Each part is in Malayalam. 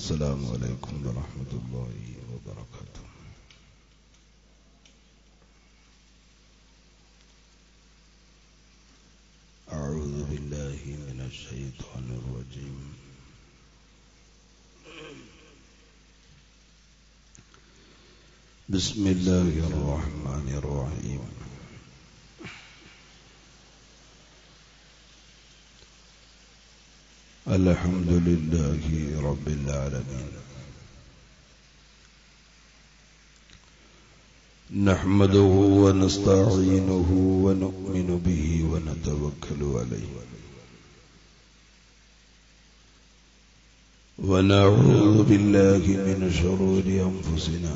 السلام عليكم ورحمة الله وبركاته أعوذ بالله من الشيطان الرجيم بسم الله الرحمن الرحيم الحمد لله رب العالمين نحمده ونستعينه ونؤمن به ونتوكل عليه ونعوذ بالله من شرور أنفسنا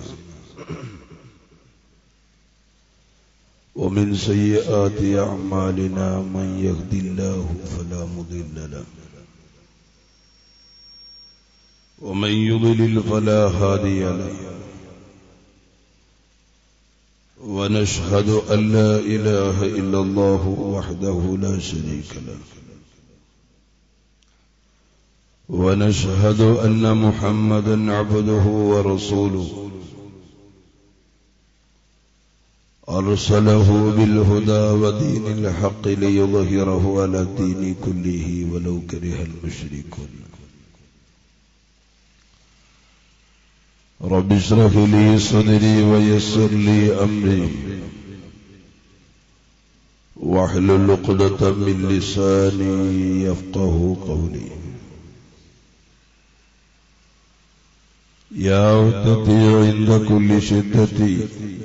ومن سيئات أعمالنا من يهدي الله فلا مضل له ومن يضلل فلا هادي له ونشهد أن لا إله إلا الله وحده لا شريك له ونشهد أن محمدا عبده ورسوله أرسله بالهدى ودين الحق ليظهره على الدين كله ولو كره المشركون رب اشرح لي صدري ويسر لي أمري واحلل عقدة من لساني يفقه قولي يا عدتي عند كل شدتي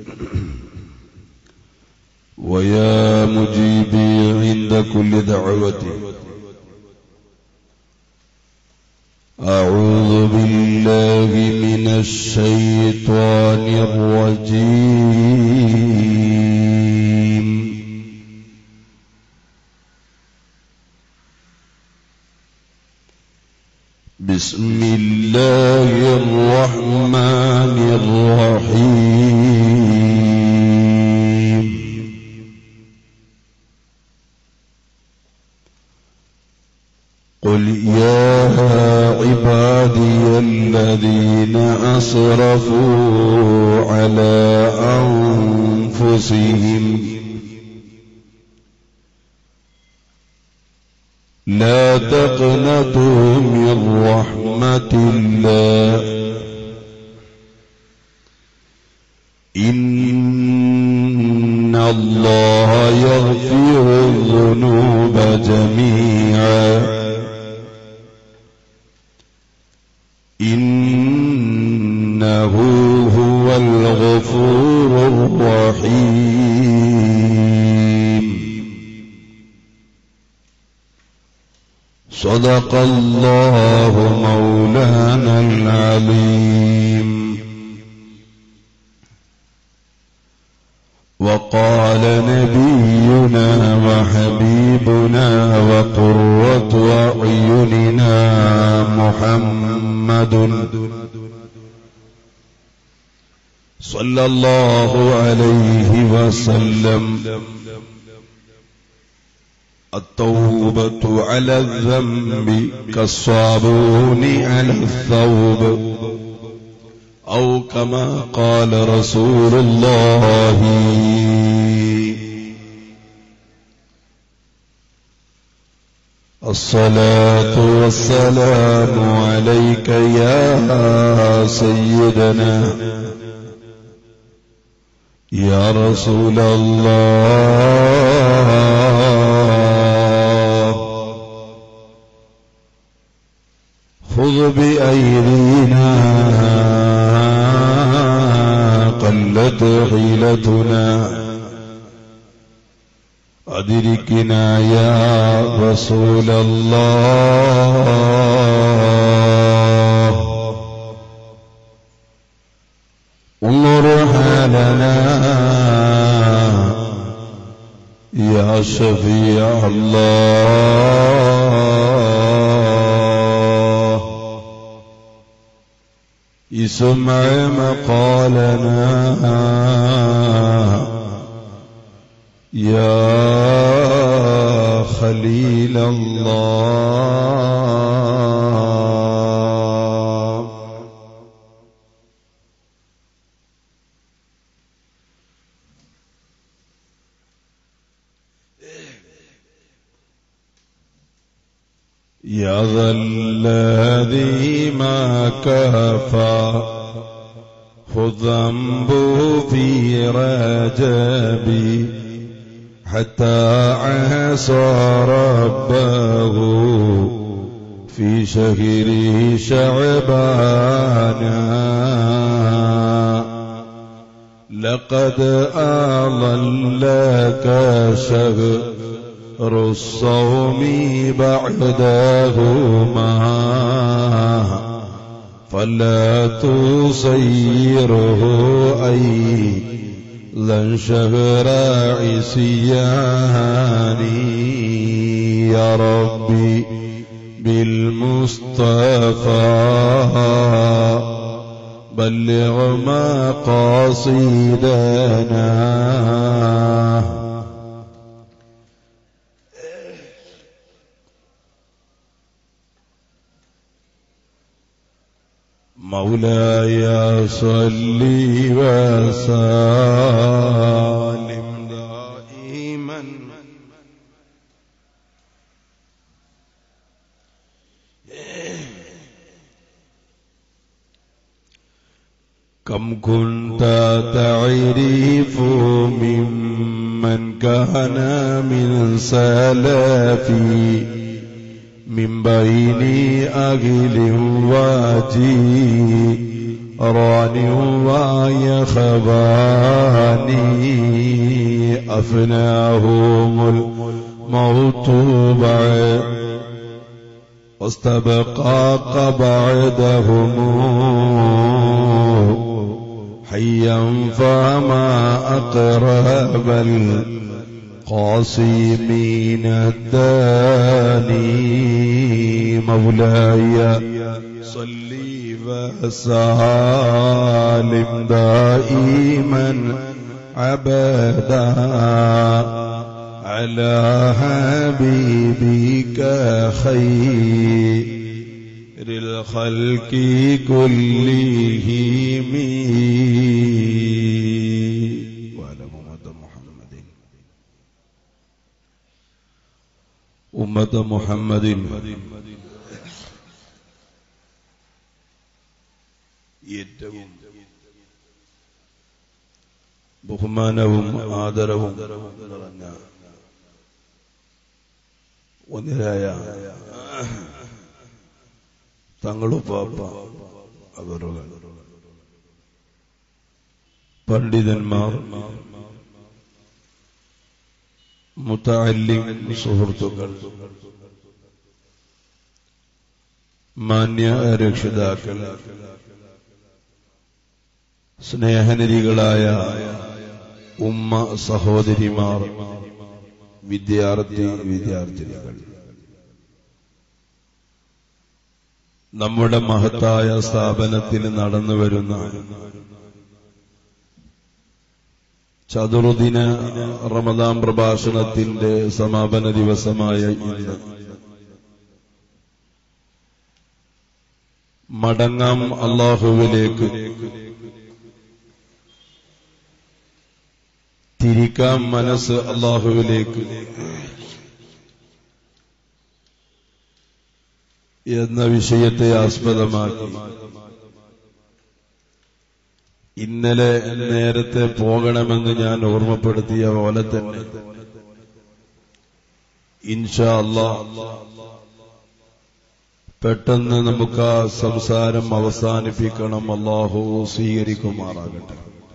ويا مجيبي عند كل دعوة أعوذ بالله من الشيطان الرجيم بسم الله الرحمن الرحيم قل يا عبادي الذين أسرفوا على أنفسهم لا تقنطوا من رحمة الله إن الله يغفر الذنوب جميعا إنه هو الغفور الرحيم صدق الله مولانا العليم وقال نبينا وحبيبنا وقرة أعيننا محمد صلى الله عليه وسلم التوبة على الذنب كالصابون على الثوب أو كما قال رسول الله الصلاة والسلام عليك يا سيدنا يا رسول الله خذ بأيدينا قلت حيلتنا أدركنا يا رسول الله انظر حالنا يا شفيع الله اسمع مقالنا يا خليل الله يا ذا الذي ما كفى خذ ذنبه في رجبي حتى عصى ربه في شهر شعبان لقد أضلك شهر الصوم بعدهما فلا تصيره أي لن شهر عصياني يا ربي بالمصطفى بلغ مقاصدنا مولاي صل وسلم دائما كم كنت تعرف ممن كان من سلفي من بين أهل وجيران ويخباني أفناهم الموت بعد واستبقى بعدهم حيا فما أقرب القاسمين الداني مولاي صلي وسلم دائما عبدا على حبيبك خير الخلق كلهم وعلى أمة محمد أمة محمد ഏറ്റവും ബഹുമാനവും ആദരവും നിറഞ്ഞ ഒന്നിരായ തങ്ങളുപ്പാപ്പ അവരുകൾ പണ്ഡിതന്മാർ മുത്തല്ലിം സുഹൃത്തുക്കൾ മാന്യ രക്ഷിതാക്കൾ സ്നേഹനിധികളായ ഉമ്മ സഹോദരിമാർ വിദ്യാർത്ഥി വിദ്യാർത്ഥിനികൾ നമ്മുടെ മഹത്തായ സ്ഥാപനത്തിൽ നടന്നു വരുന്ന ചതുർദിന റമദാൻ പ്രഭാഷണത്തിന്റെ സമാപന ദിവസമായ ഇന്ന് മടങ്ങാം അള്ളാഹുവിലേക്ക് തിരിക്കാം മനസ്സ് അള്ളാഹുവിലേക്ക് എന്ന വിഷയത്തെ ആസ്പദമാക്കി ഇന്നലെ നേരത്തെ പോകണമെന്ന് ഞാൻ ഓർമ്മപ്പെടുത്തിയ പോലെ തന്നെ ഇൻഷാ അല്ലാ പെട്ടെന്ന് നമുക്ക് ആ സംസാരം അവസാനിപ്പിക്കണം അള്ളാഹു സ്വീകരിക്കുമാറാകട്ടെ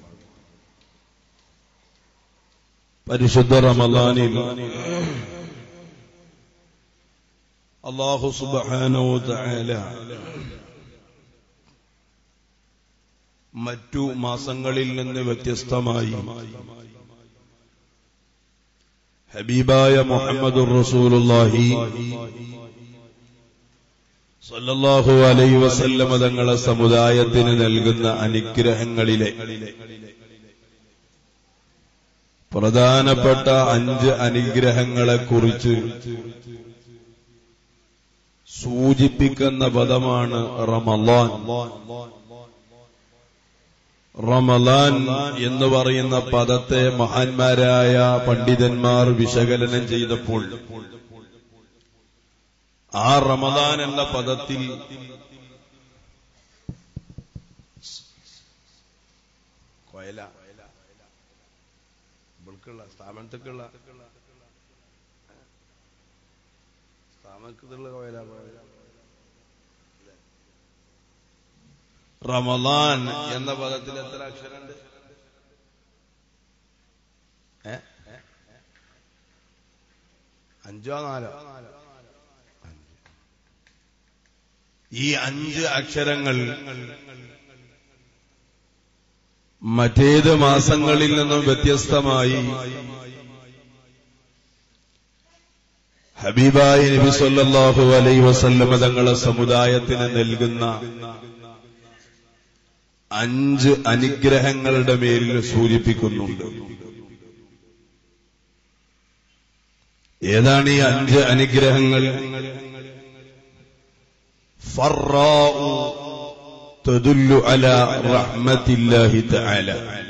പരിശുദ്ധ റമലാനിൽ അള്ളാഹു സുബാനോ തആല മറ്റു മാസങ്ങളിൽ നിന്ന് വ്യത്യസ്തമായി ഹബീബായ മുഹമ്മദ് റസൂലുള്ളാഹി സല്ലല്ലാഹു അലൈഹി വസല്ലമ തങ്ങളെ സമുദായത്തിന് നൽകുന്ന അനുഗ്രഹങ്ങളിലെ പ്രധാനപ്പെട്ട അഞ്ച് അനുഗ്രഹങ്ങളെ കുറിച്ച് സൂചിപ്പിക്കുന്ന പദമാണ് റമലാൻ റമലാൻ എന്ന് പറയുന്ന പദത്തെ മഹാന്മാരായ പണ്ഡിതന്മാർ വിശകലനം ചെയ്തപ്പോൾ ആ റമദാൻ എന്ന പദത്തിൽ കൊയല ഇവൾക്കുള്ള സ്ഥാപനത്തേക്കുള്ള സ്ഥാപനത്തിലുള്ള കൊയല റമദാൻ എന്ന പദത്തിൽ എത്ര അക്ഷരമുണ്ട് ഏ അഞ്ചോ നാലോ ഈ അഞ്ച് അക്ഷരങ്ങൾ മറ്റേത് മാസങ്ങളിൽ നിന്നും വ്യത്യസ്തമായി ഹബീബായി നബി സല്ലല്ലാഹു അലൈഹി വസല്ലമ തങ്ങളെ സമുദായത്തിന് നൽകുന്ന അഞ്ച് അനുഗ്രഹങ്ങളുടെ മേലിൽ സൂചിപ്പിക്കുന്നുണ്ട് ഏതാണ് ഈ അഞ്ച് അനുഗ്രഹങ്ങൾ ഫറാഉ തദുല്ലു അലാ റഹ്മത്തില്ലാഹി തആല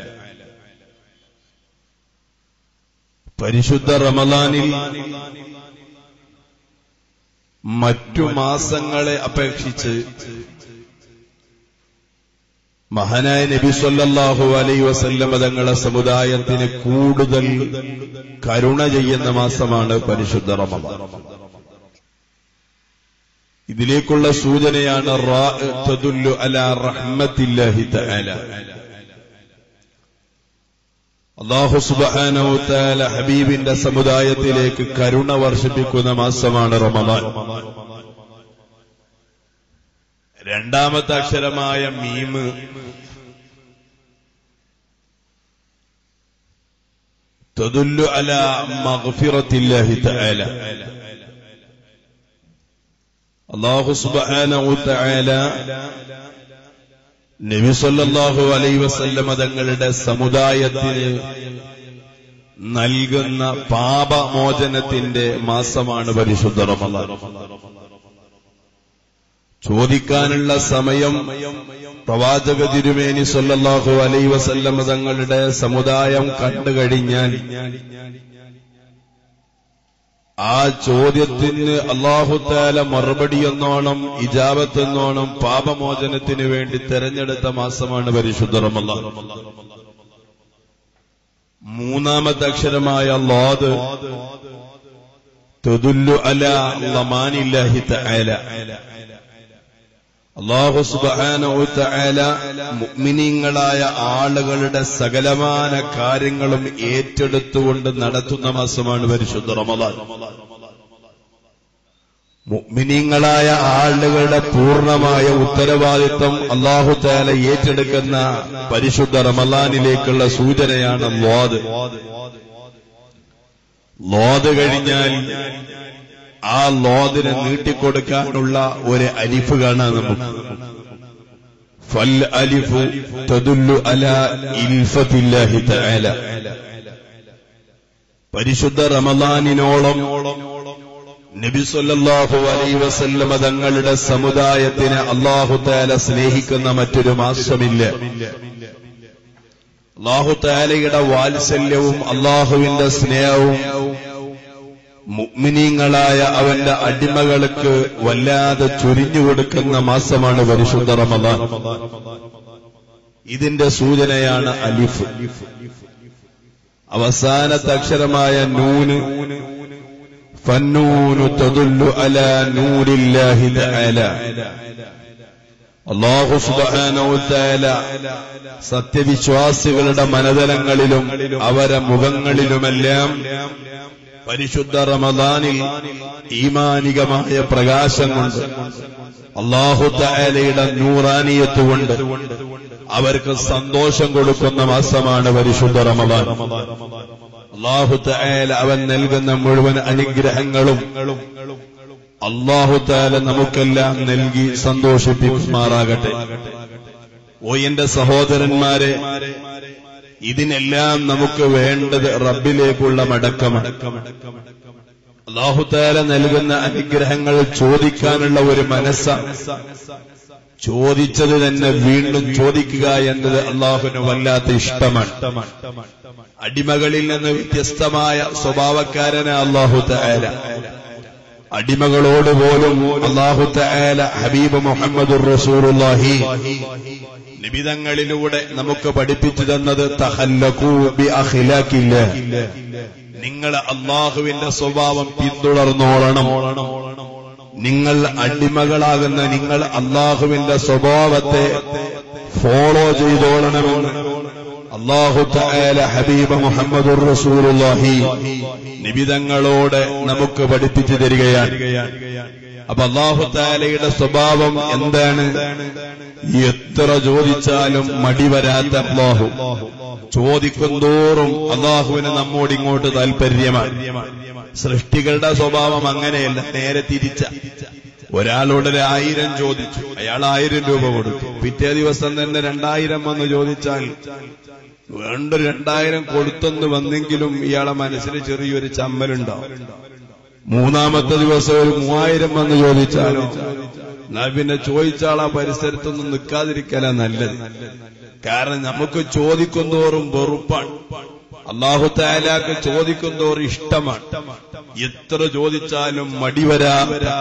പരിശുദ്ധ റമദാനിൽ മറ്റു മാസങ്ങളെ അപേക്ഷിച്ച് മഹാനായ നബി സല്ലല്ലാഹു അലൈഹി വസല്ലമ തങ്ങളെ സമുദായത്തിന് കൂടുതൽ കരുണ ചെയ്യുന്ന മാസമാണ് പരിശുദ്ധ റമദാൻ ഇതിലേക്കുള്ള സൂചനയാണ് റാ തദുല്ലു അലാ റഹ്മത്തില്ലാഹി തആല അള്ളാഹു സുബ്ഹാനഹു തആല ഹബീബിന്റെ സമുദായത്തിലേക്ക് കരുണ വർഷിപ്പിക്കുന്ന മാസമാണ് റമദാൻ രണ്ടാമത്തെ അക്ഷരമായ മീമ് തദുല്ലു അലാ മഗ്ഫിറത്തില്ലാഹി തആല അള്ളാഹു സുബ്ഹാനഹു തആല നബി സല്ലല്ലാഹു അലൈഹി വസല്ലമ തങ്ങളുടെ സമുദായത്തിന് നൽകുന്ന പാപമോചനത്തിന്റെ മാസമാണ് പരിശുദ്ധ റമദാൻ ചോദിക്കാനുള്ള സമയം പ്രവാചക തിരുമേനി സല്ലല്ലാഹു അലൈഹി വസല്ലമ തങ്ങളുടെ സമുദായം കണ്ടു കഴിഞ്ഞാൽ ആ ചോദ്യത്തിന് അള്ളാഹുത്താല മറുപടി എന്നോണം ഇജാബത്ത് എന്നോണം പാപമോചനത്തിന് വേണ്ടി തെരഞ്ഞെടുത്ത മാസമാണ് പരിശുദ്ധ റമദാൻ മൂന്നാമത്തെ അക്ഷരമായ ലോദ് തുദുല്ലു അല ലമാനില്ലാഹി തആല അള്ളാഹു സുബ്ഹാനഹു തആല മുഅ്മിനീങ്ങളായ ആളുകളുടെ സകലമാന കാര്യങ്ങളും ഏറ്റെടുത്തുകൊണ്ട് നടത്തുന്ന മാസമാണ് പരിശുദ്ധ റമദാൻ മുഅ്മിനീങ്ങളായ ആളുകളുടെ പൂർണ്ണമായ ഉത്തരവാദിത്വം അള്ളാഹു തആല ഏറ്റെടുക്കുന്ന പരിശുദ്ധ റമദാനിലേക്കുള്ള സൂചനയാണ് ലോദ് ലോദ് കഴിഞ്ഞാൽ ആ ലോദിനെ നീട്ടിക്കൊടുക്കാനുള്ള ഒരു അലിഫ് കാണാൻ നമുക്ക് ഫൽ അലിഫു തദുല്ലു അല ഇൽഫത്തില്ലാഹി തആല പരിശുദ്ധ റമദാനിനോളം നബി സല്ലല്ലാഹു അലൈഹി വസല്ലമ തങ്ങളുടെ സമുദായത്തിന് അല്ലാഹു തആല സ്നേഹിക്കുന്ന മറ്റൊരു മാസമില്ല അല്ലാഹു തആലയുടെ വാത്സല്യവും അല്ലാഹുവിന്റെ സ്നേഹവും മുഅ്മിനീങ്ങളായ അവന്റെ അടിമകൾക്ക് വല്ലാതെ ചൊരിഞ്ഞു കൊടുക്കുന്ന മാസമാണ് പരിശുദ്ധ റമദാൻ ഇതിന്റെ സൂചനയാണ് അലിഫ് അവസാനത്തെ അക്ഷരമായ നൂന് ഫന്നൂനു തദുല്ലു അലാ നൂരില്ലാഹി തആല അല്ലാഹു സുബ്ഹാനഹു തആല സത്യവിശ്വാസികളുടെ മനതലങ്ങളിലും അവരെ മുഖങ്ങളിലുമെല്ലാം പരിശുദ്ധ റമദാനിൽ ഈമാനികമായ പ്രകാശം കൊണ്ട് അള്ളാഹു തആലയുടെ നൂറാനിയത്ത് കൊണ്ട് അവർക്ക് സന്തോഷം കൊടുക്കുന്ന മാസമാണ് പരിശുദ്ധ റമദാൻ അള്ളാഹു തആല അവൻ നൽകുന്ന മുഴുവൻ അനുഗ്രഹങ്ങളും അള്ളാഹു തആല നമുക്കെല്ലാം നൽകി സന്തോഷിപ്പിക്കുമാറാകട്ടെ ഓ എന്റെ സഹോദരന്മാരെ ഇതിനെല്ലാം നമുക്ക് വേണ്ടത് റബ്ബിലേക്കുള്ള മടക്കമാണ് അള്ളാഹുത്താല നൽകുന്ന അനുഗ്രഹങ്ങൾ ചോദിക്കാനുള്ള ഒരു മനസ്സാണ് ചോദിച്ചത് തന്നെ വീണ്ടും ചോദിക്കുക എന്നത് അള്ളാഹുവിന് വല്ലാത്ത ഇഷ്ടമാണ് അടിമകളിൽ നിന്ന് വ്യത്യസ്തമായ സ്വഭാവക്കാരന് അള്ളാഹു താര അടിമകളോട് പോലും അള്ളാഹു തആല ഹബീബ് മുഹമ്മദ് റസൂലുള്ളാഹി നിബിതങ്ങളിലൂടെ നമുക്ക് പഠിപ്പിച്ചു തന്നത് തഹല്ലഖൂ ബി അഖ്ലാഖില്ല നിങ്ങൾ അള്ളാഹുവിന്റെ സ്വഭാവം പിന്തുടർന്നോളണം നിങ്ങൾ അടിമകളാകുന്ന നിങ്ങൾ അള്ളാഹുവിന്റെ സ്വഭാവത്തെ ഫോളോ ചെയ്തോളണമെന്ന് അള്ളാഹു തആല ഹബീബ് മുഹമ്മദ് റസൂലുള്ളാഹി നിബിതങ്ങളോട് നമുക്ക് പഠിപ്പിച്ചു തരികയാണ് അപ്പൊ അള്ളാഹു താലയുടെ സ്വഭാവം എന്താണ് എത്ര ചോദിച്ചാലും മടി വരാത്ത അള്ളാഹു ചോദിക്കുന്തോറും അള്ളാഹുവിന് നമ്മോട് ഇങ്ങോട്ട് താല്പര്യമാണ് സൃഷ്ടികളുടെ സ്വഭാവം അങ്ങനെയല്ല നേരെ തിരിച്ച ഒരാളോട് ഒരു ആയിരം ചോദിച്ചു അയാൾ ആയിരം രൂപ കൊടുത്തു പിറ്റേ ദിവസം തന്നെ രണ്ടായിരം വന്ന് ചോദിച്ചാൽ വേണ്ട രണ്ടായിരം കൊടുത്തെന്ന് വന്നെങ്കിലും ഇയാളെ മനസ്സിൽ ചെറിയൊരു ചമ്മലുണ്ടാവും മൂന്നാമത്തെ ദിവസം ഒരു മൂവായിരം വന്ന് ചോദിച്ചാലോ എന്നാ പിന്നെ ചോദിച്ചാൾ ആ പരിസരത്തൊന്നും നിൽക്കാതിരിക്കല നല്ലത് കാരണം നമുക്ക് ചോദിക്കുന്നോറും വെറുപ്പാണ് അള്ളാഹു താലാക്ക് ചോദിക്കുന്നോറും ഇഷ്ടമാണ് എത്ര ചോദിച്ചാലും മടിവരാ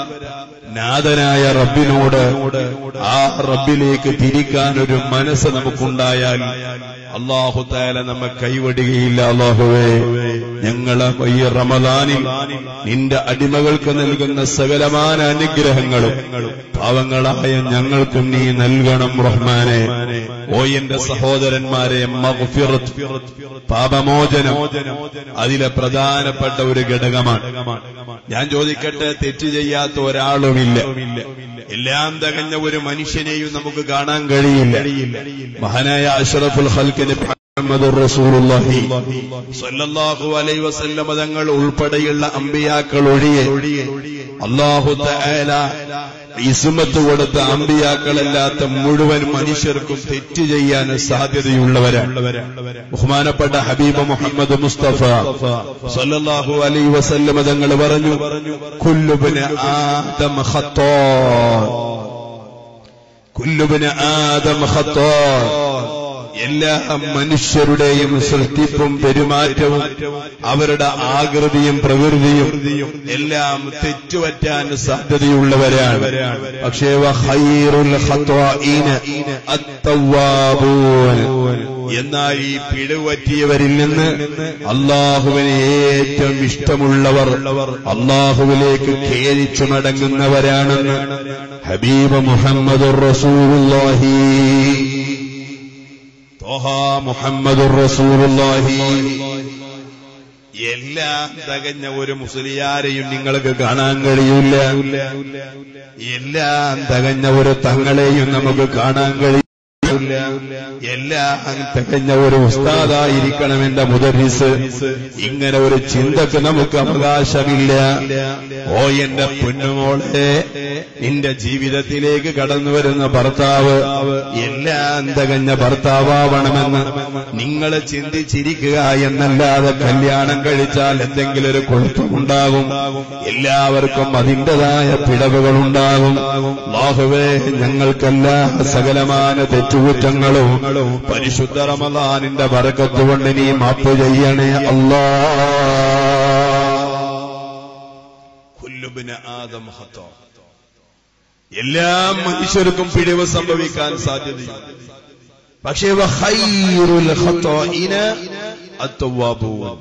നാഥനായ റബ്ബിനോട് ആ റബ്ബിലേക്ക് തിരിക്കാൻ ഒരു മനസ്സ് നമുക്കുണ്ടായാൽ അള്ളാഹു താല നമ്മെ കൈവടുകയില്ല അള്ളാഹുവേ ഞങ്ങളെ ഈ റമദാനിൽ നിന്റെ അടിമകൾക്ക് നൽകുന്ന സകലമാന അനുഗ്രഹങ്ങളും പാവങ്ങളായ ഞങ്ങൾക്കും നീ നൽകണം റഹ്മാനെ ഓ എന്റെ സഹോദരന്മാരെ മഗ്ഫിറത്ത് പാപമോചനം അതിലെ പ്രധാനപ്പെട്ട ഒരു ഘടകമാണ് ഞാൻ ചോദിക്കട്ടെ തെറ്റ് ചെയ്യാത്ത ഒരാളുമില്ല എല്ലാം തികഞ്ഞ ഒരു മനുഷ്യനെയും നമുക്ക് കാണാൻ കഴിയില്ല മഹാനായ അഷ്റഫുൽ ഹൽക്കിന് മുഹമ്മദ് റസൂലുള്ളാഹി സ്വല്ലല്ലാഹു അലൈഹി വസല്ലം തങ്ങൾ ഉൾപ്പെടെയുള്ള അമ്പിയാക്കൾ ഒഴിയെ അല്ലാഹു തആല ഇസ്മത്ത് കൊടുത്ത അമ്പിയാക്കളല്ലാത്ത മുഴുവൻ മനുഷ്യർക്കും തെറ്റ് ചെയ്യാൻ സാധ്യതയുള്ളവരാണ് ബഹുമാനപ്പെട്ട ഹബീബ് മുഹമ്മദ് മുസ്തഫ സല്ലല്ലാഹു അലൈഹി വസല്ലം തങ്ങൾ പറഞ്ഞു കുല്ലുബിന് ആദം ഖത്താ കുല്ലുബിന് ആദം ഖത്താ എല്ലാ മനുഷ്യരുടെയും സൃഷ്ടിപ്പും പെരുമാറ്റവും അവരുടെ ആകൃതിയും പ്രകൃതിയും എല്ലാം തെറ്റുപറ്റാൻ സാധ്യതയുള്ളവരാണ് പക്ഷേ വഖൈറുൽ ഖത്വാഈന അത്തവ്വാബൂൻ എന്നാൽ ഈ പിഴവറ്റിയവരിൽ നിന്ന് അള്ളാഹുവിന് ഏറ്റവും ഇഷ്ടമുള്ളവർ അള്ളാഹുവിലേക്ക് ഖേദിച്ചു മടങ്ങുന്നവരാണെന്ന് ഹബീബ് മുഹമ്മദ് റസൂലുള്ളാഹി തോഹ മുഹമ്മദ് റസൂലുള്ളാഹി എല്ലാം തികഞ്ഞ ഒരു മുസ്ലിയാരെയും നിങ്ങൾക്ക് കാണാൻ കഴിയില്ല എല്ലാം തികഞ്ഞ ഒരു തങ്ങളെയും നമുക്ക് കാണാൻ കഴിയില്ല എല്ലാം തികഞ്ഞ ഒരു ഉസ്താദായിരിക്കണം എന്റെ മുദരിസ് ഇങ്ങനെ ഒരു ചിന്തക്ക് നമുക്ക് അവകാശമില്ല ഓ എന്റെ പൊന്നുമോളെ നിന്റെ ജീവിതത്തിലേക്ക് കടന്നു വരുന്ന ഭർത്താവ് എല്ലാം തികഞ്ഞ ഭർത്താവണമെന്ന് നിങ്ങൾ ചിന്തിച്ചിരിക്കുക എന്നല്ലാതെ കല്യാണം കഴിച്ചാൽ എന്തെങ്കിലും ഒരു കുഴപ്പമുണ്ടാകും എല്ലാവർക്കും അതിൻ്റെതായ പിഴവുകളുണ്ടാകും ബാഹുവേ ഞങ്ങൾക്കെല്ലാ സകലമാന തെറ്റുകുറ്റങ്ങളും പരിശുദ്ധ റമദാനിന്റെ ബറക്കത്ത് കൊണ്ട് നീ മാപ്പ് ചെയ്യണേ അല്ലാ കുല്ലുബിന് ആദം ഹത്തോ എല്ലാ മനുഷ്യർക്കും പിഴവ് സംഭവിക്കാൻ സാധ്യതയുണ്ട് പക്ഷേ വഖൈറുൽ ഖത്താഇന അത്തവ്വാബൂൻ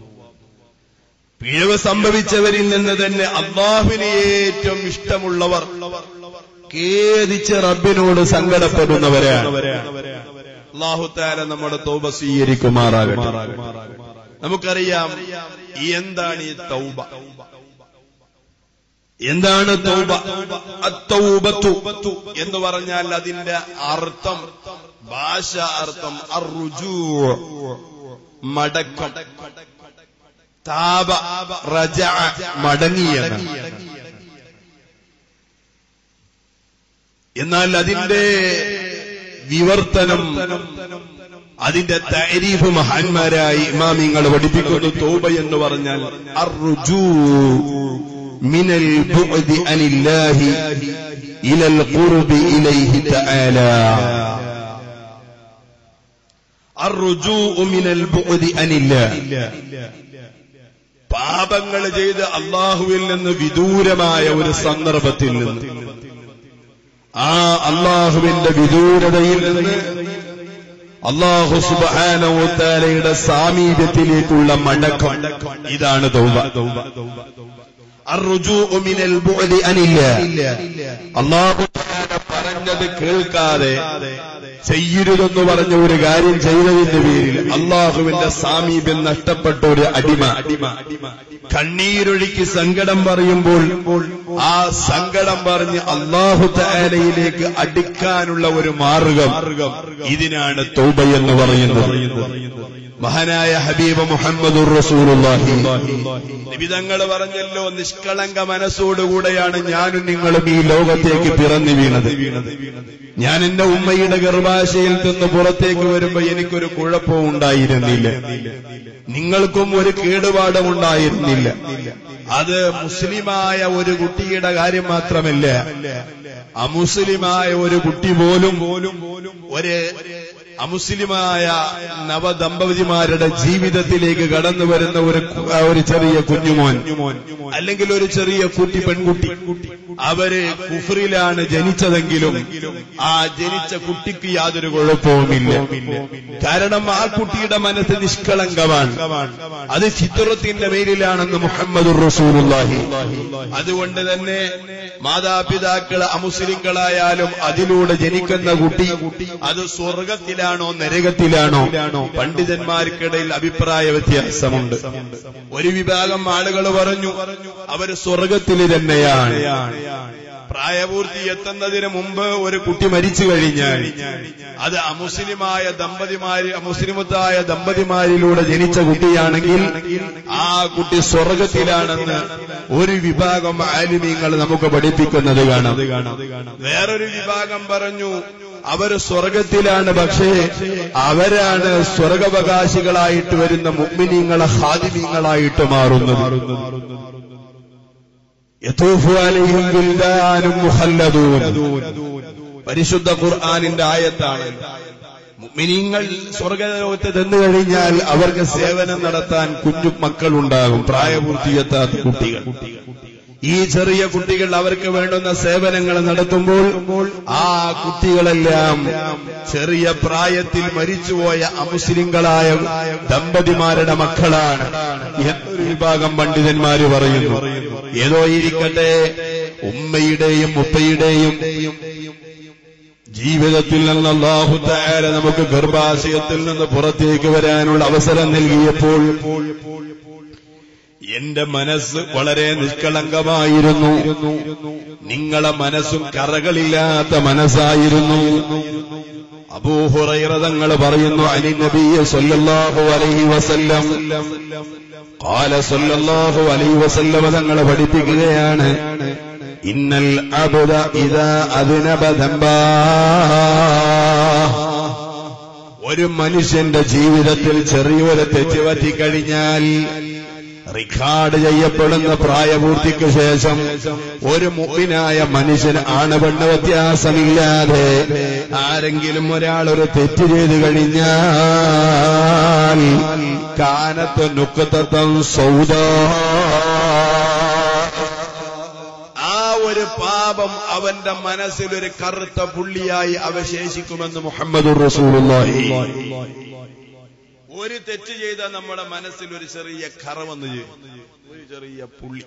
പിഴവ് സംഭവിച്ചവരിൽ നിന്ന് തന്നെ അള്ളാഹുവിന് ഏറ്റവും ഇഷ്ടമുള്ളവർ ഖേദിച്ച് റബ്ബിനോട് സങ്കടപ്പെടുന്നവരാണ് അള്ളാഹുത്താല നമ്മുടെ തോബ സ്വീകരിക്കുമാറാകട്ടെ നമുക്കറിയാം എന്താണ് ഈ തൗബ എന്താണ് തൗബ അത്തൗബത്തു എന്ന് പറഞ്ഞാൽ അതിന്റെ അർത്ഥം ഭാഷ അർത്ഥം അറുജൂ മടക്കം താപ റജ മടങ്ങിയത് എന്നാൽ അതിന്റെ വിവർത്തനം അതിന്റെ തരീഫ് മഹാന്മാരായി ഇമാമിങ്ങൾ പഠിപ്പിക്കുന്നു തോബ എന്ന് പറഞ്ഞാൽ അറുജൂ മിനൽ ബുഅദി അനില്ലാഹി ഇലൽ ഖുർബി ഇലൈഹി തആല الرجوع من البعد عن الله പാപങ്ങൾ ചെയ്ത് അള്ളാഹുവിൽ നിന്ന് വിദൂരമായ ഒരു സന്ദർഭത്തിൽ നിന്ന് ആ അള്ളാഹുവിന്റെ വിദൂരതയിൽ നിന്ന് അള്ളാഹു സുബാനോത്താലയുടെ സാമീപ്യത്തിലേക്കുള്ള മടക്കം ഇതാണ് തൗബ الرجوع من البعد عن الله അള്ളാഹു പറഞ്ഞത് കേൾക്കാതെ ചെയ്യരുതെന്ന് പറഞ്ഞ ഒരു കാര്യം ചെയ്തതിന്റെ പേരിൽ അള്ളാഹുവിന്റെ സാമീപ്യം നഷ്ടപ്പെട്ട ഒരു അടിമ കണ്ണീരൊഴുക്കി സങ്കടം പറയുമ്പോൾ ആ സങ്കടം പറഞ്ഞ് അള്ളാഹു താലയിലേക്ക് അടുക്കാനുള്ള ഒരു മാർഗം ഇതിനാണ് തൗബ എന്ന് പറയുന്നത് മഹാനായ ഹബീബ് മുഹമ്മദ് റസൂലുള്ളാഹി നിബിതങ്ങൾ പറഞ്ഞല്ലോ നിഷ്കളങ്ക മനസ്സോടുകൂടെയാണ് ഞാനും നിങ്ങളും ഈ ലോകത്തേക്ക് പിറന്നു വീണത് ഞാൻ എന്റെ ഉമ്മയുടെ ഗർഭാശയിൽ നിന്ന് പുറത്തേക്ക് വരുമ്പോ എനിക്കൊരു കുഴപ്പവും ഉണ്ടായിരുന്നില്ല നിങ്ങൾക്കും ഒരു കേടുപാടും ഉണ്ടായിരുന്നില്ല അത് മുസ്ലിമായ ഒരു കുട്ടിയുടെ കാര്യം മാത്രമല്ല അമുസ്ലിമായ ഒരു കുട്ടി പോലും ഒരു അമുസ്ലിമായ നവദമ്പതിമാരുടെ ജീവിതത്തിലേക്ക് കടന്നു വരുന്ന ഒരു കു- ഒരു ചെറിയ കുഞ്ഞുമോൻ അല്ലെങ്കിൽ ഒരു ചെറിയ കുട്ടി പെൺകുട്ടി അവര് കുഫറിലാണ് ജനിച്ചതെങ്കിലും ആ ജനിച്ച കുട്ടിക്ക് യാതൊരു കുഴപ്പവുമില്ല കാരണം ആ കുട്ടിയുടെ മനസ്സ് നിഷ്കളങ്കമാണ് അത് ചിത്രത്തിന്റെ പേരിലാണെന്ന് മുഹമ്മദ് റസൂലുള്ളാഹി അതുകൊണ്ട് തന്നെ മാതാപിതാക്കൾ അമുസ്ലിങ്ങളായാലും അതിലൂടെ ജനിക്കുന്ന കുട്ടി അത് സ്വർഗത്തിലാണോ നരകത്തിലാണോ പണ്ഡിതന്മാർക്കിടയിൽ അഭിപ്രായ വ്യത്യാസമുണ്ട് ഒരു വിഭാഗം ആളുകൾ പറഞ്ഞു അവർ സ്വർഗത്തിൽ തന്നെയാണ് പ്രായപൂർത്തി എത്തുന്നതിന് മുമ്പ് ഒരു കുട്ടി മരിച്ചു കഴിഞ്ഞാൽ അത് അമുസ്ലിമായ ദമ്പതിമാര് അമുസ്ലിമത്തായ ദമ്പതിമാരിലൂടെ ജനിച്ച കുട്ടിയാണെങ്കിൽ ആ കുട്ടി സ്വർഗത്തിലാണെന്ന് ഒരു വിഭാഗം ആലിമീങ്ങൾ നമുക്ക് പഠിപ്പിക്കുന്നത് കാണാം വേറൊരു വിഭാഗം പറഞ്ഞു അവർ സ്വർഗത്തിലാണ് പക്ഷേ അവരാണ് സ്വർഗവകാശികളായിട്ട് വരുന്ന മുഗ്മിനീങ്ങളെ ഹാദിമീങ്ങളായിട്ട് മാറുന്നത് യതൂഫു അലൈഹിം വിൽദാനും മുഖല്ലദൂൻ പരിശുദ്ധ ഖുർആനിന്റെ ആയത്താണ് മുഅ്മിനീങ്ങൾ സ്വർഗലോകത്ത് ചെന്നു കഴിഞ്ഞാൽ അവർക്ക് സേവനം നടത്താൻ കുഞ്ഞു മക്കളുണ്ടാകും പ്രായപൂർത്തിയെത്താത്ത കുട്ടികൾ ഈ ചെറിയ കുട്ടികൾ അവർക്ക് വേണ്ടുന്ന സേവനങ്ങൾ നടത്തുമ്പോൾ ആ കുട്ടികളെല്ലാം ചെറിയ പ്രായത്തിൽ മരിച്ചുപോയ അമുസ്ലിങ്ങളായ ദമ്പതിമാരുടെ മക്കളാണ് എന്നൊരു വിഭാഗം പണ്ഡിതന്മാര് പറയുന്നു ഏതോ ഇരിക്കട്ടെ ഉമ്മയുടെയും ഉപ്പയുടെയും ജീവിതത്തിൽ നിന്ന് അള്ളാഹു തആല നമുക്ക് ഗർഭാശയത്തിൽ നിന്ന് പുറത്തേക്ക് വരാനുള്ള അവസരം നൽകിയപ്പോൾ എന്റെ മനസ്സ് വളരെ നിഷ്കളങ്കമായിരുന്നു നിങ്ങളെ മനസ്സും കറകളില്ലാത്ത മനസ്സായിരുന്നു അബൂഹുറൈറ തങ്ങൾ പറയുന്നു അലി നബിയെ സല്ലല്ലാഹു അലൈഹി വസല്ലം قال صلى الله عليه وسلم തങ്ങൾ പഠിപ്പിക്കുകയാണ് ഇന്നൽ അബ്ദ ഇദാ അദ്നബ ദംബാ ഒരു മനുഷ്യന്റെ ജീവിതത്തിൽ ചെറിയൊരു തെറ്റ് പറ്റിക്കഴിഞ്ഞാൽ റിക്കാർഡ് ചെയ്യപ്പെടുന്ന പ്രായപൂർത്തിക്ക് ശേഷം ഒരു മുമ്പിനായ മനുഷ്യൻ ആണ് പെണ്ണ് വ്യത്യാസമില്ലാതെ ആരെങ്കിലും ഒരാൾ ഒരു തെറ്റ് ചെയ്തു കഴിഞ്ഞാൽ കാനത്ത് നുക്കത്തം സൗദ ആ ഒരു പാപം അവന്റെ മനസ്സിൽ ഒരു കറുത്ത പുള്ളിയായി അവശേഷിക്കുമെന്ന് മുഹമ്മദ് റസൂലുള്ളാഹി ഒരു തെറ്റ് ചെയ്ത നമ്മുടെ മനസ്സിൽ ഒരു ചെറിയ കറ വന്നു ചെയ്യും ഒരു ചെറിയ പുള്ളി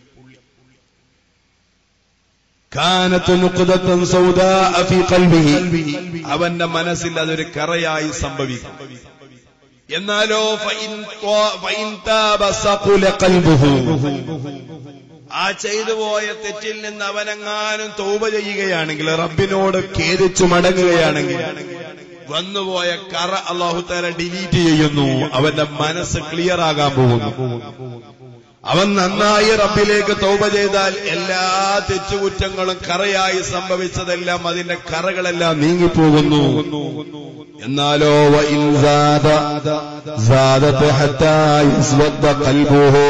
കാനത്ത് നുഖ്ദത്തൻ സൗദാഅ ഫീ ഖൽബിഹി അവന്റെ മനസ്സിൽ അതൊരു കറയായി സംഭവിക്കും എന്നാലോ ഫഇൻ ത്വാ- ഫഇൻ താബ സഖുല ഖൽബുഹു ആ ചെയ്തു പോയ തെറ്റിൽ നിന്ന് അവനെങ്ങാനും തൗബ ചെയ്യുകയാണെങ്കിൽ റബ്ബിനോട് ഖേദിച്ചു മടങ്ങുകയാണെങ്കിൽ വന്നുപോയ കറ അള്ളാഹുത്താല ഡിലീറ്റ് ചെയ്യുന്നു അവന്റെ മനസ്സ് ക്ലിയർ ആകാൻ പോകുന്നു അവൻ നന്നായി റബ്ബിലേക്ക് തൗബ ചെയ്താൽ എല്ലാ തെറ്റുകുറ്റങ്ങളും കറയായി സംഭവിച്ചതെല്ലാം അതിന്റെ കറകളെല്ലാം നീങ്ങിപ്പോകുന്നു എന്നാലോ വഇൻ സാദ സാദത്ത് ഹത്താ യസ്വദ്ദ ഖൽബുഹു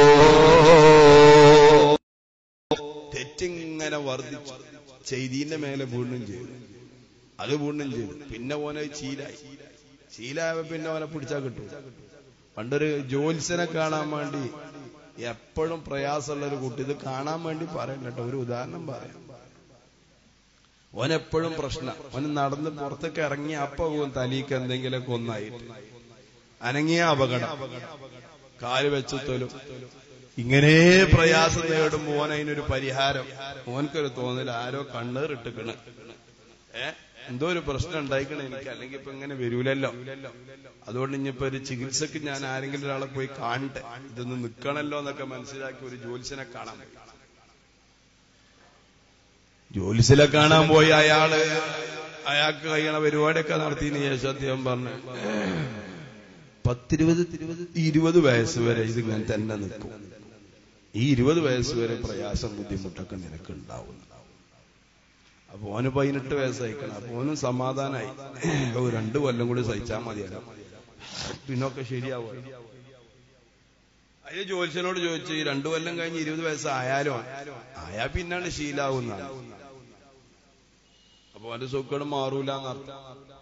തെറ്റിങ്ങനെ വർദ്ധിച്ചു ചെയ്തീന്റെ മേലെ വീണ്ടും ചെയ്തു അത് വീണ്ടും ചെയ്തു പിന്നെ ഓനെ ചീലായി ചീലായപ്പോ പിന്നെ ഓനെ പിടിച്ചാ കിട്ടും പണ്ടൊരു ജോത്സ്യനെ കാണാൻ വേണ്ടി എപ്പോഴും പ്രയാസമുള്ള ഒരു കുട്ടി ഇത് കാണാൻ വേണ്ടി പറയണ്ട കേട്ടോ ഒരു ഉദാഹരണം പറയാം ഓനെപ്പോഴും പ്രശ്നം ഓന് നടന്ന് പുറത്തേക്ക് ഇറങ്ങി അപ്പ പോകും തലീക്ക് എന്തെങ്കിലുമൊക്കെ ഒന്നായിട്ട് അനങ്ങിയ അപകടം കാല് വെച്ചുത്തോലും ഇങ്ങനെ പ്രയാസം നേടുമ്പോ ഓൻ അതിനൊരു പരിഹാരം ഓനക്കൊരു തോന്നൽ ആരോ കണ്ണേറിട്ടിക്കണ് ഏ എന്തോ ഒരു പ്രശ്നം ഉണ്ടായിക്കണേ എനിക്ക് അല്ലെങ്കിൽ ഇപ്പൊ ഇങ്ങനെ വരൂലല്ലോ അതുകൊണ്ട് ഇനിയിപ്പോ ഒരു ചികിത്സക്ക് ഞാൻ ആരെങ്കിലും ഒരാളെ പോയി കാണട്ടെ ഇതൊന്ന് നിക്കണല്ലോ എന്നൊക്കെ മനസ്സിലാക്കി ഒരു ജ്യോത്സ്യനെ കാണാൻ പോയി ജ്യോത്സ്യനെ കാണാൻ പോയി അയാള് അയാൾക്ക് കഴിയണ പരിപാടിയൊക്കെ നടത്തിയതിനു ശേഷം അദ്ദേഹം പറഞ്ഞു പത്തിരുപത് ഇരുപത് വയസ്സ് വരെ ഇത് ഇങ്ങനെ തന്നെ നിൽക്കും ഈ ഇരുപത് വയസ്സ് വരെ പ്രയാസം ബുദ്ധിമുട്ടൊക്കെ നിനക്ക് ഉണ്ടാവും അപ്പൊ ഓന് പതിനെട്ട് വയസ്സായിക്കണം അപ്പൊ ഓനും സമാധാനായി ഓ രണ്ടു കൊല്ലം കൂടി സഹിച്ചാൽ മതിയല്ല പിന്നൊക്കെ ശരിയാവും അതിന് ജ്യോത്സ്യനോട് ചോദിച്ചു ഈ രണ്ടു കൊല്ലം കഴിഞ്ഞ് ഇരുപത് വയസ്സായാലോ ആയാ പിന്നാണ് ശീലാവുന്നതാണ് അപ്പൊ അവന്റെ സുഖം മാറൂല എന്നർത്ഥം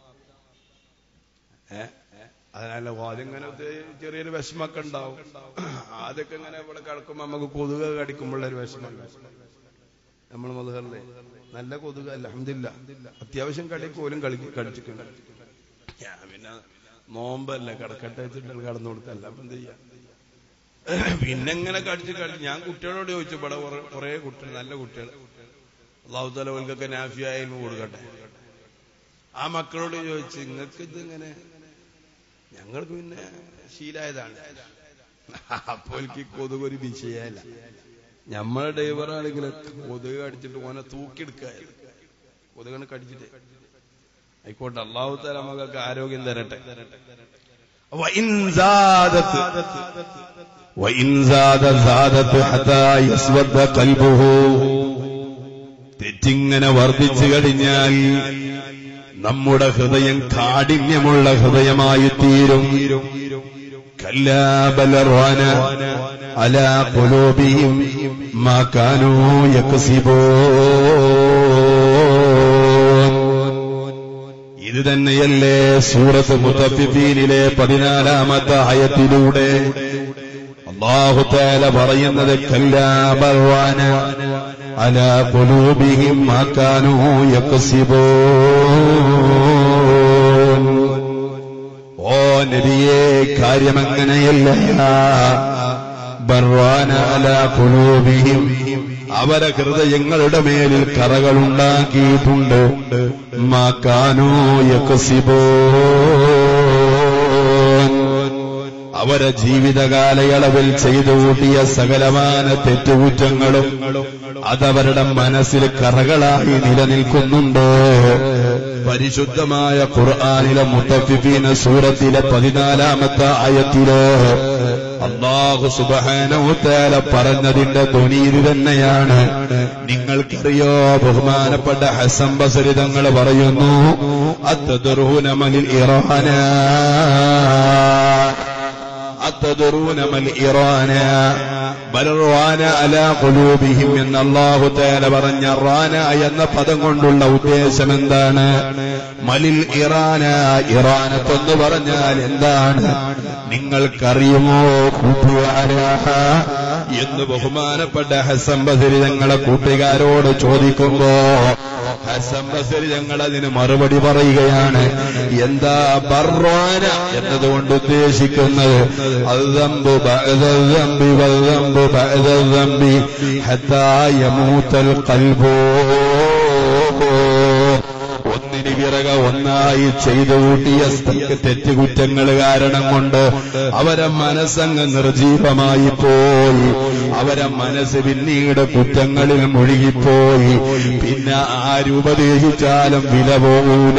ഏ അതിനല്ല അതിങ്ങനെ ചെറിയൊരു വിഷമൊക്കെ ഉണ്ടാവും ആദ്യമൊക്കെ ഇങ്ങനെ ഇവിടെ കിടക്കുമ്പോ നമുക്ക് കൊതുക് കടിക്കുമ്പോഴുള്ള ഒരു വിഷമം നമ്മൾ മുതലേ നല്ല കൊതുക് അലഹമില്ല അത്യാവശ്യം കടി പോലും കളി കടിച്ചിട്ടുണ്ട് ഞാൻ പിന്നെ നോമ്പല്ലേ കിടക്കട്ടെ വെച്ചിട്ട് കടന്നു കൊടുക്കല്ല അപ്പൊ എന്ത് ചെയ്യാ പിന്നെ ഇങ്ങനെ കടിച്ച് കടിച്ച് ഞാൻ കുട്ടികളോട് ചോദിച്ചു ഇവിടെ കുറെ കുട്ടികൾ നല്ല കുട്ടികൾ അള്ളാഹുത്തല ഓൽക്കൊക്കെ നാഫിയായാലും കൊടുക്കട്ടെ ആ മക്കളോട് ചോദിച്ചു നിങ്ങൾക്ക് ഇതിങ്ങനെ ഞങ്ങൾക്ക് പിന്നെ ശീലായതാണ് അപ്പോൾ എനിക്ക് കൊതുക് ഒരു വിഷയമല്ല നമ്മളെ ഡ്രൈവറാണെങ്കിൽ കൊതുക് കടിച്ചിട്ട് ഓനെ തൂക്കിയെടുക്കായത് കൊതുകനെ കടിച്ചിട്ട് ആയിക്കോട്ടെ അള്ളാഹു തല മകൾക്ക് ആരോഗ്യം തരട്ടെ وإن زادت وإن زاد زادت حتى يسود قلبه തെറ്റിങ്ങനെ വർദ്ധിച്ചു കഴിഞ്ഞാൽ നമ്മുടെ ഹൃദയം കാഠിന്യമുള്ള ഹൃദയമായി തീരും കല്ലാബലറാന അലാ കുലൂബിഹിം മാ കാനൂ യക്സിബൂൻ ഇത് തന്നെയല്ലേ സൂറത്ത് മുത്തഫിഫീനിലെ പതിനാലാമത്തെ ആയത്തിലൂടെ അള്ളാഹു താല പറയുന്നത് കല്ലാബർവാന അലാ കുലൂബിഹിം മാ കാനൂ യക്സിബൂൻ ഓ നബിയെ കാര്യമങ്ങനെയല്ല ബർവാന അലാ കുലൂബിഹിം അവരെ ഹൃദയങ്ങളുടെ മേലിൽ കറകളുണ്ടാക്കിയിട്ടുണ്ട് മാക്കാനോ യക്സിബോ അവരെ ജീവിതകാലയളവിൽ ചെയ്തു കൂട്ടിയ സകലമാന തെറ്റുകുറ്റങ്ങളും അതവരുടെ മനസ്സിൽ കറകളായി നിലനിൽക്കുന്നുണ്ട് പരിശുദ്ധമായ ഖുർആാനിലെ മുത്തഫിഫീന സൂറത്തിലെ പതിനാലാമത്തെ ആയത്തില് അള്ളാഹു സുബാനവുത്താല പറഞ്ഞതിന്റെ ധ്വനിയിൽ തന്നെയാണ് നിങ്ങൾക്കറിയോ ബഹുമാനപ്പെട്ട ഹസൻ ബസരിതങ്ങൾ പറയുന്നു അത്തദുർഹുനമലിൽ ഇറാന അത്തദുറൂന മൽ ഇറാന ബൽറാന അലാ ഖുലൂബിഹിം എന്ന് അല്ലാഹു തആല പറഞ്ഞ റാന എന്ന പദം കൊണ്ടുള്ള ഉദ്ദേശം എന്താണ് മലിൽ ഇറാന ഇറാനത്തെന്ന് പറഞ്ഞാൽ എന്താണ് നിങ്ങൾക്കറിയുമോ കൂട്ടുകാരാ എന്ന് ബഹുമാനപ്പെട്ട ഹസൻ ബസരി തങ്ങളെ കൂട്ടുകാരോട് ചോദിക്കുമ്പോ ഹസൻ ബസരി തങ്ങൾ അതിന് മറുപടി പറയുകയാണ് എന്താ ബർവാന എന്നതുകൊണ്ട് ഉദ്ദേശിക്കുന്നത് الذنب بعد الذنب والذنب بعد الذنب حتى يموت القلب ഒന്നിന് പിറകെ ഒന്നായി ചെയ്തു കൂട്ടിയ തെറ്റുകുറ്റങ്ങൾ കാരണം കൊണ്ട് അവരെ മനസ്സങ്ങ് നിർജീവമായി പോയി അവരെ മനസ്സ് പിന്നീട് കുറ്റങ്ങളിൽ മുഴുകിപ്പോയി പിന്നെ ആരുപദേശിച്ചാലും വില പോകൂല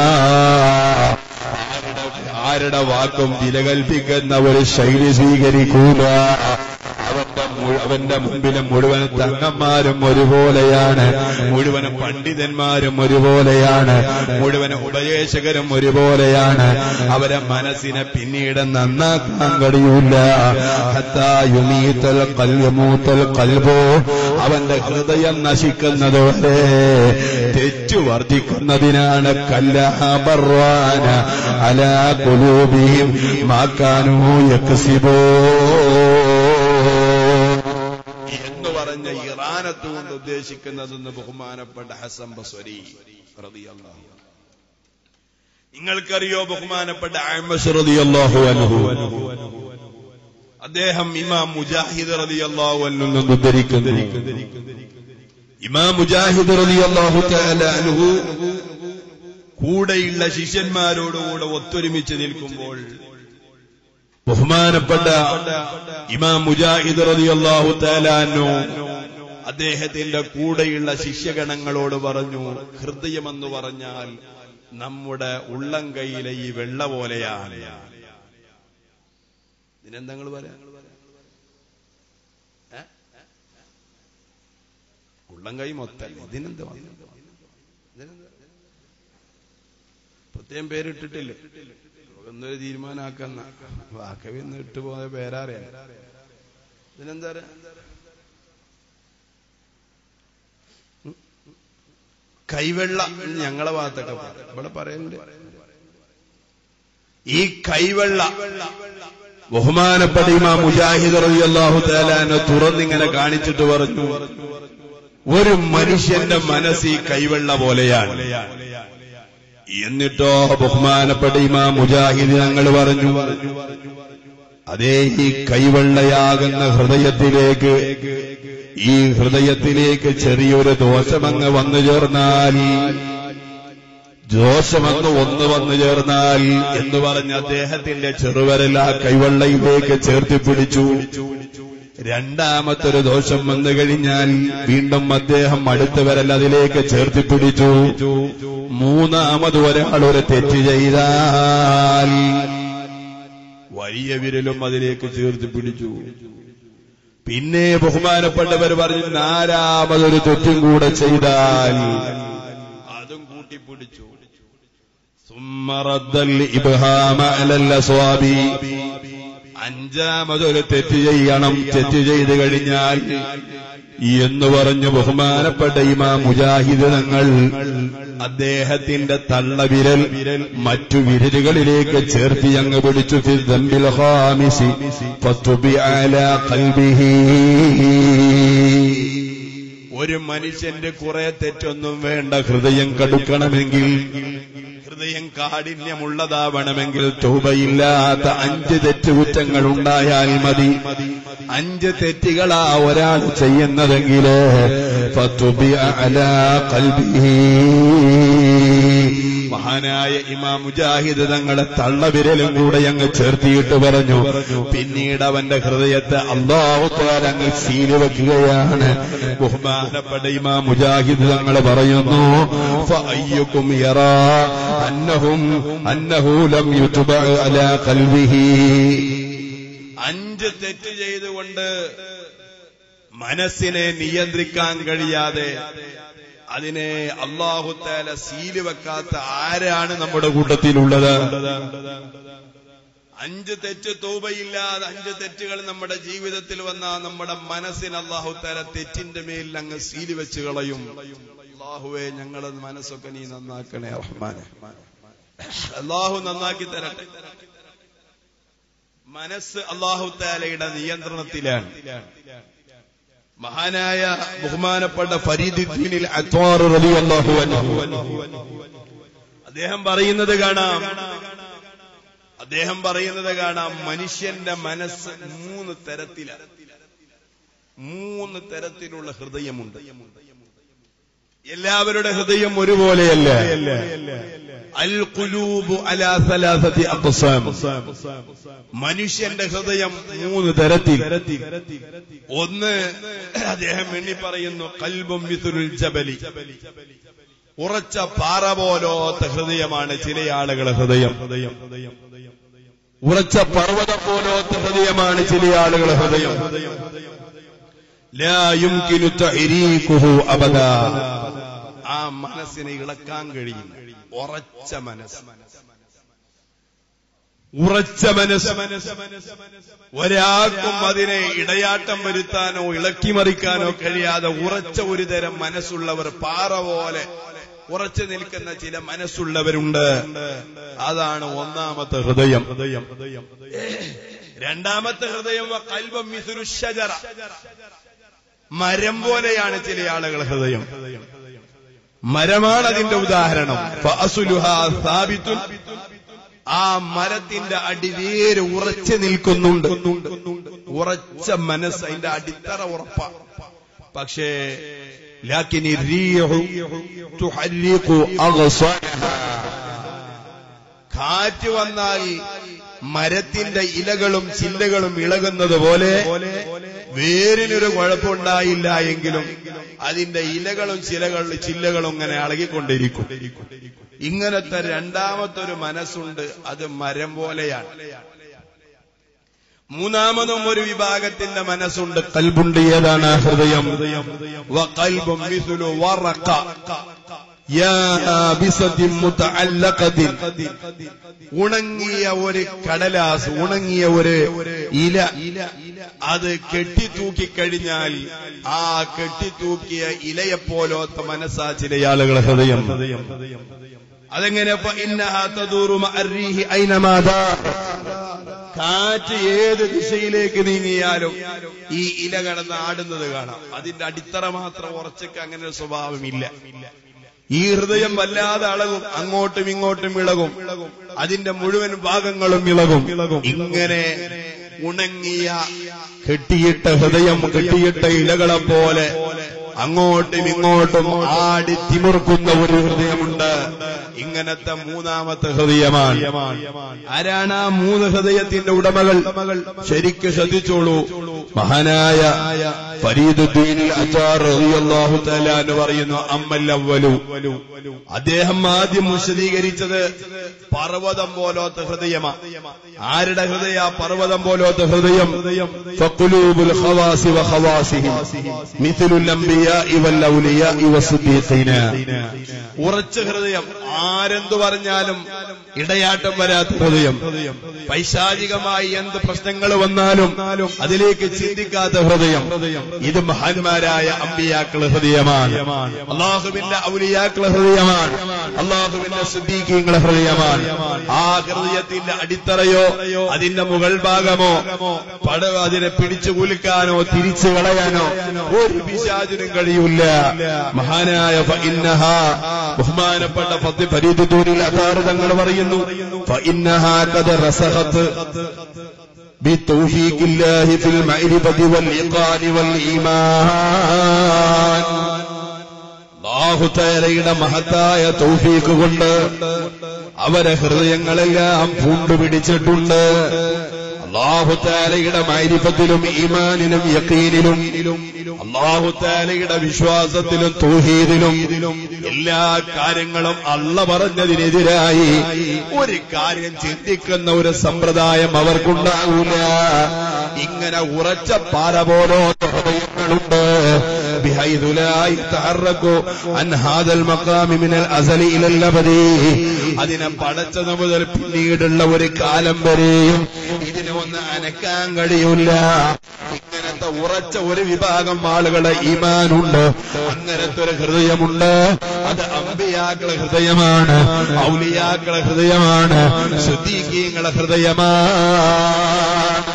ആരുടെ വാക്കും വില കൽപ്പിക്കുന്ന ഒരു ശൈലി സ്വീകരിക്കൂല അവന്റെ അവന്റെ മുമ്പിലെ മുഴുവൻ തങ്ങന്മാരും ഒരുപോലെയാണ് മുഴുവൻ പണ്ഡിതന്മാരും ഒരുപോലെയാണ് മുഴുവൻ ഉപദേശകരും ഒരുപോലെയാണ് അവരെ മനസ്സിനെ പിന്നീട് നന്നാക്കാൻ കഴിയൂല ഹത്തായുമീത്തൽ കല്യമൂത്തൽ കൽബോ അവന്റെ ഹൃദയം നശിക്കുന്നതോടെ തെറ്റു വർദ്ധിക്കുന്നതിനാണ് കല്ലാബർവാന അലാ കുലൂബിയും മാക്കാനോ യക്സിബോ സ്ഥാനത്ത് കൊണ്ട് ഉദ്ദേശിക്കുന്നതെന്ന് ബഹുമാനപ്പെട്ട ഹസൻ ബസ്വരി റളിയല്ലാഹു അൻഹു. നിങ്ങൾക്കറിയോ ബഹുമാനപ്പെട്ട അഹ്മദ് റളിയല്ലാഹു അൻഹു അദ്ദേഹം ഇമാം മുജാഹിദ് റളിയല്ലാഹു അൻഹു നിന്ന് ഉദ്ധരിക്കുന്നു ഇമാം മുജാഹിദ് റളിയല്ലാഹു തആല അൻഹു കൂടെയുള്ള ശിഷ്യന്മാരോടുകൂടെ ഒത്തൊരുമിച്ച് നിൽക്കുമ്പോൾ ബഹുമാനപ്പെട്ട ഇമാം മുജാഹിദ് റളിയല്ലാഹു തആല അൻഹു അദ്ദേഹത്തിന്റെ കൂടെയുള്ള ശിഷ്യഗണങ്ങളോട് പറഞ്ഞു ഹൃദയമെന്ന് പറഞ്ഞാൽ നമ്മുടെ ഉള്ളം കൈയിലെ ഈ വെള്ള പോലെയാണ് ഇതിനെന്താ നിങ്ങൾ പറയാ ഏ? ഉള്ളം കൈ മൊത്തം ഇതിനെന്താ വന്നത്? ഇതിനെന്താ? പ്രത്യേകം പേരിട്ടിട്ടില്ല ഒന്നൊരു തീരുമാനാക്കുന്ന വാക്കവി ഒന്ന് ഇട്ട് പോയ പേരറിയാം ഇതിനെന്താ പറയാ ഉം. കൈവെള്ള എന്ന് ഞങ്ങളെ ഭാഗത്തൊക്കെ പറയും ഇവിടെ പറയുന്നുണ്ട് ഈ കൈവെള്ള ബഹുമാനപ്പെട്ട ഇമാം മുജാഹിദ് റളിയല്ലാഹു തആലാനെ തുറന്നിങ്ങനെ കാണിച്ചിട്ട് പറഞ്ഞു ഒരു മനുഷ്യന്റെ മനസ്സ് ഈ കൈവെള്ള പോലെയാണ് എന്നിട്ടോ ബഹുമാനപ്പെട്ട ഇമാം മുജാഹിദ് ഞങ്ങൾ പറഞ്ഞു അതേ ഈ കൈവെള്ളയാകുന്ന ഹൃദയത്തിലേക്ക് ഈ ഹൃദയത്തിലേക്ക് ചെറിയൊരു ദോഷമങ്ങ് വന്നു ചേർന്നാൽ ദോഷമങ്ങ് ഒന്ന് വന്നു ചേർന്നാൽ എന്ന് പറഞ്ഞ് അദ്ദേഹത്തിന്റെ ചെറുവരൽ ആ കൈവെള്ളയിലേക്ക് ചേർത്തി പിടിച്ചു രണ്ടാമത്തൊരു ദോഷം വന്നു കഴിഞ്ഞാൽ വീണ്ടും അദ്ദേഹം അടുത്ത വരൽ അതിലേക്ക് ചേർത്തി പിടിച്ചു മൂന്നാമത് ഒരാൾ ഒരു തെറ്റ് ചെയ്താൽ വലിയ വിരലും അതിലേക്ക് ചേർത്ത് പിടിച്ചു പിന്നെ ബഹുമാനപ്പെട്ടവർ പറഞ്ഞു നാലാമതൊരു തെറ്റും കൂടെ ചെയ്താൽ അതും കൂട്ടിപ്പിടിച്ചു സുമ്മറദ്ദൽ ഇബ്ഹാമ അലൽ അസ്വാബി അഞ്ചാമതൊരു തെറ്റ് ചെയ്യണം തെറ്റ് ചെയ്തു കഴിഞ്ഞാൽ എന്ന് പറഞ്ഞു ബഹുമാനപ്പെട്ട ഇമാ മുജാഹിദ് തങ്ങൾ അദ്ദേഹത്തിന്റെ തള്ളവിരൽ മറ്റു വിരലുകളിലേക്ക് ചേർത്തി അങ്ങ് പിടിച്ചു ഫി ദംബിൽ ഖാമിസി ഫതുബി അലാ ഖൽബിഹി ഒരു മനുഷ്യന്റെ കുറെ തെറ്റൊന്നും വേണ്ട ഹൃദയം കടുക്കണമെങ്കിൽ ഹൃദയം കാഠിന്യമുള്ളതാവണമെങ്കിൽ തൗബയില്ലാത്ത അഞ്ച് തെറ്റുകുറ്റങ്ങൾ ഉണ്ടായാൽ മതി അഞ്ച് തെറ്റുകളാ ഒരാൾ ചെയ്യുന്നതെങ്കില് ഫതുബി അലാ ഖൽബിഹി മഹാനായ ഇമാം മുജാഹിദ് തങ്ങളെ തള്ളവിരലും കൂടെ അങ്ങ് ചേർത്തിയിട്ട് പറഞ്ഞു പിന്നീട് അവന്റെ ഹൃദയത്തെ അള്ളാഹുത്താൽ അങ്ങ് സീല് വെക്കുകയാണ് ബഹുമാനപ്പെട്ട ഇമാം മുജാഹിദ് തങ്ങൾ പറയുന്നു ഫഅയ്യുക്കും യറാ അന്നഹും അന്നഹു ലം യുത്ബ അലാ ഖൽബിഹി അഞ്ച് തെറ്റ് ചെയ്തുകൊണ്ട് മനസ്സിനെ നിയന്ത്രിക്കാൻ കഴിയാതെ അതിനെ അള്ളാഹുത്താല സീല് വെക്കാത്ത ആരാണ് നമ്മുടെ കൂട്ടത്തിലുള്ളത് അഞ്ച് തെറ്റ് തൗബയില്ലാതെ അഞ്ച് തെറ്റുകൾ നമ്മുടെ ജീവിതത്തിൽ വന്നാൽ നമ്മുടെ മനസ്സിന് അള്ളാഹുത്താല തെറ്റിന്റെ മേലിൽ അങ്ങ് സീല് വെച്ച് കളയും അള്ളാഹുവെ ഞങ്ങളെ മനസ്സൊക്കെ നീ നന്നാക്കണേ റഹ്മാനെ അള്ളാഹു നന്നാക്കി തരട്ടെ മനസ്സ് അള്ളാഹുത്താലയുടെ നിയന്ത്രണത്തിലാണ് മഹാനായ ബഹുമാനപ്പെട്ട ഫരീദുദ്ദീനിൽ അത്വാർ റളിയല്ലാഹു അൻഹു അദ്ദേഹം പറയുന്നത് കാണാം അദ്ദേഹം പറയുന്നത് കാണാം മനുഷ്യന്റെ മനസ്സ് മൂന്ന് തരത്തിലാണ് മൂന്ന് തരത്തിലുള്ള ഹൃദയമുണ്ട് എല്ലാവരുടെ ഹൃദയം ഒരുപോലെയല്ല അൽ ഖുലൂബു അലാ സലാസതി അഖ്സാം മനുഷ്യന്റെ ഹൃദയം മൂന്ന് തരത്തിൽ ഒന്ന് അദ്ദേഹം എണ്ണി പറയുന്നു കൽബും മിഥുരുൽ ജബലി ഉറച്ച പാറ പോലോത്ത ഹൃദയമാണ് ചില ആളുകളെ ഹൃദയം ഉറച്ച പർവ്വതം പോലോത്ത ഹൃദയമാണ് ചില ആളുകളെ ഹൃദയം ലാ യുംകിനു തഹരീഖുഹു അബദാ ആ മനസ്സിനെ ഇളക്കാൻ കഴിയും ഉറച്ച മനസ്സ് ഉറച്ച മനസ്സ് ഒരാൾക്കും അതിനെ ഇടയാട്ടം വരുത്താനോ ഇളക്കിമറിക്കാനോ കഴിയാതെ ഉറച്ച ഒരു തരം മനസ്സുള്ളവർ പാറ പോലെ ഉറച്ചു നിൽക്കുന്ന ചില മനസ്സുള്ളവരുണ്ട് അതാണ് ഒന്നാമത്തെ ഹൃദയം രണ്ടാമത്തെ ഹൃദയം കൽബം മിസുരു ഷജറ മരം പോലെയാണ് ചില ആളുകൾ ഹൃദയം മരമാണ് അതിന്റെ ഉദാഹരണം ഫഅസുലുഹാ സാബിത്തുൻ. ആ മരത്തിന്റെ അടിവേര് ഉറച്ചു നിൽക്കുന്നുണ്ട് ഉറച്ച മനസ്സ് അതിന്റെ അടിത്തറ ഉറപ്പ പക്ഷേ ലാക്കിനി റീഹു തുഹല്ലിഖു അഗ്സാനഹാ. കാറ്റ് വന്നാൽ മരത്തിന്റെ ഇലകളും ചില്ലകളും ഇളകുന്നത് പോലെ വേരിനൊരു കുഴപ്പമുണ്ടായില്ല എങ്കിലും അതിന്റെ ഇലകളും ചിലകളും ചില്ലകളും ഇങ്ങനെ ഇളകിക്കൊണ്ടിരിക്കും ഇങ്ങനത്തെ രണ്ടാമത്തെ ഒരു മനസ്സുണ്ട് അത് മരം പോലെയാണ് മൂന്നാമതും ഒരു വിഭാഗത്തിന്റെ മനസ്സുണ്ട് കൽബുണ്ട് ഏതാണ് ആ ഹൃദയം വഖൽബും മിസ്ലു വറഖ യാബിസത്തിൻ മുതഅല്ലഖത്തിൻ ഉണങ്ങിയ ഒരു കടലാസ് ഉണങ്ങിയ ഒരു ഇല അത് കെട്ടിത്തൂക്കിക്കഴിഞ്ഞാൽ ആ കെട്ടിത്തൂക്കിയ ഇലയെപ്പോലത്തെ മനസ്സാ ചില ആളുകളെ ഹൃദയം അതെങ്ങനെ ഇപ്പൊ ഇന്നഹാ തദൂറു മഅർരീഹി ഐനമാ ദാർ. കാറ്റ് ഏത് ദിശയിലേക്ക് നീങ്ങിയാലും ഈ ഇല കടന്ന് ആടുന്നത് കാണാം അതിന്റെ അടിത്തറ മാത്രം ഉറച്ചൊക്കെ അങ്ങനെ ഒരു സ്വഭാവമില്ല ഈ ഹൃദയം വല്ലാതെ അളകും അങ്ങോട്ടും ഇങ്ങോട്ടും ഇളകും അതിന്റെ മുഴുവൻ ഭാഗങ്ങളും ഇളകും ഇങ്ങനെ ഉണങ്ങിയ കെട്ടിയിട്ട ഹൃദയം കെട്ടിയിട്ട ഇലകളെ പോലെ അങ്ങോട്ടും ഇങ്ങോട്ടും ആടി തിമിർക്കുന്ന ഒരു ഹൃദയമുണ്ട് ഇങ്ങനത്തെ മൂന്നാമത്തെ ഹൃദയമാണ് ആരാണ് ആ മൂന്ന് ഹൃദയത്തിന്റെ ഉടമകൾ ശരിക്ക് ശ്രദ്ധിച്ചോളൂ മഹാനായ ഫരീദുദ്ദീൻ അച്ചാർ റളിയല്ലാഹു തആല എന്ന് പറയുന്നു അമ്മൽ അവ്വലു അദ്ദേഹം ആദ്യം വിശദീകരിച്ചത് പർവ്വതം പോലത്തെ ഹൃദയമാ ആരുടെ ഹൃദയ പർവ്വതം പോലത്തെ ഹൃദയം ഫഖുലൂബുൽ ഖവാസി വ ഖവാസിഹിം മിഥലുൽ അംബിയാഇ വൽ ഔലിയാഇ വസ്സദീഖീന ഉറച്ച ഹൃദയം ആരെന്തു പറഞ്ഞാലും ഇടയാട്ടം വരാത്ത ഹൃദയം പൈശാചികമായി എന്ത് പ്രശ്നങ്ങൾ വന്നാലും അതിലേക്ക് ചിന്തിക്കാത്ത ഹൃദയം ഇത് മഹാന്മാരായ അമ്പിയാക്കളെ ഹൃദയമാണ് അള്ളാഹുവിന്റെ ഔലിയാക്കളെ ഹൃദയമാണ് അള്ളാഹുവിന്റെ സിദ്ദീഖീങ്ങളെ ഹൃദയമാണ് ആ ഹൃദയത്തിന്റെ അടിത്തറയോ അതിന്റെ മുകൾ ഭാഗമോ പട അതിനെ പിടിച്ചു കുലുക്കാനോ തിരിച്ചു കളയാനോ ഒരു പിശാചിനും കഴിയില്ല മഹാനായ ഫഇന്നഹാ ബഹുമാനപ്പെട്ട ഫത്തി ഫരീദുദ്ദീനിൽ അതാറ് തങ്ങൾ പറയുന്നു ഫഇന്നഹാ ഖദ റസഖത്ത് بتوفيق الله في المعرفة والإيقان والإيمان ബാഹുതേരയുടെ മഹത്തായ തൗഫീക്ക് കൊണ്ട് അവരെ ഹൃദയങ്ങളെല്ലാം പൂണ്ടുപിടിച്ചിട്ടുണ്ട് അള്ളാഹുത്താലയുടെ മൈരിഫത്തിലും ഈമാനിലും യക്കീനിലും അള്ളാഹുത്താലയുടെ വിശ്വാസത്തിലും തൗഹീദിലും എല്ലാ കാര്യങ്ങളും അള്ള പറഞ്ഞതിനെതിരായി ഒരു കാര്യം ചിന്തിക്കുന്ന ഒരു സമ്പ്രദായം അവർക്കുണ്ടാകൂല ഇങ്ങനെ ഉറച്ച പാറ പോലോത്ത ഹൃദയങ്ങളുണ്ട് بحيث لا يتحرك عن هذا المقام من الأزل إلى الأبد അതിനെ പടച്ചത് മുതൽ പിന്നീടുള്ള ഒരു കാലം വരെയും ഇതിനെ ഒന്ന് അനക്കാൻ കഴിയില്ല ഇങ്ങനത്തെ ഉറച്ച ഒരു വിഭാഗം ആളുകളെ ഈമാനുണ്ട് അങ്ങനത്തെ ഒരു ഹൃദയമുണ്ട് അത് അമ്പിയാക്കളെ ഹൃദയമാണ് ഔലിയാക്കളെ ഹൃദയമാണ് ശുദ്ധീകീങ്ങളെ ഹൃദയമാണ്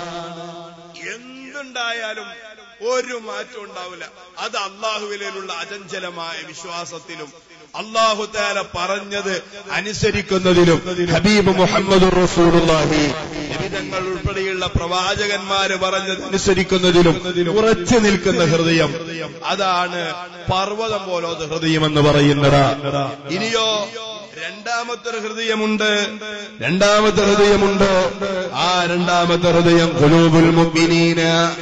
എന്തുണ്ടായാലും ഒരു മാറ്റം ഉണ്ടാവില്ല അത് അള്ളാഹുവിലുള്ള അചഞ്ചലമായ വിശ്വാസത്തിലും അള്ളാഹു താല പറഞ്ഞത് അനുസരിക്കുന്നതിലും ഹബീബ് മുഹമ്മദ് റസൂലുള്ളാഹി നബിതങ്ങൾ ഉൾപ്പെടെയുള്ള പ്രവാചകന്മാര് പറഞ്ഞത് അനുസരിക്കുന്നതിലും ഉറച്ചു നിൽക്കുന്ന ഹൃദയം അതാണ് പർവ്വതം പോലത്തെ ഹൃദയം എന്ന് പറയുന്നത് ഇനിയോ രണ്ടാമത്തെ ഒരു ഹൃദയമുണ്ട് രണ്ടാമത്തെ ഹൃദയമുണ്ട് ആ രണ്ടാമത്തെ ഹൃദയം കുലൂബുൽ മുഅ്മിനീന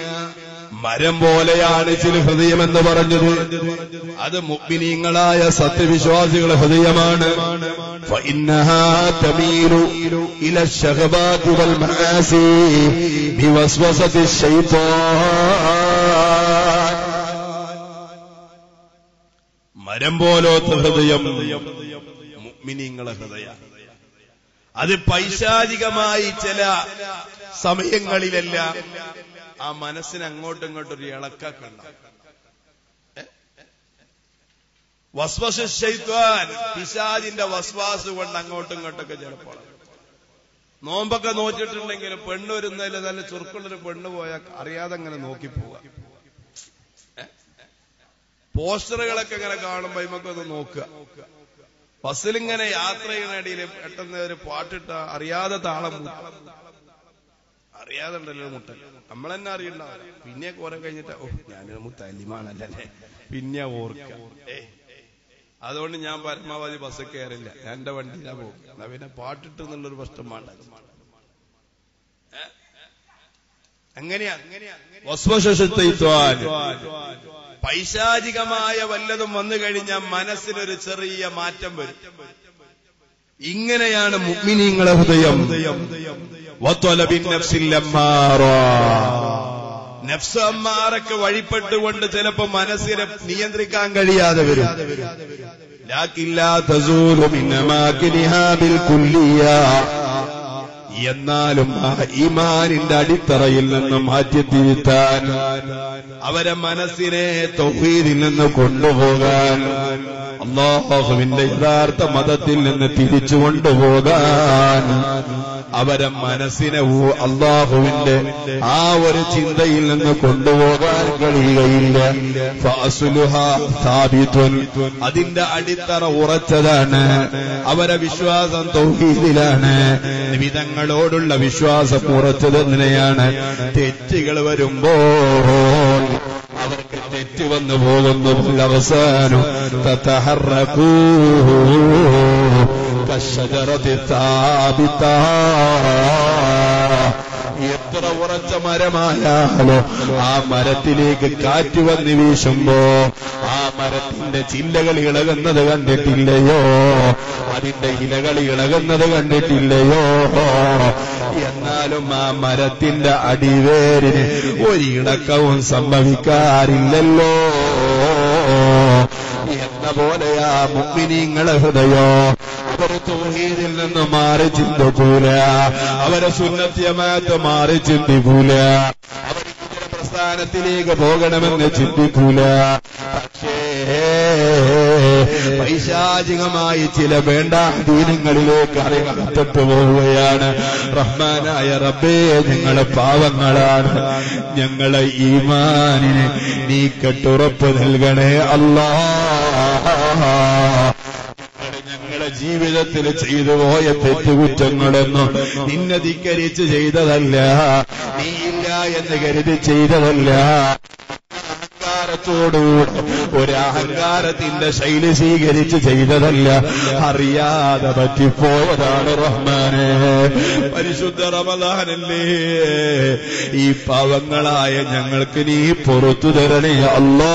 മരം പോലെയാണ് ചില ഹൃദയമെന്ന് പറഞ്ഞത് അത് മുഗ്മിനീങ്ങളായ സത്യവിശ്വാസികളുടെ ഹൃദയമാണ് فإنها تميل إلى الشغبات والمعاصي بوسوسة الشيطان മരം പോലത്തെ ഹൃദയം മുഗ്മിനീങ്ങളെ ഹൃദയം അത് പൈശാചികമായി ചില സമയങ്ങളിലെല്ലാം ആ മനസ്സിന് അങ്ങോട്ടും ഇങ്ങോട്ടും ഒരു ഇളക്കൊക്കെ ഉണ്ടാവും വസ്വശൈത്വാൻ പിശാജിന്റെ വസ്വാസ് കൊണ്ട് അങ്ങോട്ടും ഇങ്ങോട്ടൊക്കെ ചിലപ്പോൾ നോമ്പൊക്കെ നോച്ചിട്ടുണ്ടെങ്കിൽ പെണ്ണ് വരുന്നതിൽ നല്ല ചുരുക്കുള്ളൊരു പെണ്ണ് പോയാൽ അറിയാതെ അങ്ങനെ നോക്കി പോവുക പോസ്റ്ററുകളൊക്കെ ഇങ്ങനെ കാണുമ്പോ ഇമക്കൊന്ന് നോക്കുക ബസ്സിലിങ്ങനെ യാത്ര ചെയ്യുന്നതിടയിൽ പെട്ടെന്ന് ഒരു പാട്ടിട്ട അറിയാതെ താളം മുട്ടും. അറിയാതെ ഉണ്ടല്ലോ മുട്ടൽ നമ്മൾ തന്നെ അറിയണ്ട പിന്നെ കുറെ കഴിഞ്ഞിട്ട് ഓ ഞാനൊരു മുത്തല്ലിമാണല്ലേ പിന്നെ ഓർക്കുക ഏയ് അതുകൊണ്ട് ഞാൻ പരമാവധി ബസ് കയറില്ല ഞാൻ എന്റെ വണ്ടിയിലാ പോകും എന്നാ പിന്നെ പാട്ടിട്ട് എന്നുള്ളൊരു പ്രശ്നം വേണ്ട ഏ? അങ്ങനെയാ വസ്വശുദ്ധയിത്വാൻ പൈശാചികമായ വല്ലതും വന്നു കഴിഞ്ഞാൽ മനസ്സിനൊരു ചെറിയ മാറ്റം വരും ഇങ്ങനെയാണ് മുഅ്മിനീങ്ങളെ ഹൃദയം വത്വലബിൻ നഫ്സിൽ അമ്മാറ. നഫ്സ് അമ്മാറക്ക് വഴിപ്പെട്ടുകൊണ്ട് ചിലപ്പോ മനസ്സിനെ നിയന്ത്രിക്കാൻ കഴിയാതെ വരും لكن لا تزول من أماكنها بالكلية എന്നാലും ആ ഈമാനിന്റെ അടിത്തറയിൽ നിന്ന് മാറ്റിത്തിരുത്താൻ അവരെ മനസ്സിനെ തൗഹീദിൽ നിന്ന് കൊണ്ടുപോകാൻ അള്ളാഹുവിന്റെ യഥാർത്ഥ മതത്തിൽ നിന്ന് തിരിച്ചു കൊണ്ടുപോകാൻ അവരെ മനസ്സിനെ ഊ- അള്ളാഹുവിന്റെ ആ ഒരു ചിന്തയിൽ നിന്ന് കൊണ്ടുപോകാൻ കഴിയുകയില്ല ഫഅസ്ലുഹ സാബിത്തുൻ. അതിന്റെ അടിത്തറ ഉറച്ചതാണ് അവരെ വിശ്വാസം തൗഹീദിലാണ് വിധങ്ങളോടുള്ള വിശ്വാസം ഉറച്ചത് തന്നെയാണ് തെറ്റുകൾ വരുമ്പോൾ അവർക്ക് തെറ്റ് വന്നു പോകുന്നു അവസാനം തത്തഹറക്കൂ കശജറത്തി സ്ഥാപിത്ത എത്ര ഉറച്ച മരമായാലോ ആ മരത്തിലേക്ക് കാറ്റ് വന്ന് വീശുമ്പോ ആ മരത്തിന്റെ ചില്ലകൾ ഇളകുന്നത് കണ്ടിട്ടില്ലയോ അതിന്റെ ഇലകൾ ഇളകുന്നത് കണ്ടിട്ടില്ലയോ എന്നാലും ആ മരത്തിന്റെ അടിവേരിന് ഒരിളക്കവും സംഭവിക്കാറില്ലല്ലോ എന്ന പോലെയാ മുഗ്മിനീങ്ങളെ ഹൃദയോ അവര് തൗഹീദിൽ നിന്ന് മാറി ചിന്തിക്കൂല അവരെ സുന്നത്യമായിട്ട് മാറി ചിന്തിക്കൂല അവർ ഇതര പ്രസ്ഥാനത്തിലേക്ക് പോകണമെന്ന് ചിന്തിക്കൂല പക്ഷേ പൈശാചികമായി ചില വേണ്ട ദീനങ്ങളിലേക്ക് അറിയപ്പെട്ടിട്ട് പോവുകയാണ് റഹ്മാനായ റബ്ബേ ഞങ്ങളെ പാവങ്ങളാണ് ഞങ്ങളെ ഈമാനിന് നീ കെട്ടുറപ്പ് നൽകണേ അല്ലാ ഞങ്ങളെ ജീവിതത്തിൽ ചെയ്തു പോയ തെറ്റുകുറ്റങ്ങളൊന്നും നിന്നെ ധിക്കരിച്ച് ചെയ്തതല്ല നീയില്ല എന്ന് കരുതി ചെയ്തതല്ല അഹങ്കാരത്തോടുകൂടെ ഒരു അഹങ്കാരത്തിന്റെ ശൈലി സ്വീകരിച്ച് ചെയ്തതല്ല അറിയാതെ പറ്റിപ്പോയതാണ് റഹ്മാനെ പരിശുദ്ധ റമദാനല്ലേ ഈ പാവങ്ങളായ ഞങ്ങൾക്ക് നീ പുറത്തു തരണേ അല്ലാ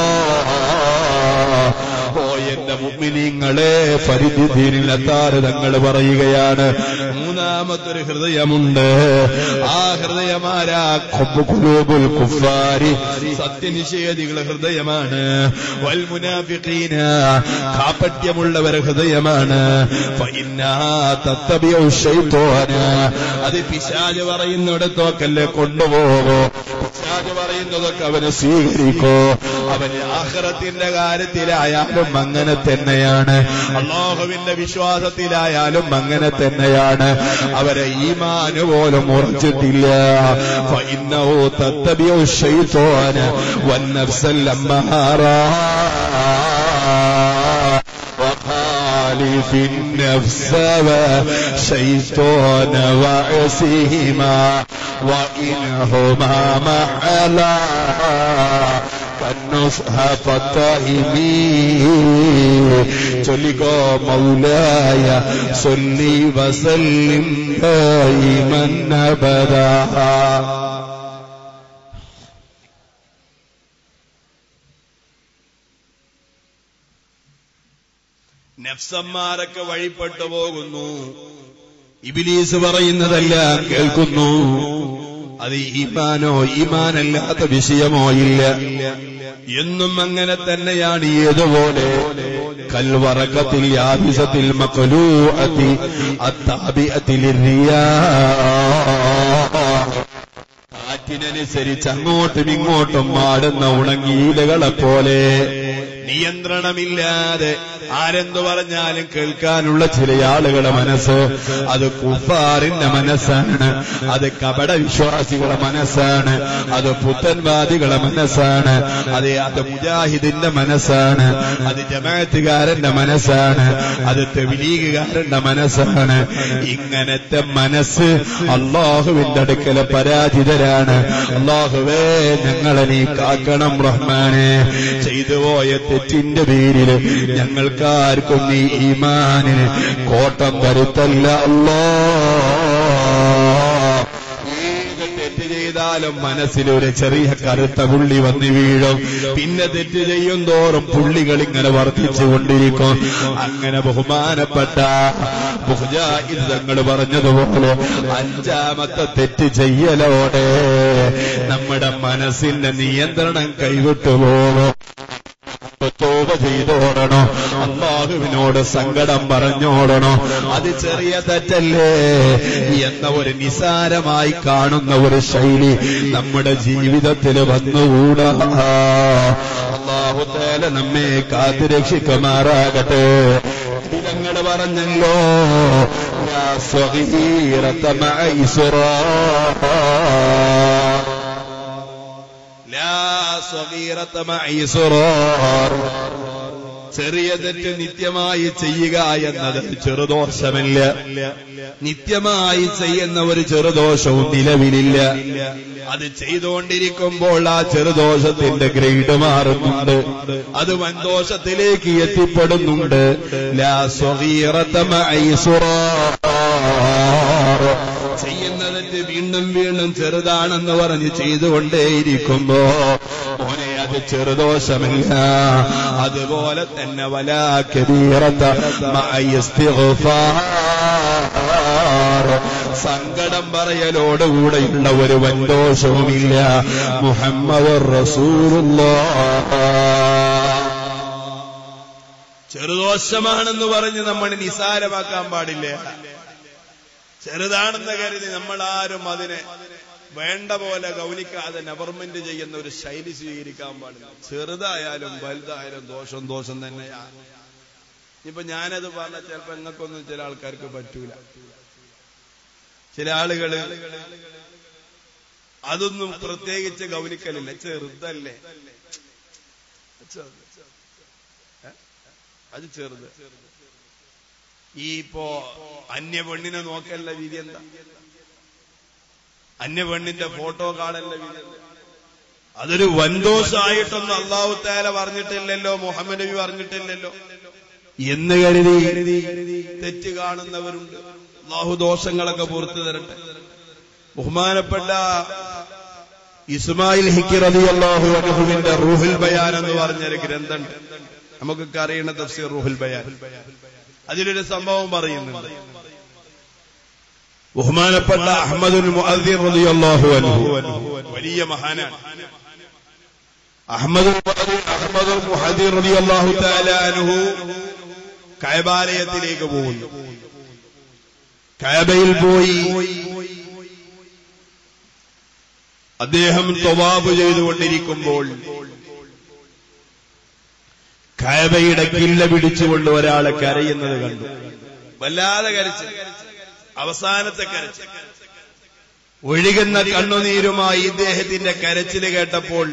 ഓ എന്റെ മുമ്മിനിങ്ങളെ പരിധിയിലെത്താറ് തങ്ങൾ പറയുകയാണ് മൂന്നാമത്തൊരു ഹൃദയമുണ്ട് ആ ഹൃദയമാരാ കുലൂബുൽ കുഫാരി സത്യനിഷേധികളുടെ ഹൃദയമാണ് വൽമുനാഫിഖീന കാപ്പട്യമുള്ളവരുടെ ഹൃദയമാണ് ഫഇന്നാ തത്തബിഉ ശൈത്വാന അത് പിശാച് പറയുന്നിടത്തൊക്കല്ലേ കൊണ്ടുപോകോ പിശാച് പറയുന്നതൊക്കെ അവന് സ്വീകരിക്കോ അവന് ആഹ്റത്തിന്റെ കാര്യത്തിലായാലും അങ്ങനെ തന്നെയാണ് അള്ളാഹുവിന്റെ വിശ്വാസത്തിലായാലും അങ്ങനെ തന്നെയാണ് അവരെ ഈമാന് പോലും ഉറച്ചിട്ടില്ല فإنه تتبع الشيطان والنفس الأمارة وخالف النفس والشيطان وعصيهما وإنهما محلا فالنصح فالطائمين ചൊല്ലിക്കോ മൗലായ സൊല്ലി വസല്ലിം ദായിമൻ അബദാ നഫ്സന്മാരൊക്കെ വഴിപ്പെട്ടു പോകുന്നു ഇബിലീസ് പറയുന്നതെല്ലാം കേൾക്കുന്നു അത് ഈമാനോ ഈമാനല്ലാത്ത വിഷയമോ ഇല്ല എന്നും അങ്ങനെ തന്നെയാണ് ഏതുപോലെ കൽവറക്കത്തിൽ യാബിസത്തിൽ മക്കലൂഅത്തി അത്താബിഅത്തിൽ കാറ്റിനനുസരിച്ച് അങ്ങോട്ടും ഇങ്ങോട്ടും ആടുന്ന ഉണങ്ങിയിലകളെ പോലെ നിയന്ത്രണമില്ലാതെ ആരെന്തു പറഞ്ഞാലും കേൾക്കാനുള്ള ചില ആളുകളുടെ മനസ്സ് അത് കുഫാറിന്റെ മനസ്സാണ് അത് കപട വിശ്വാസികളുടെ മനസ്സാണ് അത് പുത്തൻവാദികളുടെ മനസ്സാണ് അത് അത് മുജാഹിദിന്റെ മനസ്സാണ് അത് ജമാഅത്തുകാരന്റെ മനസ്സാണ് അത് തെവിലീഗുകാരന്റെ മനസ്സാണ് ഇങ്ങനത്തെ മനസ്സ് അള്ളാഹുവിന്റെ അടുക്കലെ പരാജിതരാണ് അള്ളാഹുവേ ഞങ്ങളെ നീ കാക്കണം റഹ്മാനെ ചെയ്തു പോയ തെറ്റിന്റെ പേരിൽ ഞങ്ങൾക്കാർക്കും നീ ഈമാനിന് കോട്ടം വരുത്തല്ല അല്ലാ ഏത് തെറ്റ് ചെയ്താലും മനസ്സിലൊരു ചെറിയ കറുത്ത പുള്ളി വന്ന് വീഴും പിന്നെ തെറ്റ് ചെയ്യും തോറും പുള്ളികൾ ഇങ്ങനെ വർദ്ധിച്ചുകൊണ്ടിരിക്കും അങ്ങനെ ബഹുമാനപ്പെട്ട മുഹജാഹിദ് തങ്ങൾ പറഞ്ഞതുപോലെ അഞ്ചാമത്തെ തെറ്റ് ചെയ്യലോടെ നമ്മുടെ മനസ്സിന്റെ നിയന്ത്രണം കൈവിട്ടു പോകും തോപ ചെയ്തോടണോ അള്ളാഹുവിനോട് സങ്കടം പറഞ്ഞോടണോ അത് ചെറിയ തെറ്റല്ലേ എന്ന ഒരു നിസാരമായി കാണുന്ന ഒരു ശൈലി നമ്മുടെ ജീവിതത്തിൽ വന്നുകൂടാ അള്ളാഹുത്തേല നമ്മെ കാത്തുരക്ഷിക്കുമാറാകട്ടെ ഇതങ്ങൾ പറഞ്ഞല്ലോ യാ സ്വഗീറത മഅ ഇസ്റാർ ലാ സ്വഗീറത മഅ ഇസ്റാർ ചെറിയ തെറ്റ് നിത്യമായി ചെയ്യുക എന്നത് ചെറുദോഷമല്ല നിത്യമായി ചെയ്യുന്ന ഒരു ചെറുദോഷവും നിലവിലില്ല അത് ചെയ്തുകൊണ്ടിരിക്കുമ്പോൾ ആ ചെറുദോഷത്തിന്റെ ഗ്രേഡ് മാറുന്നുണ്ട് അത് വൻദോഷത്തിലേക്ക് എത്തിപ്പെടുന്നുണ്ട് ലാ സ്വഗീറത മഅ ഇസ്റാർ ചെയ്യുന്നതിന്റെ വീണ്ടും വീണ്ടും ചെറുതാണെന്ന് പറഞ്ഞ് ചെയ്തുകൊണ്ടേയിരിക്കുമ്പോ മോനെ അത് ചെറുദോഷമില്ല അതുപോലെ തന്നെ വലാ കബീറത മഅ ഇസ്തിഗ്ഫാർ സങ്കടം പറയലോടുകൂടെയുള്ള ഒരു വൻദോഷവുമില്ല മുഹമ്മദ് ചെറുദോഷമാണെന്ന് പറഞ്ഞ് നമ്മൾ നിസാരമാക്കാൻ പാടില്ല ചെറുതാണെന്ന് കരുതി നമ്മൾ ആരും അതിനെ വേണ്ട പോലെ ഗൗനിക്കാതെ ഗവൺമെന്റ് ചെയ്യുന്ന ഒരു ശൈലി സ്വീകരിക്കാൻ പാടില്ല ചെറുതായാലും വലുതായാലും ദോഷം ദോഷം തന്നെയാണ് ഇപ്പൊ ഞാനത് പറഞ്ഞ ചിലപ്പോ നിങ്ങൾക്കൊന്നും ചില ആൾക്കാർക്ക് പറ്റൂല ചില ആളുകള് അതൊന്നും പ്രത്യേകിച്ച് ഗൗനിക്കലില്ല ചെറുതല്ലേ ഏ? അത് ചെറുത് ഈ ഇപ്പോ അന്യ പെണ്ണിനെ നോക്കല്ല വിധി എന്താ അന്യ പെണ്ണിന്റെ ഫോട്ടോ കാണല്ല വിധി എന്താ അതൊരു വൻദോഷായിട്ടൊന്നും അള്ളാഹു താല പറഞ്ഞിട്ടില്ലല്ലോ മുഹമ്മദ് നബി പറഞ്ഞിട്ടില്ലല്ലോ എന്ന് കരുതി തെറ്റ് കാണുന്നവരുണ്ട് അള്ളാഹു ദോഷങ്ങളൊക്കെ പുറത്തു തരട്ടെ ബഹുമാനപ്പെട്ട ഇസ്മായിൽ ഹിക്കിർ അലി അള്ളാഹു അനഹുവിന്റെ റൂഹുൽ ബയാൻ എന്ന് പറഞ്ഞൊരു ഗ്രന്ഥമുണ്ട് നമുക്കൊക്കെ അറിയുന്ന തഫ്സീർ റൂഹുൽ ബയാൻ അതിലൊരു സംഭവം പറയുന്നുണ്ട് ബഹുമാനപ്പെട്ട അഹമ്മദുൽ മുഅദ്ദിർ റളിയല്ലാഹു അൻഹു വലിയ മഹാനാണ് അഹമ്മദുൽ മുഅദ്ദിർ അഹമ്മദുൽ മുഹദ്ദിർ റളിയല്ലാഹു തആല അൻഹു കഅബാലയത്തിലേക്ക് പോകുന്നു കഅബയിൽ പോയി അദ്ദേഹം തവാബ് ചെയ്തുകൊണ്ടിരിക്കുമ്പോൾ കഅബയുടെ കില്ല പിടിച്ചുകൊണ്ട് ഒരാളെ കരയുന്നത് കണ്ടു വല്ലാതെ കരച്ച് അവസാനത്തെ കരച്ച് ഒഴുകുന്ന കണ്ണുനീരുമായി ഇദ്ദേഹത്തിന്റെ കരച്ചില് കേട്ടപ്പോൾ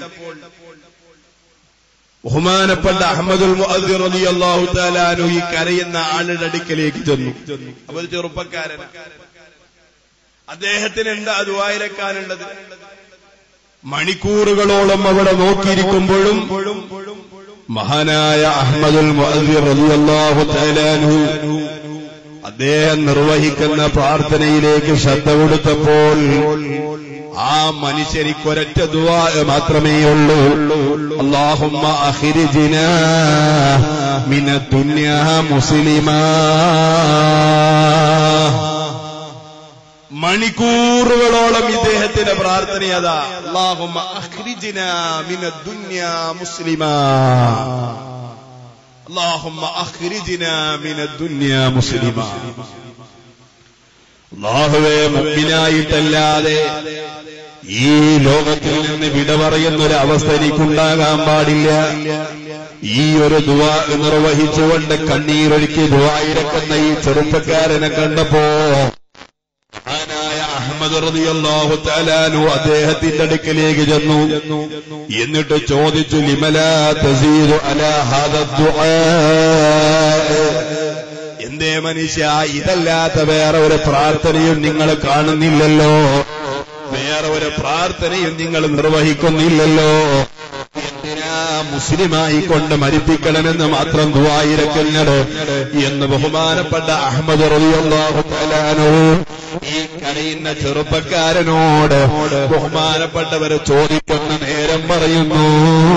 ബഹുമാനപ്പെട്ട അഹമ്മദുൽ മുഅദ്ദിർ റളിയല്ലാഹു തആല അൻഹു ഈ കരയുന്ന ആളുടെ അടുക്കലേക്ക് ചെന്നു അപ്പൊ ഒരു ചെറുപ്പക്കാരൻ അദ്ദേഹത്തിന് എന്താ ദുആയിരക്കാനുള്ളത് മണിക്കൂറുകളോളം അവിടെ നോക്കിയിരിക്കുമ്പോഴും മഹാനായ അഹമ്മദുൽ മുഅദ്ദിർ റളിയല്ലാഹു തആല അൻഹു അദ്ദേഹം നിർവഹിക്കുന്ന പ്രാർത്ഥനയിലേക്ക് ശ്രദ്ധ കൊടുത്തപ്പോൾ ആ മനുഷ്യരിക്കൊരൊറ്റ ദുവാ മാത്രമേ ഉള്ളൂ അള്ളാഹുമ്മ അഖിരിജിന മിന ദുനിയാ മുസ്ലിമാ മണിക്കൂറുകളോളം ഇദ്ദേഹത്തിന്റെ പ്രാർത്ഥനയതാ അള്ളാഹുമ്മ അഖ്രിജിന മിന ദുനിയാ മുസ്ലിമാ اللهم أخرجنا من الدنيا مسلما അള്ളാഹുവെ മുമ്പിനായിട്ടല്ലാതെ ഈ ലോകത്തിൽ നിന്ന് വിട പറയുന്ന ഒരു അവസ്ഥ എനിക്കുണ്ടാകാൻ പാടില്ല ഈ ഒരു ദുവാ നിർവഹിച്ചുകൊണ്ട് കണ്ണീരൊഴുക്കി ദുവായിരക്കുന്ന ഈ ചെറുപ്പക്കാരനെ കണ്ടപ്പോ മഹാനായ അഹമ്മദ് റളിയല്ലാഹു തആലാനു അദ്ദേഹത്തിന്റെ അടുക്കലേക്ക് ചെന്നു എന്നിട്ട് ചോദിച്ചു ലിമലാ തസീദു അലാ ഹാദ ദുആ എന്തേ മനുഷ്യ ഇതല്ലാത്ത വേറെ ഒരു പ്രാർത്ഥനയും നിങ്ങൾ കാണുന്നില്ലല്ലോ വേറെ ഒരു പ്രാർത്ഥനയും നിങ്ങൾ നിർവഹിക്കുന്നില്ലല്ലോ എന്തിനാ മുസ്ലിമായി കൊണ്ട് മരിപ്പിക്കണമെന്ന് മാത്രം ദുവായിരക്കുന്നത് എന്ന് ബഹുമാനപ്പെട്ട അഹമ്മദ് റളിയല്ലാഹു തആലാനു ഈ കരയുന്ന ചെറുപ്പക്കാരനോട് ബഹുമാനപ്പെട്ടവരെ ചോദിക്കുന്ന നേരം പറയുന്നു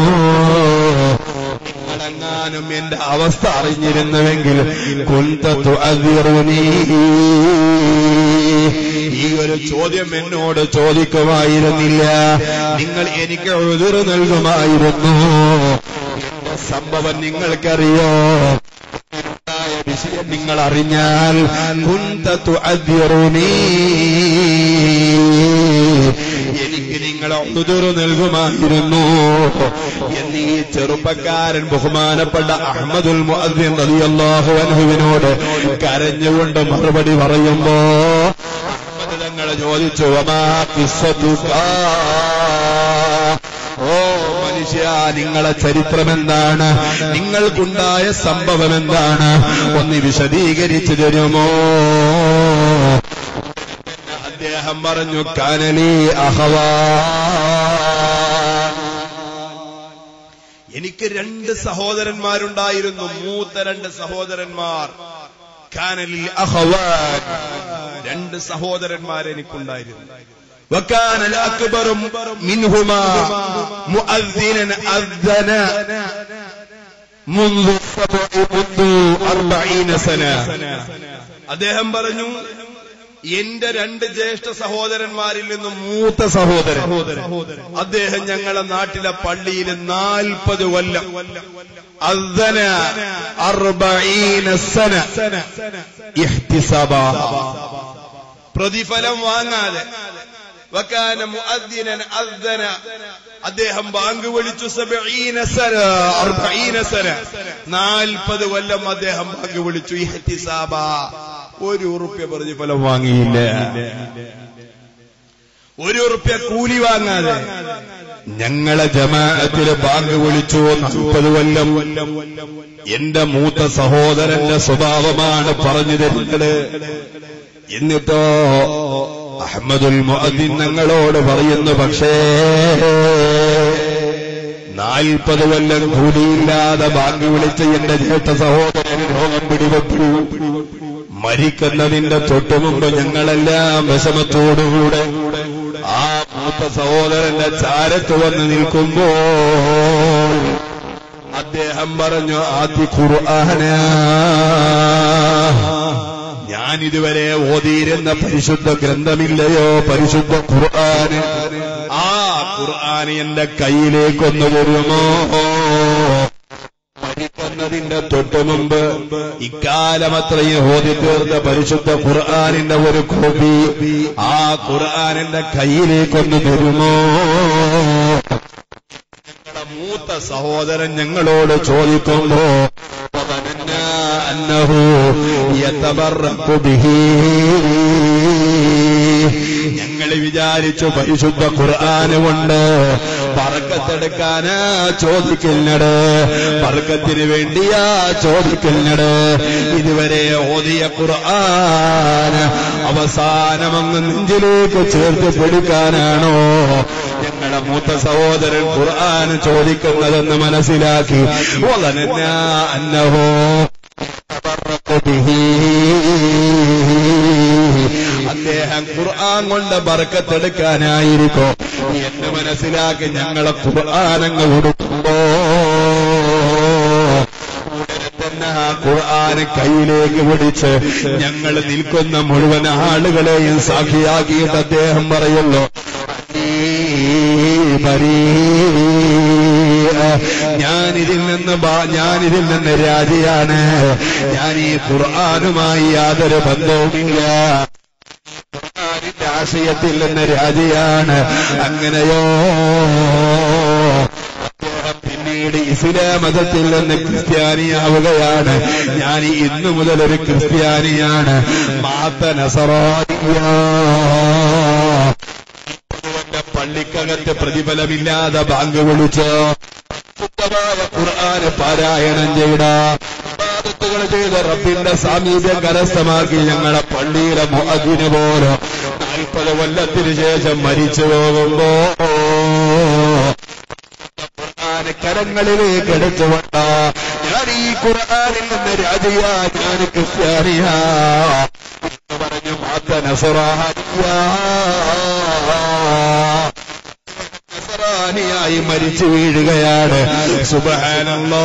നിങ്ങളെങ്ങാനും എന്റെ അവസ്ഥ അറിഞ്ഞിരുന്നുവെങ്കിൽ കുന്തത്തു അതിറുനീ ഈ ഒരു ചോദ്യം എന്നോട് ചോദിക്കുമായിരുന്നില്ല നിങ്ങൾ എനിക്ക് എതിർ നൽകുമായിരുന്നു എന്റെ സംഭവം നിങ്ങൾക്കറിയോ ഉണ്ടായ വിഷയം നിങ്ങൾ അറിഞ്ഞാൽ കുന്തത്തു അതിറുനീ എനിക്ക് നിങ്ങൾ ഉതുറു നൽകുമായിരുന്നു എന്ന് ഈ ചെറുപ്പക്കാരൻ ബഹുമാനപ്പെട്ട അഹമ്മദുൽ മുഅദ്ദിൻ റളിയല്ലാഹു അൻഹുവിനോട് കരഞ്ഞുകൊണ്ട് മറുപടി പറയുമ്പോ അഹമ്മദ് തങ്ങൾ ചോദിച്ചു വമാ ഖിസ്സതുക ഓ മനുഷ്യ നിങ്ങളെ ചരിത്രം എന്താണ് നിങ്ങൾക്കുണ്ടായ സംഭവം എന്താണ് ഒന്ന് വിശദീകരിച്ചു തരുമോ അദ്ദേഹം പറഞ്ഞു കാനലി അഹവാ എനിക്ക് രണ്ട് സഹോദരന്മാരുണ്ടായിരുന്നു മൂത്ത രണ്ട് സഹോദരന്മാർ കാനലിൽ അഹവാൻ രണ്ട് സഹോദരന്മാർ എനിക്കുണ്ടായിരുന്നു وكان الأكبر منهما مؤذنا أذن منذ السبع منذ أربعين سنة അദ്ദേഹം പറഞ്ഞു എന്റെ രണ്ട് ജ്യേഷ്ഠ സഹോദരന്മാരിൽ നിന്നും മൂത്ത സഹോദരൻ അദ്ദേഹം ഞങ്ങളെ നാട്ടിലെ പള്ളിയിൽ നാൽപ്പത് കൊല്ലം أذن أربعين سنة احتسابا പ്രതിഫലം വാങ്ങാതെ വക്കാന മുഅദ്ദിനൻ അദ്ദന അദ്ദേഹം ബാങ്ക് വിളിച്ചു സബഈന സന അർബഈന സന നാൽപ്പത് കൊല്ലം അദ്ദേഹം ബാങ്ക് വിളിച്ചു ഇഹ്തിസാബ ഒരു ഉറുപ്യ പ്രതിഫലം വാങ്ങിയില്ല ഒരു ഉറുപ്യ കൂലി വാങ്ങാതെ ഞങ്ങളെ ജമാഅത്തില് ബാങ്ക് വിളിച്ചു നാൽപ്പത് കൊല്ലം എന്റെ മൂത്ത സഹോദരന്റെ സ്വഭാവമാണ് പറഞ്ഞു തരുന്നത് എന്നിട്ടോ അഹമ്മദുൽ മുഅദ്ദിൻ ഞങ്ങളോട് പറയുന്നു പക്ഷേ നാൽപ്പത് കൊല്ലം കൂലിയില്ലാതെ ബാങ്ക് വിളിച്ച് എന്റെ ജ്യേഷ്ഠ സഹോദരന് രോഗം പിടിപെട്ടു മരിക്കുന്നതിന്റെ തൊട്ടുമുമ്പ് ഞങ്ങളെല്ലാം വിഷമത്തോടുകൂടെ ആ മൂത്ത സഹോദരന്റെ ചാരത്ത് വന്ന് നിൽക്കുമ്പോൾ അദ്ദേഹം പറഞ്ഞു ആദ്യ ഖുർആന ഞാൻ ഇതുവരെ ഓതിയിരുന്ന പരിശുദ്ധ ഗ്രന്ഥമില്ലയോ പരിശുദ്ധ ഖുർആന് ആ ഖുർആൻ എന്റെ കയ്യിലേക്കൊന്ന് വരുമോ മരിക്കുന്നതിന്റെ തൊട്ടു മുമ്പ് ഇക്കാലം അത്രയും ഓതി തീർത്ത പരിശുദ്ധ ഖുർആാനിന്റെ ഒരു കോപ്പി ആ ഖുർആാനിന്റെ കയ്യിലേക്കൊന്ന് വരുമോ ഞങ്ങളുടെ മൂത്ത സഹോദരൻ ഞങ്ങളോട് ചോദിക്കുമ്പോ فظننا أنه يتبرك به ഞങ്ങൾ വിചാരിച്ചു പരിശുദ്ധ ഖുർആന് കൊണ്ട് പറക്കത്തെടുക്കാനാ ചോദിക്കുന്നട് പറക്കത്തിന് വേണ്ടിയാ ചോദിക്കുന്നട് ഇതുവരെ ഓതിയ ഖുർആൻ അവസാനമങ്ങ് നെഞ്ചിലേക്ക് ചേർത്ത് പിടിക്കാനാണോ ഞങ്ങളുടെ മൂത്ത സഹോദരൻ ഖുർആൻ ചോദിക്കുന്നതെന്ന് മനസ്സിലാക്കി വളനന്ന അന്നഹോ അദ്ദേഹം ഖുർആൻ കൊണ്ട് ബർക്കത്തെടുക്കാനായിരിക്കും എന്ന് മനസ്സിലാക്കി ഞങ്ങളെ ഖുർആാനങ്ങ് കൊടുക്കുമ്പോ ഉടനെ തന്നെ ആ ഖുർആൻ കയ്യിലേക്ക് പിടിച്ച് ഞങ്ങൾ നിൽക്കുന്ന മുഴുവൻ ആളുകളെയും സാക്ഷിയാക്കിയിട്ട് അദ്ദേഹം പറയുള്ളൂ ഞാനിതിൽ നിന്ന് ബാ- ഞാനിതിൽ നിന്ന് രാജിയാണ് ഞാൻ ഈ ഖുർആാനുമായി യാതൊരു ബന്ധവുമില്ല ഖുർആാനിന്റെ ആശയത്തിൽ നിന്ന് രാജിയാണ് അങ്ങനെയോ അദ്ദേഹം പിന്നീട് പിന്നീട് ഇസ്ലാം മതത്തിൽ നിന്ന് ക്രിസ്ത്യാനിയാവുകയാണ് ഞാൻ ഇന്നു മുതൽ ഒരു ക്രിസ്ത്യാനിയാണ് മാത്ത നസറാനിയ അതുകൊണ്ട് പള്ളിക്കകത്ത് പ്രതിഫലമില്ലാതെ ബാങ്ക് വിളിച്ച് ശുദ്ധമായ ഖുർആന് പാരായണം ചെയ്ത ഇബാദത്തുകൾ ചെയ്ത റബ്ബിന്റെ സാമീപ്യം കരസ്ഥമാക്കി ഞങ്ങളെ പള്ളിയിലെ മുഅദ്ദിന് പോലെ നാൽപ്പത് കൊല്ലത്തിന് ശേഷം മരിച്ചു പോകുമ്പോ ഖുർആന് കരങ്ങളിലേക്ക് എടുത്തുകൊണ്ട് ഞാൻ ഈ ഖുർആനിൽ നിന്ന് രാജിയാ ഞാൻ ക്രിസ്ത്യാനിയാ എന്ന് പറഞ്ഞു മാത്ത നസറാനിയായി മരിച്ചു വീഴുകയാണ് സുബഹാനല്ലോ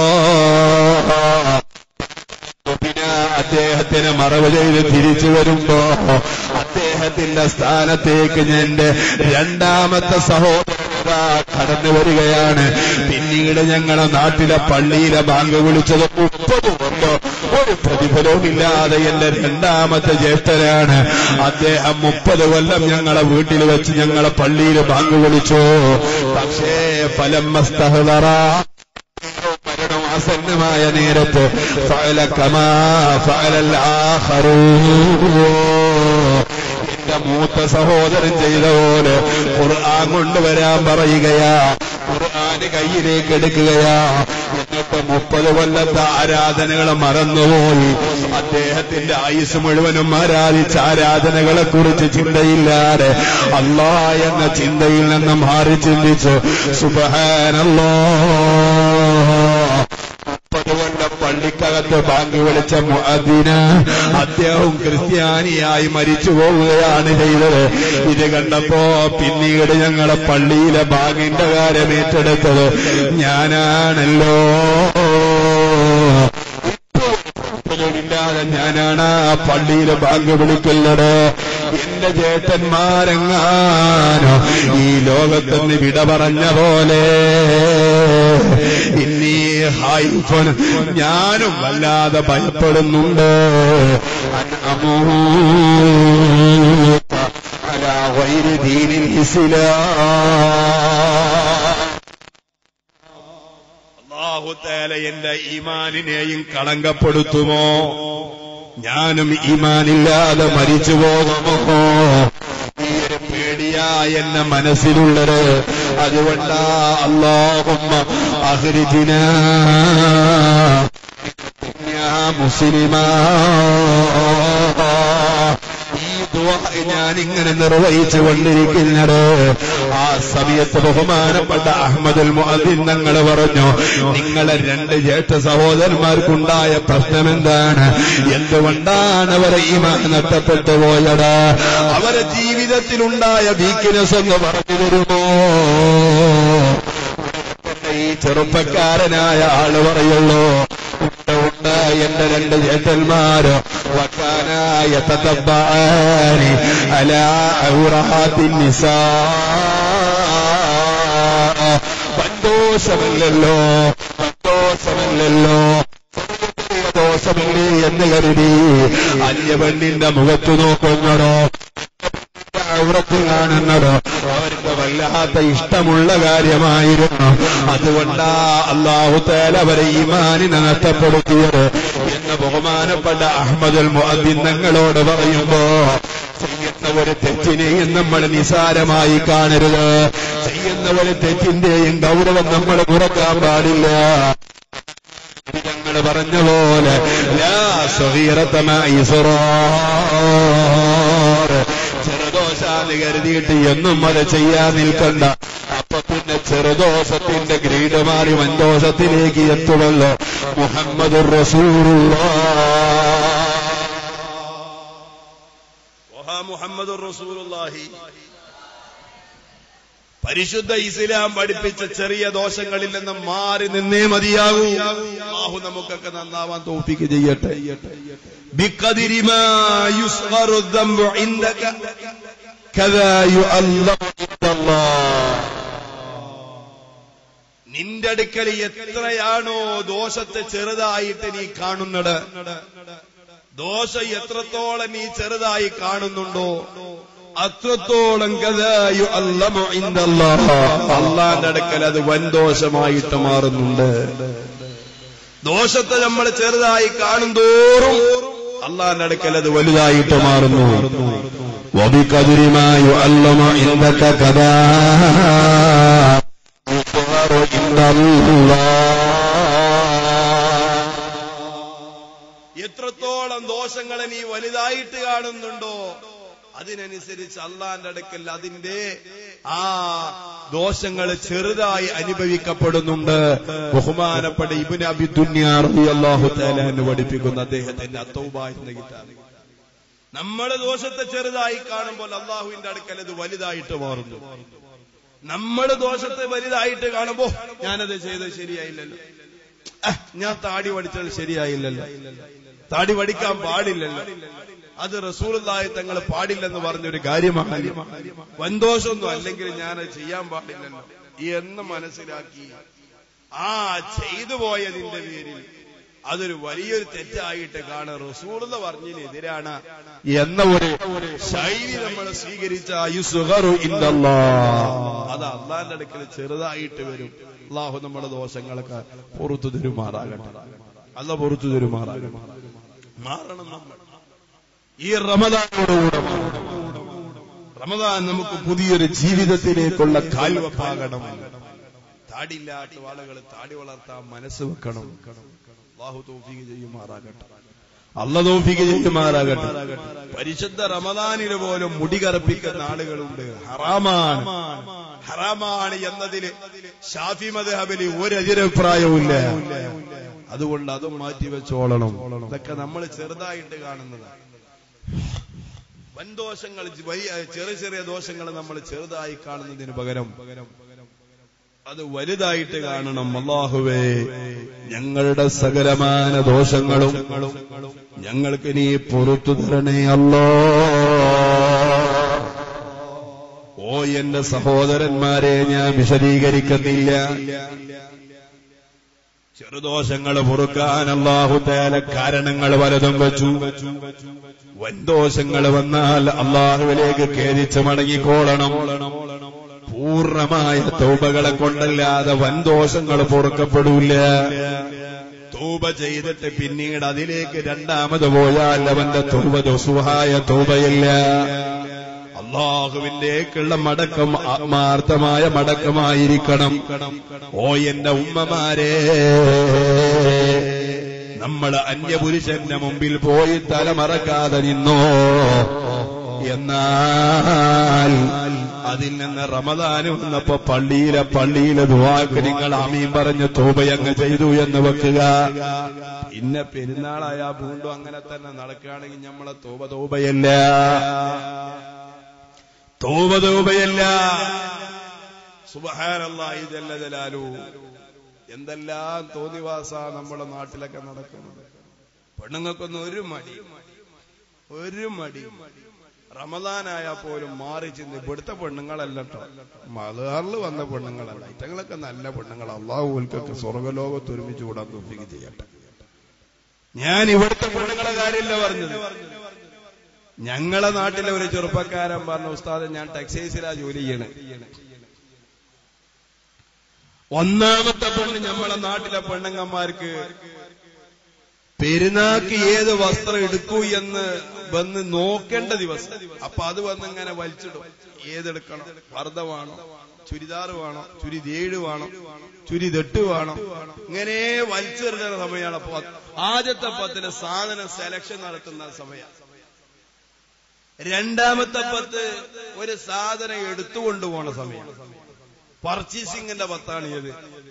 പിന്നെ അദ്ദേഹത്തിന് മറവ് ചെയ്ത് തിരിച്ചു വരുമ്പോ അദ്ദേഹത്തിന്റെ സ്ഥാനത്തേക്ക് എന്റെ രണ്ടാമത്തെ സഹോദരനാ കടന്നു വരികയാണ് പിന്നീട് ഞങ്ങളെ നാട്ടിലെ പള്ളിയിലെ ബാങ്ക് വിളിച്ചത് മുപ്പത് കൊണ്ടോ ഒരു പ്രതിഫലവുമില്ലാതെ എന്റെ രണ്ടാമത്തെ ജ്യേഷ്ഠനാണ് അദ്ദേഹം മുപ്പത് കൊല്ലം ഞങ്ങളെ വീട്ടിൽ വെച്ച് ഞങ്ങളെ പള്ളിയിൽ ബാങ്ക് വിളിച്ചു പക്ഷേ ഫലം മസ്തഹറ മരണം ആസന്നമായ നേരത്ത് ഫഅല കമാ ഫഅലൽ ആഖറൂൻ എന്റെ മൂത്ത സഹോദരൻ ചെയ്ത പോലെ ഖുർആൻ കൊണ്ടുവരാൻ പറയുകയാ ഖുർആന് കയ്യിലേക്ക് എടുക്കുകയാ എന്നിട്ട് മുപ്പത് കൊല്ലത്തെ ആരാധനകൾ മറന്നുപോയി അദ്ദേഹത്തിന്റെ ആയുസ് മുഴുവനും ആരാധിച്ച ആരാധനകളെ കുറിച്ച് ചിന്തയില്ലാതെ അല്ലാ എന്ന ചിന്തയിൽ നിന്ന് മാറി ചിന്തിച്ചു സുബഹാനല്ലോ മുപ്പത് കൊല്ലം പള്ളിക്കകത്ത് ബാങ്ക് വിളിച്ച മുഅദ്ദിന് അദ്ദേഹം ക്രിസ്ത്യാനിയായി മരിച്ചു പോവുകയാണ് ചെയ്തത് ഇത് കണ്ടപ്പോ പിന്നീട് ഞങ്ങളെ പള്ളിയിലെ ബാങ്കിന്റെ കാര്യം ഏറ്റെടുത്തത് ഞാനാണല്ലോ ഇല്ലാതെ ഞാനാണ് ആ പള്ളിയിൽ ബാങ്ക് വിളിക്കുന്നത് എന്റെ ചേട്ടന്മാരെങ്ങാനോ ഈ ലോകത്തുനിന്ന് വിട പറഞ്ഞ പോലെ ഇന്നീ ഹൈഫൻ ഞാനും വല്ലാതെ ഭയപ്പെടുന്നുണ്ട് അനമൂത്ത അലാ ഗൈരി ദീനിൽ ഇസ്ലാം അള്ളാഹുത്തേല എന്റെ ഈമാനിനെയും കളങ്കപ്പെടുത്തുമോ ഞാനും ഈമാനില്ലാതെ മരിച്ചു പോകുമോ ഈ ഒരു പേടിയാ എന്നെ മനസ്സിലുള്ളത് അതുകൊണ്ടാ അള്ളാഹുമ്മ അഹ്രിജിന മുസ്ലിമാ ഈ ദുആ ഞാൻ ഇങ്ങനെ നിർവഹിച്ചു കൊണ്ടിരിക്കുന്നത് ആ സമയത്ത് ബഹുമാനപ്പെട്ട അഹമ്മദുൽ മുഅദ്ദിൻ തങ്ങൾ പറഞ്ഞു നിങ്ങളെ രണ്ട് ജ്യേഷ്ഠ സഹോദരന്മാർക്കുണ്ടായ പ്രശ്നം എന്താണ് എന്തുകൊണ്ടാണ് അവരെ ഈമാൻ നഷ്ടപ്പെട്ടു പോയത് അവരെ ജീവിതത്തിലുണ്ടായ വീക്ക്നെസ് എന്ന് പറഞ്ഞു തരുമോ ഈ ചെറുപ്പക്കാരനായ ആള് പറയുള്ളൂ ഉണ്ട് ഉണ്ട് എന്റെ രണ്ട് ചേട്ടന്മാരോ വക്കാനായ തത്തബ്ബാനി അലാ ഔറാത്തിൻ നിസാ സന്തോഷമല്ലല്ലോ സന്തോഷമല്ലല്ലോ ദോഷമല്ലേ എന്ന് കരുതി അന്യപെണ്ണിന്റെ മുഖത്ത് നോക്കുന്നതോ ഔറത്ത് കാണുന്നതോ അവർക്ക് വല്ലാത്ത ഇഷ്ടമുള്ള കാര്യമായിരുന്നു അതുകൊണ്ടാ അള്ളാഹു തേല അവരെ ഈമാനിനെ നഷ്ടപ്പെടുത്തിയത് എന്ന് ബഹുമാനപ്പെട്ട അഹമ്മദുൽ മുഅദ്ദിൻ ഞങ്ങളോട് പറയുമ്പോ ചെയ്യുന്ന ഒരു തെറ്റിനെയും നമ്മൾ നിസാരമായി കാണരുത് ചെയ്യുന്ന ഒരു തെറ്റിന്റെയും ഗൗരവം നമ്മൾ കുറക്കാൻ പാടില്ല ഞങ്ങൾ പറഞ്ഞ പോലെ ലാ സ്വഹീറത്തമായി ചെറുദോശാന്ന് കരുതിയിട്ട് എന്നും അത് ചെയ്യാൻ നിൽക്കണ്ട അപ്പൊ പിന്നെ ചെറുദോഷത്തിന്റെ ഗ്രേഡ് മാറി വൻദോഷത്തിലേക്ക് എത്തുമല്ലോ മുഹമ്മദ് റസൂലുള്ള മുഹമ്മദ് റസൂലുള്ളാഹി പരിശുദ്ധ ഇസ്ലാം പഠിപ്പിച്ച ചെറിയ ദോഷങ്ങളിൽ നിന്ന് മാറി നിന്നേ മതിയാകൂ അള്ളാഹു നമുക്കൊക്കെ നന്നാവാൻ തോപ്പിക്ക് ചെയ്യട്ടെ بقدر ما يصغر الذنب عندك كذا يؤلم عند الله നിന്റെ അടുക്കൽ എത്രയാണോ ദോഷത്തെ ചെറുതായിട്ട് നീ കാണുന്നത് ദോഷം എത്രത്തോളം നീ ചെറുതായി കാണുന്നുണ്ടോ അത്രത്തോളം കഥായു അല്ലമു ഇൻദല്ലാഹ്. അള്ളാന്റെ അടുക്കൽ അത് വൻദോഷമായിട്ട് മാറുന്നുണ്ട് ദോഷത്തെ നമ്മൾ ചെറുതായി കാണും തോറും അള്ളാന്റെ അടുക്കൽ അത് വലുതായിട്ട് മാറുന്നു وبقدر ما يعلم عندك كذا يظهر عند الله എത്രത്തോളം ദോഷങ്ങളെ നീ വലുതായിട്ട് കാണുന്നുണ്ടോ അതിനനുസരിച്ച് അള്ളാന്റെ അടുക്കൽ അതിന്റെ ആ ദോഷങ്ങൾ ചെറുതായി അനുഭവിക്കപ്പെടുന്നുണ്ട് ബഹുമാനപ്പെട്ട ഇബിന് അബി ദുന്യാഹു തലാന്ന് പഠിപ്പിക്കുന്ന അദ്ദേഹത്തിന്റെ അത്തൗബ എന്ന കിതാബ് നമ്മള് ദോഷത്തെ ചെറുതായി കാണുമ്പോൾ അള്ളാഹുവിന്റെ അടുക്കൽ അത് വലുതായിട്ട് മാറുന്നു നമ്മൾ ദോഷത്തെ വലുതായിട്ട് കാണുമ്പോ ഞാനത് ചെയ്തത് ശരിയായില്ലല്ലോ അഹ്, ഞാൻ താടി വടിച്ചത് ശരിയായില്ലല്ലോ താടി വടിക്കാൻ പാടില്ലല്ലോ അത് റസൂലായി തങ്ങൾ പാടില്ലെന്ന് പറഞ്ഞൊരു കാര്യമാണ് വൻദോഷമൊന്നും അല്ലെങ്കിൽ ഞാനത് ചെയ്യാൻ പാടില്ലല്ലോ എന്ന് മനസ്സിലാക്കി ആ ചെയ്തു പോയതിന്റെ പേരിൽ അതൊരു വലിയൊരു തെറ്റായിട്ട് കാണാൻ റസൂള് പറഞ്ഞതിനെതിരാണ് എന്ന ഒരു ശൈലി നമ്മൾ സ്വീകരിച്ച യുസുഹറു ഇല്ലല്ലാഹ്. അത് അള്ളാന്റെ അടുക്കൽ ചെറുതായിട്ട് വരും അള്ളാഹു നമ്മുടെ ദോഷങ്ങളൊക്കെ പുറത്തു തരുമാറാകട്ടെ അല്ല പുറത്തു തരുമാറാകട്ടെ മാറണം നമ്മൾ ഈ റമദാനോടുകൂടെ മാറണം. റമദാൻ നമുക്ക് പുതിയൊരു ജീവിതത്തിലേക്കുള്ള കാൽവപ്പാകണം താടിയില്ലാത്ത ആളുകൾ താടി വളർത്താൻ മനസ്സ് വെക്കണം അള്ളാഹു തൗഫീഖ് ചെയ്യുമാറാകട്ടെ അല്ല തൗഫീഖ് ചെയ്യുമാറാകട്ടെ പരിശുദ്ധ റമദാനിന് പോലും മുടി കറപ്പിക്കുന്ന ആളുകളുണ്ട് ഹറാമാണ് ഹറാമാണ് എന്നതിൽ ഷാഫി മദ്ഹബിൽ ഒരു എതിരഭിപ്രായവുമില്ല അതുകൊണ്ട് അതും മാറ്റി വെച്ചോളണം ഇതൊക്കെ നമ്മൾ ചെറുതായിട്ട് കാണുന്നതാണ് വൻദോഷങ്ങൾ വലിയ ചെറിയ ചെറിയ ദോഷങ്ങൾ നമ്മൾ ചെറുതായി കാണുന്നതിന് പകരം അത് വലുതായിട്ട് കാണണം അള്ളാഹുവേ ഞങ്ങളുടെ സകലമാന ദോഷങ്ങളും ഞങ്ങൾക്ക് നീ പുറത്തു തരണേ അല്ലോ ഓ എന്റെ സഹോദരന്മാരെ ഞാൻ വിശദീകരിക്കുന്നില്ല ചെറുദോഷങ്ങൾ പൊറുക്കാൻ അള്ളാഹു തേല കാരണങ്ങൾ പലതും വെച്ചു വൻദോഷങ്ങൾ വന്നാൽ അള്ളാഹുവിലേക്ക് ഖേദിച്ച് മടങ്ങിക്കോളണം പൂർണ്ണമായ തൗബകളെ കൊണ്ടല്ലാതെ വൻദോഷങ്ങൾ പൊറുക്കപ്പെടൂല തൗബ ചെയ്തിട്ട് പിന്നീട് അതിലേക്ക് രണ്ടാമത് പോയാൽ അവന്റെ തൗബ ദുസുഹായ തൗബയില്ല അള്ളാഹുവിന്റേക്കുള്ള മടക്കം ആത്മാർത്ഥമായ മടക്കമായിരിക്കണം ഓ എന്റെ ഉമ്മമാരെ നമ്മൾ അന്യപുരുഷന്റെ മുമ്പിൽ പോയി തലമറക്കാതെ നിന്നോ എന്നാൽ അതിൽ നിന്ന് റമദാന് വന്നപ്പോ പള്ളിയിലെ പള്ളിയിലെ ദുവാക്ക് നിങ്ങൾ അമീൻ പറഞ്ഞ് തോബയങ്ങ് ചെയ്തു എന്ന് വെക്കുക പിന്നെ പെരുന്നാളായ വീണ്ടും അങ്ങനെ തന്നെ നടക്കുകയാണെങ്കിൽ നമ്മളെ തോപ തോബയല്ല തോപ തോബയല്ല സുബഹാനല്ലാഹി ജല്ല ജലാലു എന്തെല്ലാം തോന്നിവാസ നമ്മുടെ നാട്ടിലൊക്കെ നടക്കുന്നത് പെണ്ണുങ്ങൾക്കൊന്നും ഒരു മടി ഒരു മടി റമദാനായാ പോലും മാറി ചിന്തി ഇവിടുത്തെ പെണ്ണുങ്ങളല്ല കേട്ടോ മലയാറിൽ വന്ന പെണ്ണുങ്ങളല്ല ഇറ്റങ്ങളൊക്കെ നല്ല പെണ്ണുങ്ങൾ അള്ളാഹുൽക്കൊക്കെ സ്വർഗലോകത്ത് ഒരുമിച്ച് കൂടാൻ തോഫിക്ക് ചെയ്യട്ടെ ഞാൻ ഇവിടുത്തെ പെണ്ണുങ്ങളെ കാര്യമില്ല പറഞ്ഞത് ഞങ്ങളെ നാട്ടിലെ ഒരു ചെറുപ്പക്കാരൻ പറഞ്ഞ ഉസ്താദ് ഞാൻ ടെക്സൈസിലാ ജോലി ചെയ്യണേ ഒന്നാമത്തെ പെണ്ണ് നമ്മളെ നാട്ടിലെ പെണ്ണുങ്ങന്മാർക്ക് പെരുന്നാക്ക് ഏത് വസ്ത്രം എടുക്കൂ എന്ന് വന്ന് നോക്കേണ്ട ദിവസം അപ്പൊ അത് വന്ന് ഇങ്ങനെ വലിച്ചിടും ഏതെടുക്കണം വർദ്ധമാണോ ചുരിദാർ വേണോ ചുരിതേഴ് വേണോ ചുരിതെട്ട് വേണോ ഇങ്ങനെ വലിച്ചെറിഞ്ഞ സമയമാണ് അപ്പൊ ആദ്യത്തെ പത്തിന് സാധനം സെലക്ഷൻ നടത്തുന്ന സമയം രണ്ടാമത്തെ പത്ത് ഒരു സാധനം എടുത്തുകൊണ്ടുപോണ സമയം പർച്ചേസിംഗിന്റെ പത്താണ് ഏത്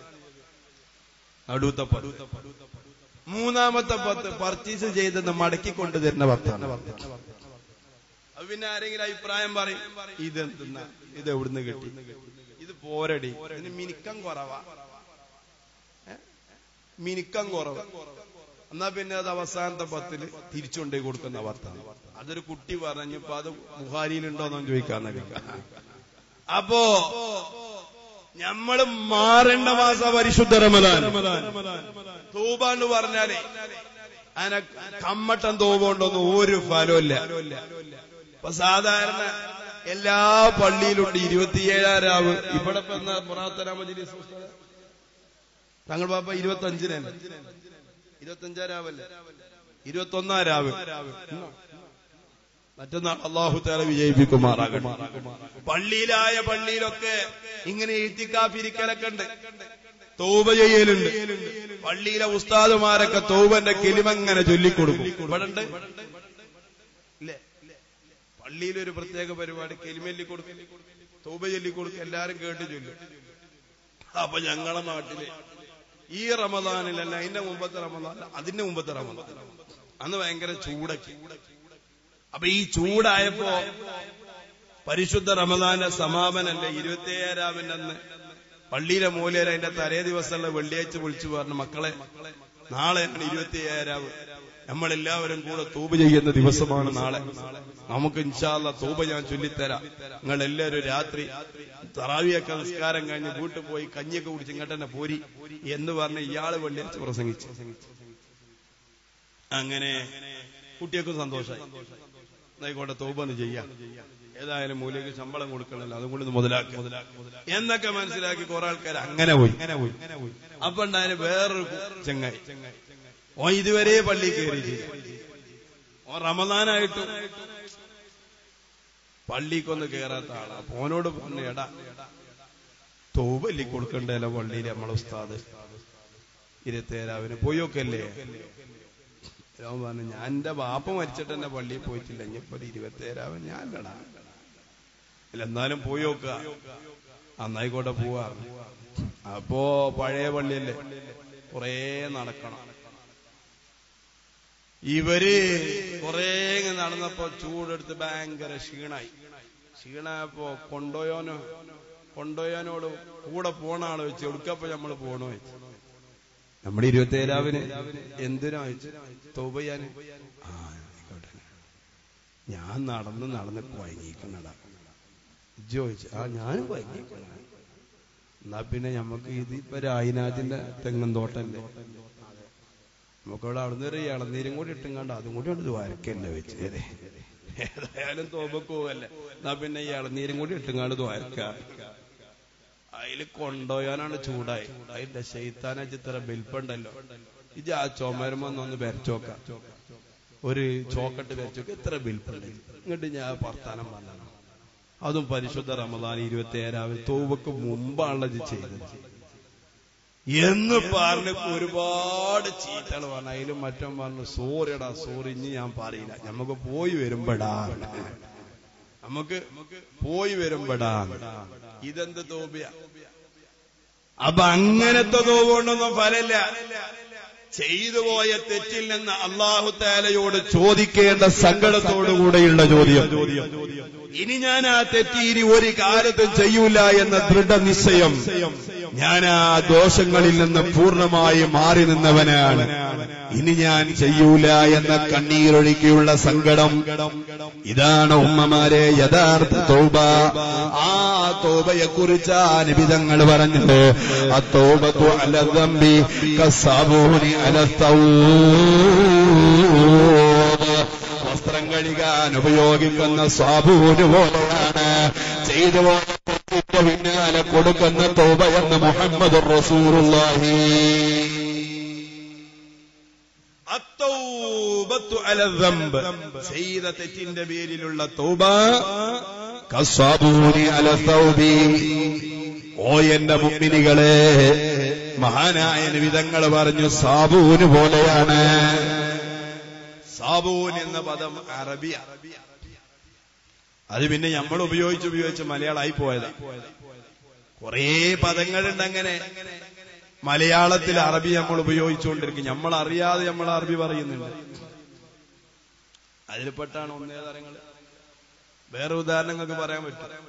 അടുത്ത പത്ത് മൂന്നാമത്തെ പത്ത് പർച്ചേസ് ചെയ്തെന്ന് മടക്കി കൊണ്ടുതരുന്ന പത്താണ് അത് പിന്നെ ആരെങ്കിലും അഭിപ്രായം പറയും ഇതെന്തെന്ന ഇത് എവിടുന്ന് കിട്ടി ഇത് പോരടി ഇതിന് മിനിക്കം കുറവാ ഏ? മിനിക്കം കുറവ് എന്നാ പിന്നെ അത് അവസാനത്തെ പത്തില് തിരിച്ചുകൊണ്ടേ കൊടുക്കുന്ന പത്താണ് അതൊരു കുട്ടി പറഞ്ഞപ്പോ അത് ബുഹാരിയിലുണ്ടോന്നോ ചോദിക്കാന്നൊക്കെ അപ്പോ ഞമ്മള് മാറേണ്ട മാസ പരിശുദ്ധ റമദാൻ തൂബ എന്ന് പറഞ്ഞാലേ അതിനെ കമ്മട്ടം തൂബ കൊണ്ടൊന്നും ഒരു ഫലമില്ല ഇപ്പൊ സാധാരണ എല്ലാ പള്ളിയിലുണ്ട് ഇരുപത്തിയേഴാം രാവ് ഇവിടെ ഇപ്പൊ എന്നാ പുറാത്തന മജിലിസ് ഉസ്താദേ? തങ്ങൾ പാപ്പ ഇരുപത്തി അഞ്ചിനല്ലേ ഇരുപത്തി അഞ്ചാം രാവല്ലേ ഇരുപത്തി ഒന്നാം രാവ് മറ്റന്നാൾ അള്ളാഹു താല വിജയിപ്പിക്കുമാറാകട്ടെ പള്ളിയിലായ പള്ളിയിലൊക്കെ ഇങ്ങനെ എഴുത്തിക്കാഫിരിക്കലൊക്കെ ഉണ്ട് തോപ ചെയ്യലുണ്ട് പള്ളിയിലെ ഉസ്താദുമാരൊക്കെ തോപന്റെ കിലിമങ്ങനെ ചൊല്ലിക്കൊടുക്കും ഇവിടെ ഉണ്ട് ഇല്ലേ പള്ളിയിലൊരു പ്രത്യേക പരിപാടി കെലിമല്ലി കൊടുക്കും തോപ ചൊല്ലിക്കൊടുക്കും എല്ലാരും കേട്ട് ചൊല്ലും അപ്പൊ ഞങ്ങളെ നാട്ടില് ഈ റമദാനിലല്ല അതിന്റെ മുമ്പത്തെ റമദാൻ അതിന്റെ മുമ്പത്തെ റമദാൻ അന്ന് ഭയങ്കര ചൂടൊക്കെ അപ്പൊ ഈ ചൂടായപ്പോ പരിശുദ്ധ റമദാന്റെ സമാപനല്ലേ ഇരുപത്തിയേഴാവിന്റെ അന്ന് പള്ളിയിലെ മൂലയിൽ അതിന്റെ തലേ ദിവസമുള്ള വെള്ളിയാഴ്ച വിളിച്ചു പറഞ്ഞു മക്കളെ നാളെയാണ് ഇരുപത്തിയേഴാവ് നമ്മളെല്ലാവരും കൂടെ തൂബ് ചെയ്യുന്ന ദിവസമാണ് നാളെ നമുക്ക് ഇൻഷാല്ല തൂബ ഞാൻ ചൊല്ലിത്തരാം നിങ്ങൾ എല്ലാവരും രാത്രി തറാവിയൊക്കെ നിസ്കാരം കഴിഞ്ഞ് വീട്ടിൽ പോയി കഞ്ഞിയൊക്കെ കുടിച്ച് ഇങ്ങോട്ട് തന്നെ പോരി എന്ന് പറഞ്ഞ് ഇയാള് വെള്ളിയാഴ്ച പ്രസംഗിച്ചു അങ്ങനെ കുട്ടിയൊക്കെ സന്തോഷമായി ആയിക്കോട്ടെ തോപന്ന് ചെയ്യാം ഏതായാലും മൂലയ്ക്ക് ശമ്പളം കൊടുക്കണല്ലോ അതും കൂടി മുതലാക്കുക എന്നൊക്കെ മനസ്സിലാക്കി കുറെ ആൾക്കാർ അങ്ങനെ പോയി അങ്ങനെ പോയി അപ്പൊ ഉണ്ടായാലും വേറൊരു ചെങ്ങായി ഓ ഇതുവരെ പള്ളി കയറി ഓ റമദാനായിട്ടും പള്ളിക്കൊന്ന് കയറാത്ത ആളാ അപ്പൊ ഓനോട് പറഞ്ഞു എടാ തോവല്ലി കൊടുക്കണ്ടല്ലോ പള്ളിയിൽ നമ്മളെ ഉസ്താദ് ഇരുത്തേരാവിന് പോയോക്കല്ലേ അവൻ പറഞ്ഞു ഞാൻ എന്റെ ബാപ്പ മരിച്ചിട്ട് എന്നെ പള്ളിയിൽ പോയിട്ടില്ല ഇനിയിപ്പോ ഒരു ഇരുപത്തേരാവൻ ഞാൻ ഇല്ലടാ ഇല്ല എന്നാലും പോയി നോക്കുക അന്നായിക്കോട്ടെ പോവാ അപ്പോ പഴയ പള്ളിയല്ലേ കൊറേ നടക്കണം ഇവര് കൊറേ ഇങ്ങനെ നടന്നപ്പോ ചൂടെടുത്ത് ഭയങ്കര ക്ഷീണായി ക്ഷീണായപ്പോ കൊണ്ടോയോനോ കൊണ്ടോയോനോട് കൂടെ പോണ ആള് വെച്ച് എവിടുക്കപ്പോ നമ്മള് പോണോ വെച്ച് നമ്മുടെ ഇരുപത്തേരാവിന് എന്തിനാ തോപ ചെയ്യാൻ ആ ആയിക്കോട്ടെ ഞാൻ നടന്ന് നടന്ന് കുഴങ്ങിക്കണടാ ചോദിച്ചു ആ ഞാനും കുഴങ്ങിക്കണ എന്നാ പിന്നെ ഞമ്മക്ക് ഇത് ഇപ്പൊ രായിനാഥിന്റെ തെങ്ങൻ തോട്ടല്ലേ നമുക്കവിടെ അവിടുന്ന് ഒരു ഇളനീരും കൂടി ഇട്ടുങ്ങാണ്ട് അതും കൂടി ഉണ്ട് ദ്വാരക്കല്ലേ വെച്ച് അതെ ഏതായാലും തോപക്ക് പോവല്ലേ എന്നാ പിന്നെ ഈ ഇളനീരും കൂടി ഇട്ടുങ്ങാണ്ട് ദ്വാരക്ക അതിൽ കൊണ്ടുപോയാനാണ് ചൂടായി അതിന്റെ ശൈത്താന ചിത്ര ബിൽപ്പുണ്ടല്ലോ ഇത് ആ ചുമരുമെന്നൊന്ന് വരച്ചോക്ക ഒരു ചോക്കട്ട് വരച്ചോക്ക എത്ര ബിൽപ്പുണ്ട് ഇങ്ങോട്ട് ഞാൻ വർത്താനം പറഞ്ഞു അതും പരിശുദ്ധ റമദാൻ ഇരുപത്തി ഏഴാവിൽ തോവക്ക് മുമ്പാണല്ലോ ഇത് ചെയ്തത് എന്ന് പറഞ്ഞ് ഒരുപാട് ചീത്തകൾ പറഞ്ഞു അതിലും മറ്റും പറഞ്ഞു സോറിയടാ സോറി ഇനി ഞാൻ പറയില്ല നമുക്ക് പോയി വരുമ്പടാ നമുക്ക് പോയി വരുമ്പടാ ഇതെന്ത് തോബിയ അപ്പൊ അങ്ങനത്തെ തോവുകൊണ്ടൊന്നും ഫലമില്ല ചെയ്തു പോയ തെറ്റിൽ നിന്ന് അള്ളാഹു താലയോട് ചോദിക്കേണ്ട സങ്കടത്തോടുകൂടെയുള്ള ചോദ്യം ഇനി ഞാൻ ആ തെറ്റി ഇനി ഒരു കാലത്തും ചെയ്യൂല എന്ന ദൃഢനിശ്ചയം ഞാൻ ആ ദോഷങ്ങളിൽ നിന്ന് പൂർണ്ണമായി മാറി നിന്നവനാണ് ഇനി ഞാൻ ചെയ്യൂല എന്ന കണ്ണീരൊഴുക്കിയുള്ള സങ്കടം ഇതാണ് ഉമ്മമാരെ യഥാർത്ഥ തോബ ആ തോബയെ കുറിച്ച് ആ നിബിതങ്ങൾ പറഞ്ഞത് ആ തോബത്തു അലതമ്പി കസാബൂനി അലത്തൗ വസ്ത്രം കഴുകാൻ ഉപയോഗിക്കുന്ന സാബൂന് പോലെയാണ് ചെയ്തു പോയ തെറ്റിന്റെ പിന്നാലെ കൊടുക്കുന്ന തോബ എന്ന് മുഹമ്മദ് റസൂറുള്ളാഹി അത്തൗബത്തു അല ദംബ് ചെയ്ത തെറ്റിന്റെ പേരിലുള്ള തൗബ കസാബൂനി അല തൗബി ഓ എന്റെ മുമ്മിനികളെ മഹാനായ വിധങ്ങൾ പറഞ്ഞു സാബൂന് പോലെയാണ് സാബൂൻ എന്ന പദം അറബിയ അത് പിന്നെ നമ്മൾ ഉപയോഗിച്ച് ഉപയോഗിച്ച് മലയാളമായി പോയതാ കുറേ പദങ്ങളുണ്ട് അങ്ങനെ മലയാളത്തിൽ അറബി നമ്മൾ ഉപയോഗിച്ചുകൊണ്ടിരിക്കും നമ്മൾ അറിയാതെ നമ്മൾ അറബി പറയുന്നുണ്ട് അതിൽപ്പെട്ടാണ് ഒന്നേ തരങ്ങൾ വേറെ ഉദാഹരണങ്ങൾക്ക് പറയാൻ പറ്റും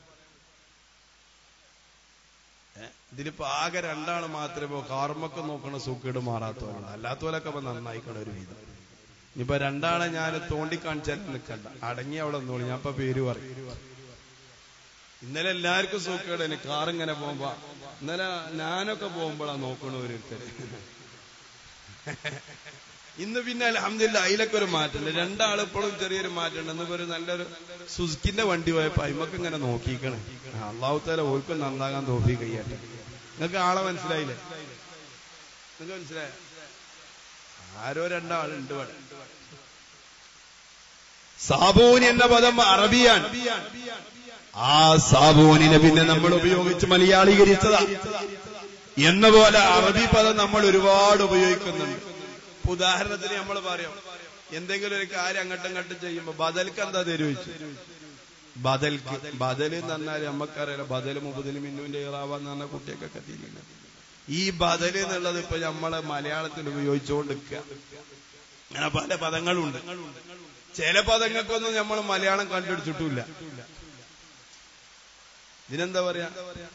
ഏ, ഇതിലിപ്പോ ആകെ രണ്ടാണ് മാത്രമേ കാർമ്മക്ക് നോക്കണ സൂക്കേട് മാറാത്തവരാണ് അല്ലാത്തവരൊക്കെ ഇപ്പൊ നന്നായിക്കണ ഒരു വിധം ഇനിയിപ്പോ രണ്ടാളെ ഞാൻ തോണ്ടിക്കാണിച്ചാൽ നിൽക്കണ്ട അടങ്ങി അവിടെ നിന്നോളൂ ഞാൻ ഇപ്പൊ പേര് പറയും ഇന്നലെ എല്ലാവർക്കും സൂക്കേടാണ് കാർ ഇങ്ങനെ പോകുമ്പോ ഇന്നലെ ഞാനൊക്കെ പോകുമ്പോഴാ നോക്കണ ഓരോരുത്തർ ഇന്ന് പിന്നെ അലഹമില്ല അതിലൊക്കെ ഒരു മാറ്റമുണ്ട് രണ്ടാൾ ഇപ്പോഴും ചെറിയൊരു മാറ്റമുണ്ട് ഇന്നിപ്പോ ഒരു നല്ലൊരു സുസുക്കിന്റെ വണ്ടി പോയപ്പോ അയിമക്ക് ഇങ്ങനെ നോക്കിക്കണേ അള്ളാഹുത്താല ഓർക്കും നന്നാകാൻ തോഫി കയ്യാട്ടെ നിങ്ങൾക്ക് ആളെ മനസ്സിലായില്ലേ നിങ്ങൾക്ക് മനസ്സിലായ ആരോ രണ്ടാളുണ്ട് ഇവിടെ സാബൂൻ എന്ന പദം അറബിയാണ് ആ സാബൂനിനെ പിന്നെ നമ്മൾ ഉപയോഗിച്ച് മലയാളീകരിച്ചതാ എന്ന പോലെ അറബി പദം നമ്മൾ ഒരുപാട് ഉപയോഗിക്കുന്നുണ്ട് ഇപ്പൊ ഉദാഹരണത്തിന് നമ്മൾ പറയാം എന്തെങ്കിലും ഒരു കാര്യം അങ്ങോട്ടും ഇങ്ങോട്ടും ചെയ്യുമ്പോ ബദൽക്ക് എന്താ തരുവച്ചു ബദൽക്ക് ബദൽ എന്ന് പറഞ്ഞാൽ നമുക്കറിയാലോ ബദൽ മുബദൽ മിന്നുവിന്റെ ഇറാവെന്ന് പറഞ്ഞ കുട്ടിയൊക്കെ തിരിയുന്നത് ഈ ബദൽ എന്നുള്ളത് ഇപ്പൊ നമ്മളെ മലയാളത്തിൽ ഉപയോഗിച്ചുകൊണ്ടിരിക്കുക അങ്ങനെ പല പദങ്ങളുണ്ട് ചില പദങ്ങൾക്കൊന്നും നമ്മൾ മലയാളം കണ്ടുപിടിച്ചിട്ടില്ല ഇതിനെന്താ പറയാ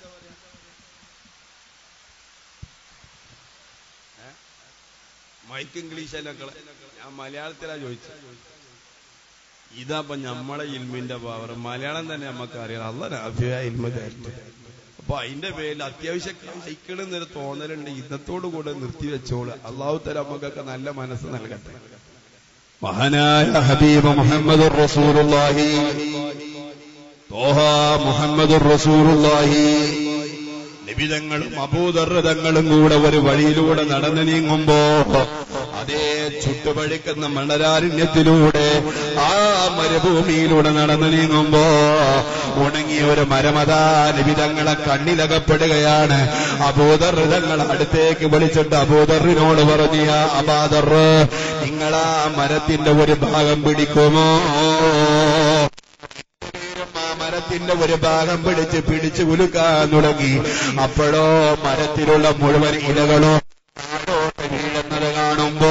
മൈക്ക് ഇംഗ്ലീഷല്ലക്കളെ ഞാൻ മലയാളത്തിലാ ചോദിച്ചത് ഇതാപ്പൊ നമ്മളെ ഇൽമിന്റെ പവർ മലയാളം തന്നെ നമുക്ക് അറിയാം അല്ല നാഫിയ ഇൽമ തരട്ടെ അപ്പൊ അതിന്റെ പേരിൽ അത്യാവശ്യം കഴിക്കണമെന്നൊരു തോന്നലുണ്ട് ഇന്നത്തോടു കൂടെ നിർത്തി വെച്ചോള് അള്ളാഹു തല നമുക്കൊക്കെ നല്ല മനസ്സ് നൽകട്ടെ മഹാനായ ഹബീബ് മുഹമ്മദ് റസൂലുള്ളാഹി തോഹ മുഹമ്മദ് റസൂലുള്ളാഹി നിബിതങ്ങളും അബൂദർതങ്ങളും കൂടെ ഒരു വഴിയിലൂടെ നടന്നു നീങ്ങുമ്പോ അതേ ചുട്ടുപഴുക്കുന്ന മണരാരണ്യത്തിലൂടെ ആ മരുഭൂമിയിലൂടെ നടന്നു നീങ്ങുമ്പോ ഉണങ്ങിയ ഒരു മരമതാ നിബിതങ്ങളെ കണ്ണിലകപ്പെടുകയാണ് അബൂദർതങ്ങൾ അടുത്തേക്ക് വിളിച്ചിട്ട് അബൂദറിനോട് പറഞ്ഞ അബാദർ നിങ്ങളാ മരത്തിന്റെ ഒരു ഭാഗം പിടിക്കുമോ ആ മരത്തിന്റെ ഒരു ഭാഗം പിടിച്ച് പിടിച്ചു കുലുക്കാൻ തുടങ്ങി അപ്പോഴോ മരത്തിലുള്ള മുഴുവൻ ഇലകളോ താഴോട്ട് വീഴുന്നത് കാണുമ്പോ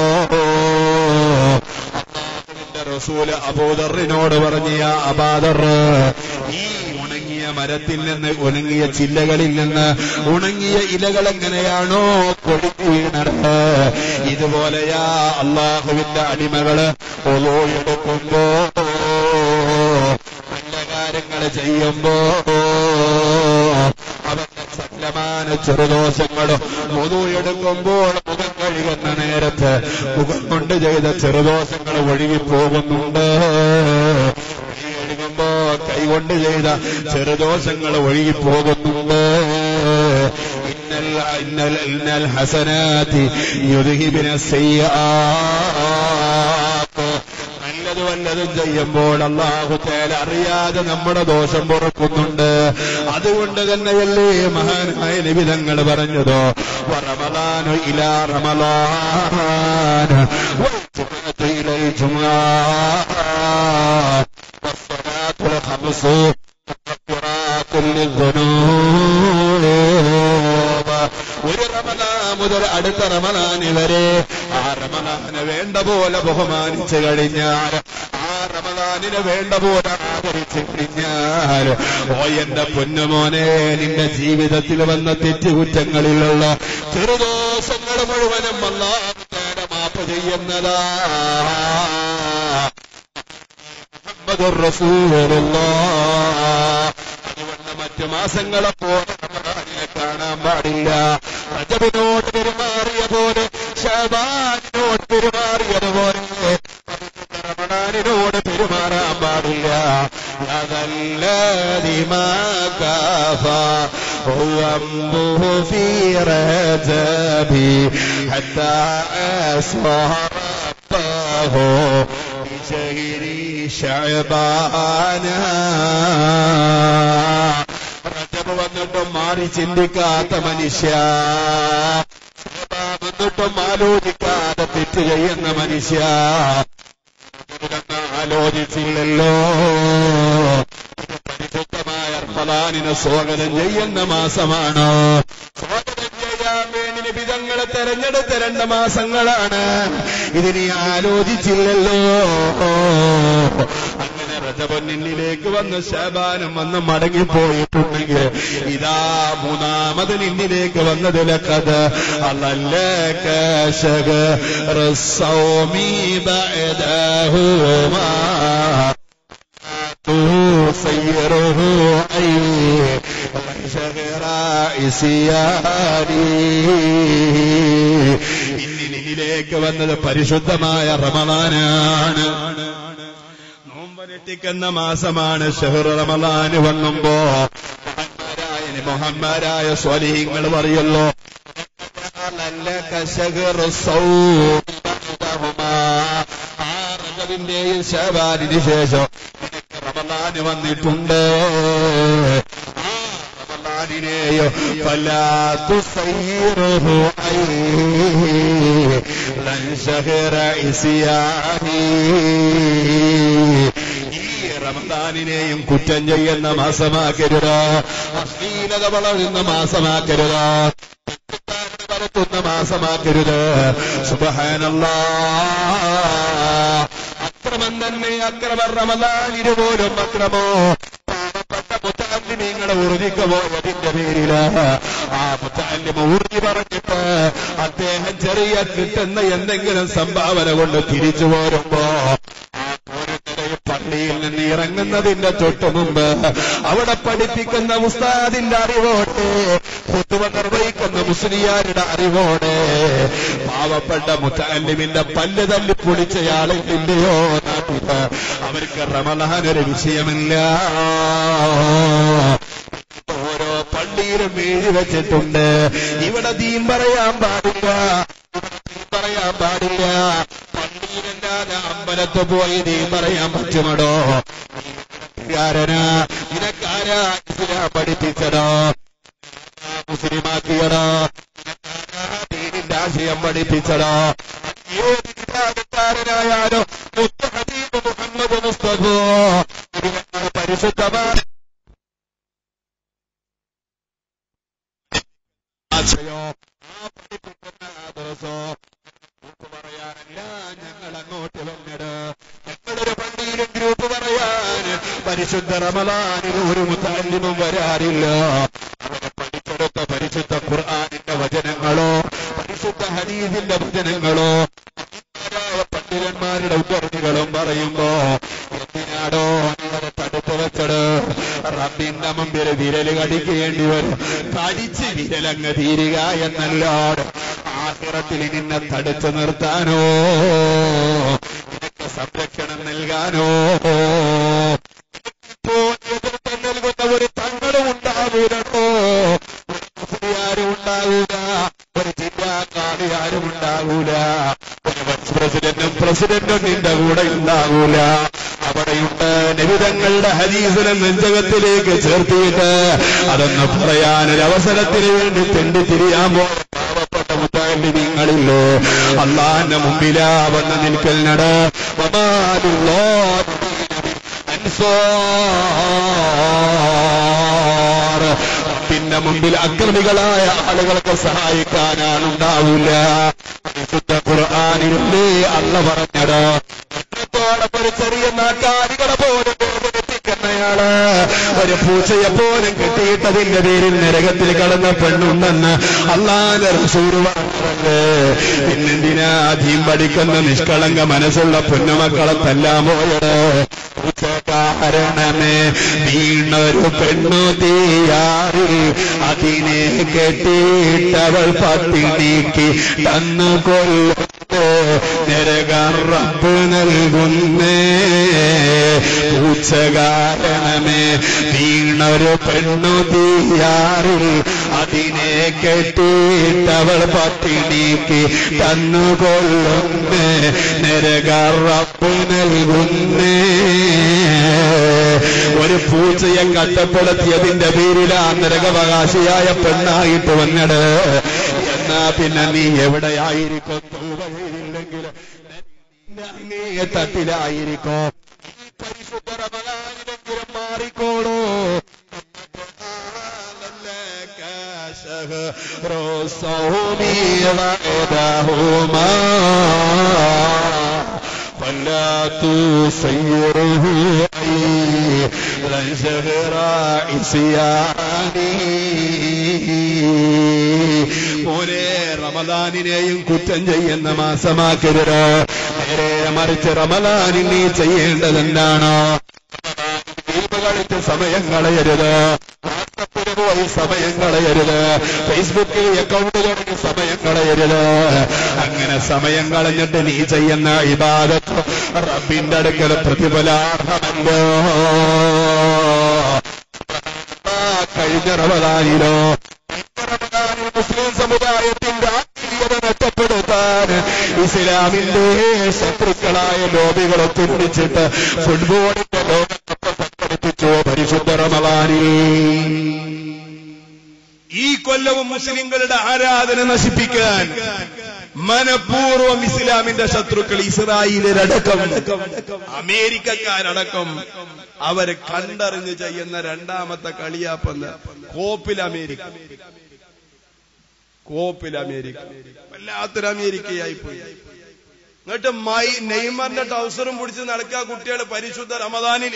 അള്ളാഹുവിന്റെ റസൂല് അബൂദറിനോട് പറഞ്ഞ അബാദർ ഈ ഉണങ്ങിയ മരത്തിൽ നിന്ന് ഉണങ്ങിയ ചില്ലകളിൽ നിന്ന് ഉണങ്ങിയ ഇലകൾ എങ്ങനെയാണോ കൊടിഞ്ഞു വീണത് ഇതുപോലെയാ അള്ളാഹുവിന്റെ അടിമകള് ഒലോ എടുക്കുമ്പോ നല്ല കാര്യങ്ങൾ ചെയ്യുമ്പോ അവന്റെ സകലമാന ചെറുദോഷങ്ങളും മുതു എടുക്കുമ്പോൾ മുഖം കഴുകുന്ന നേരത്ത് മുഖം കൊണ്ട് ചെയ്ത ചെറുദോഷങ്ങൾ ഒഴുകിപ്പോകുന്നുണ്ട് കൈ കഴുകുമ്പോ കൈകൊണ്ട് ചെയ്ത ചെറുദോഷങ്ങൾ ഒഴുകിപ്പോകുന്നുണ്ട് ഇന്നൽ ഇന്നൽ ഇന്നൽ ഹസനാതി യുദ്ഹിബിന നല്ലത് വല്ലതും ചെയ്യുമ്പോൾ അള്ളാഹു തേല അറിയാതെ നമ്മുടെ ദോഷം പൊറുക്കുന്നുണ്ട് അതുകൊണ്ട് തന്നെയല്ലേ മഹാനായ നിബിധങ്ങൾ പറഞ്ഞതോ റമദാനു ഇലാ റമദാൻ والجمعة إلى الجمعة والصلاة الخمس مكفرات للذنوب ഒരു റമദാൻ മുതൽ അടുത്ത റമദാന് വരെ ആ റമദാന് വേണ്ട പോലെ ബഹുമാനിച്ചു കഴിഞ്ഞാൽ ആ റമദാനിനെ വേണ്ട പോലെ ആദരിച്ചു കഴിഞ്ഞാൽ ഓ എന്റെ പൊന്നുമോനെ നിന്റെ ജീവിതത്തിൽ വന്ന തെറ്റുകുറ്റങ്ങളിലുള്ള ചെറുദോഷങ്ങൾ മുഴുവനും അല്ലാതെ മാപ്പ് ചെയ്യുന്നതാ മുഹമ്മദുർ റസൂലുള്ളാഹ് അതുകൊണ്ട് മറ്റു മാസങ്ങളെ പോലെ റമദാനിനെ കാണാൻ പാടില്ല റജബിനോട് പെരുമാറിയ പോലെ ഷബാനിനോട് പെരുമാറിയതുപോലെ റമദാനിനോട് പെരുമാറാൻ പാടില്ല അതല്ലതി وأمه في رجبي حتى أسمع ربه بشهر شعبان റജബ് വന്നിട്ടും മാറി ചിന്തിക്കാത്ത മനുഷ്യ വന്നിട്ടും ആലോചിക്കാതെ തെറ്റ് ചെയ്യുന്ന മനുഷ്യ ഇതൊന്ന് ആലോചിച്ചില്ലല്ലോ ഇത് പരിശുദ്ധമായ റമദാനിനെ സ്വാഗതം ചെയ്യുന്ന മാസമാണ് സ്വാഗതം ചെയ്യാൻ വേണ്ടി നിബിതങ്ങളെ തെരഞ്ഞെടുത്ത രണ്ട് മാസങ്ങളാണ് ഇതിനി ആലോചിച്ചില്ലല്ലോ അങ്ങനെ റജബന്നിലേക്ക് വന്ന് ശാബാനം വന്ന് മടങ്ങിപ്പോയിട്ടുണ്ടെങ്കിൽ ഇതാ മൂന്നാമത് നിന്നിലേക്ക് വന്നതിലെ കഥ അല്ലല്ലേക്കശക റസൗമി ബഅദഹുമാ تسيره أي شغراء سياري ഇന്നിനി എന്നിലേക്ക് വന്നത് പരിശുദ്ധമായ റമദാനാണ് നോമ്പനുഷ്ഠിക്കുന്ന മാസമാണ് ഷെഹർ റമദാന് വന്നുമ്പോ മഹാന്മാരായ മുഹമ്മരായ സ്വലീങ്ങൾ പറയല്ലോ റജബിന്റെയും ശബാനിന് ശേഷം നിനക്ക് റമദാന് വന്നിട്ടുണ്ട് ആ റമദാനിനെയോ ഫലാത്തു സയ്യിറുഹു ലൻ ശഹറ ഇസിയാനി ഈ റമദാനിനെയും കുറ്റം ചെയ്യുന്ന മാസമാക്കരുത് അശ്ലീലത വളരുന്ന മാസമാക്കരുത് തെറ്റുകാരനെ പരത്തുന്ന മാസമാക്കരുത് സുബഹാനല്ല അക്രമം തന്നെ അക്രമ റമദാനിന് പോലും അക്രമോ പാവപ്പെട്ട മുത്താലിമീങ്ങളെ ഉറുതിക്ക് പോയതിന്റെ പേരില് ആ മുത്താലിമ ഉറുതി പറഞ്ഞിട്ട് അദ്ദേഹം ചെറിയ കിട്ടുന്ന എന്തെങ്കിലും സംഭാവന കൊണ്ട് തിരിച്ചു പോരുമ്പോ ആ പോരുന്നതിൽ പള്ളിയിൽ നിന്ന് ഇറങ്ങുന്നതിന്റെ തൊട്ടു മുമ്പ് അവിടെ പഠിപ്പിക്കുന്ന ഉസ്താദിന്റെ അറിവോടെ കുത്തുവ നിർവഹിക്കുന്ന മുസ്ലിയാരുടെ അറിവോടെ പാവപ്പെട്ട മുത്താലിമിന്റെ പല്ല് തല്ലി പൊളിച്ചയാളില്ലയോ നാട്ടില് അവർക്ക് റമലാനൊരു വിഷയമില്ല ഓരോ പള്ളിയിലും എഴുതി വെച്ചിട്ടുണ്ട് ഇവിടെ ദീൻ പറയാൻ പാടില്ല ഇവിടെ ദീൻ പറയാൻ പാടില്ല പള്ളിയിലല്ലാതെ അമ്പലത്ത് പോയി ദീൻ പറയാൻ പറ്റുമടോ ാരനാ നിനക്കാരാ ഇസ്ലാം പഠിപ്പിച്ചടോ മുസ്ലിമാക്കിയടോ ദീനിന്റെ ആശയം പഠിപ്പിച്ചടോ ഏത് വിഭാഗക്കാരനായാലും മുത്ത ഹബീബ് മുഹമ്മദ് മുസ്തഫ ഇരുപത്തി പരിശുദ്ധമാണ് ആശയോ ആ പഠിപ്പിക്കുന്ന ആദർശോ ഗ്രൂപ്പ് പറയാനല്ല ഞങ്ങൾ അങ്ങോട്ട് വന്നത് ഞങ്ങളൊരു പള്ളിയിലും ഗ്രൂപ്പ് പറയാൻ പരിശുദ്ധ റമലാനിൽ ഒരു മുത്താലിമും വരാറില്ല അവരെ പഠിച്ചെടുത്ത പരിശുദ്ധ ഖുർആാനിന്റെ വചനങ്ങളോ പരിശുദ്ധ ഹരീതിന്റെ വചനങ്ങളോ അന്യന്മാരായ പണ്ഡിതന്മാരുടെ ഉദ്ധരണികളും പറയുമ്പോ എന്തിനാടോ നിങ്ങളെ തടുത്തു വെച്ചത് റബ്ബിന്റെ മുമ്പിൽ വിരല് കടിക്കേണ്ടി വരും കടിച്ച് വിരലങ്ങ് തീരുക എന്നല്ലോട് ആഹ്റത്തിൽ നിന്നെ തടുത്തു നിർത്താനോ നിനക്ക് സംരക്ഷണം നൽകാനോ ഇപ്പോൾ നേതൃത്വം നൽകുന്ന ഒരു തങ്ങളും ഉണ്ടാവൂലോ ഒരു മുസ്ലിയാരും ഉണ്ടാവൂല ഒരു ജില്ലാ കാളിയാരും ഉണ്ടാവൂല ഒരു വൈസ് പ്രസിഡന്റും പ്രസിഡന്റും നിന്റെ കൂടെ ഉണ്ടാകൂല അവിടെയുണ്ട് നിബിതങ്ങളുടെ ഹരീസിനെ നെഞ്ചകത്തിലേക്ക് ചേർത്തിയിട്ട് അതൊന്ന് പറയാനൊരു അവസരത്തിന് വേണ്ടി തെണ്ടി തിരിയാൻ പോയ പാവപ്പെട്ട മുത്താണ്ടി നിങ്ങളില്ലോ അള്ളാന്റെ മുമ്പിലാ വന്ന് നിൽക്കലിനട വമാലുള്ളോ അൻസാർ പിന്നെ മുമ്പിൽ അക്രമികളായ ആളുകൾക്ക് സഹായിക്കാനാണ് ഉണ്ടാവില്ല വിശുദ്ധ ഖുർആാനില്ലേ അല്ല പറഞ്ഞത് എത്രത്തോളം ഒരു ചെറിയ നാട്ടാരികളെ പോലും വേദനിപ്പിക്കുന്നയാള് ഒരു പൂച്ചയെ പോലും കിട്ടിയിട്ടതിന്റെ പേരിൽ നരകത്തിൽ കടന്ന പെണ്ണുണ്ടെന്ന് അള്ളാന്റെ റസൂർ പറഞ്ഞത് പിന്നെന്തിനാ അധീം പഠിക്കുന്ന നിഷ്കളങ്ക മനസ്സുള്ള പൊന്നുമക്കളെ തല്ലാൻ പോയത് കാരണമേ വീണൊരു പെണ്ണു തീയാറി അതിനെ കെട്ടിയിട്ടവൾ പട്ടിണിക്ക് തന്നു കൊല്ലുന്നു നരകറപ്പ് നൽകുന്നേ പൂച്ചകാരണമേ വീണൊരു പെണ്ണു തീയാറിൽ അതിനെ കെട്ടിയിട്ടവൾ പട്ടിണിക്ക് തന്നു കൊല്ലുന്നേ നരകറപ്പ് നൽകുന്നേ ഒരു പൂച്ചയെ കട്ടപ്പെടുത്തിയതിന്റെ പേരിൽ ആ നരകവകാശിയായ പെണ്ണായിട്ട് വന്നത് എന്നാ പിന്നെ നീ എവിടെയായിരിക്കും തൂവയില്ലെങ്കിൽ അങ്ങേ തട്ടിലായിരിക്കോ ഈ പരിശുദ്ധ റമദാനിലെങ്കിലും മാറിക്കോളൂ شهر الصوم وعدهما فلا تسيره أيضا شهر عصياني മോനെ റമദാനിനെയും കുറ്റം ചെയ്യുന്ന മാസമാക്കരുത് നേരെ മറിച്ച് റമദാനിൽ നീ ചെയ്യേണ്ടത് എന്താണോ ദീപ കളിച്ച് സമയം കളയരുത് വാട്സപ്പിൽ ഗ്രൂപ്പിന് പോയി സമയം കളയരുത് ഫേസ്ബുക്കിൽ അക്കൗണ്ട് തുടങ്ങി സമയം കളയരുത് അങ്ങനെ സമയം കളഞ്ഞിട്ട് നീ ചെയ്യുന്ന ഇബാദത്ത് റബ്ബിന്റെ അടുക്കൽ പ്രതിഫലാർഹമല്ലോ ആ, കഴിഞ്ഞ റമദാനിലോ റമദാനിൽ മുസ്ലിം സമുദായത്തിന്റെ ആത്മീയത നഷ്ടപ്പെടുത്താൻ ഇസ്ലാമിന്റെ ശത്രുക്കളായ ലോബികളെ തുന്നിച്ചിട്ട് ഫുട്ബോളിന്റെ ലോകകപ്പ് സംഘടിപ്പിച്ചു പരിശുദ്ധ റമദാനിൽ ഈ കൊല്ലവും മുസ്ലിങ്ങളുടെ ആരാധന നശിപ്പിക്കാൻ മനഃപൂർവ്വം ഇസ്ലാമിന്റെ ശത്രുക്കൾ ഇസ്രായേലരടക്കം അമേരിക്കക്കാരടക്കം അവരെ കണ്ടറിഞ്ഞ് ചെയ്യുന്ന രണ്ടാമത്തെ കളിയാപ്പെന്ന് കോപ്പിൽ അമേരിക്ക കോപ്പിൽ അമേരിക്ക വല്ലാത്തൊരു അമേരിക്കയായി പോയി എന്നിട്ട് മൈ നെയ്മറിന്റെ ടൗസറും പിടിച്ച് നടക്കുക കുട്ടികൾ പരിശുദ്ധ റമദാനിൽ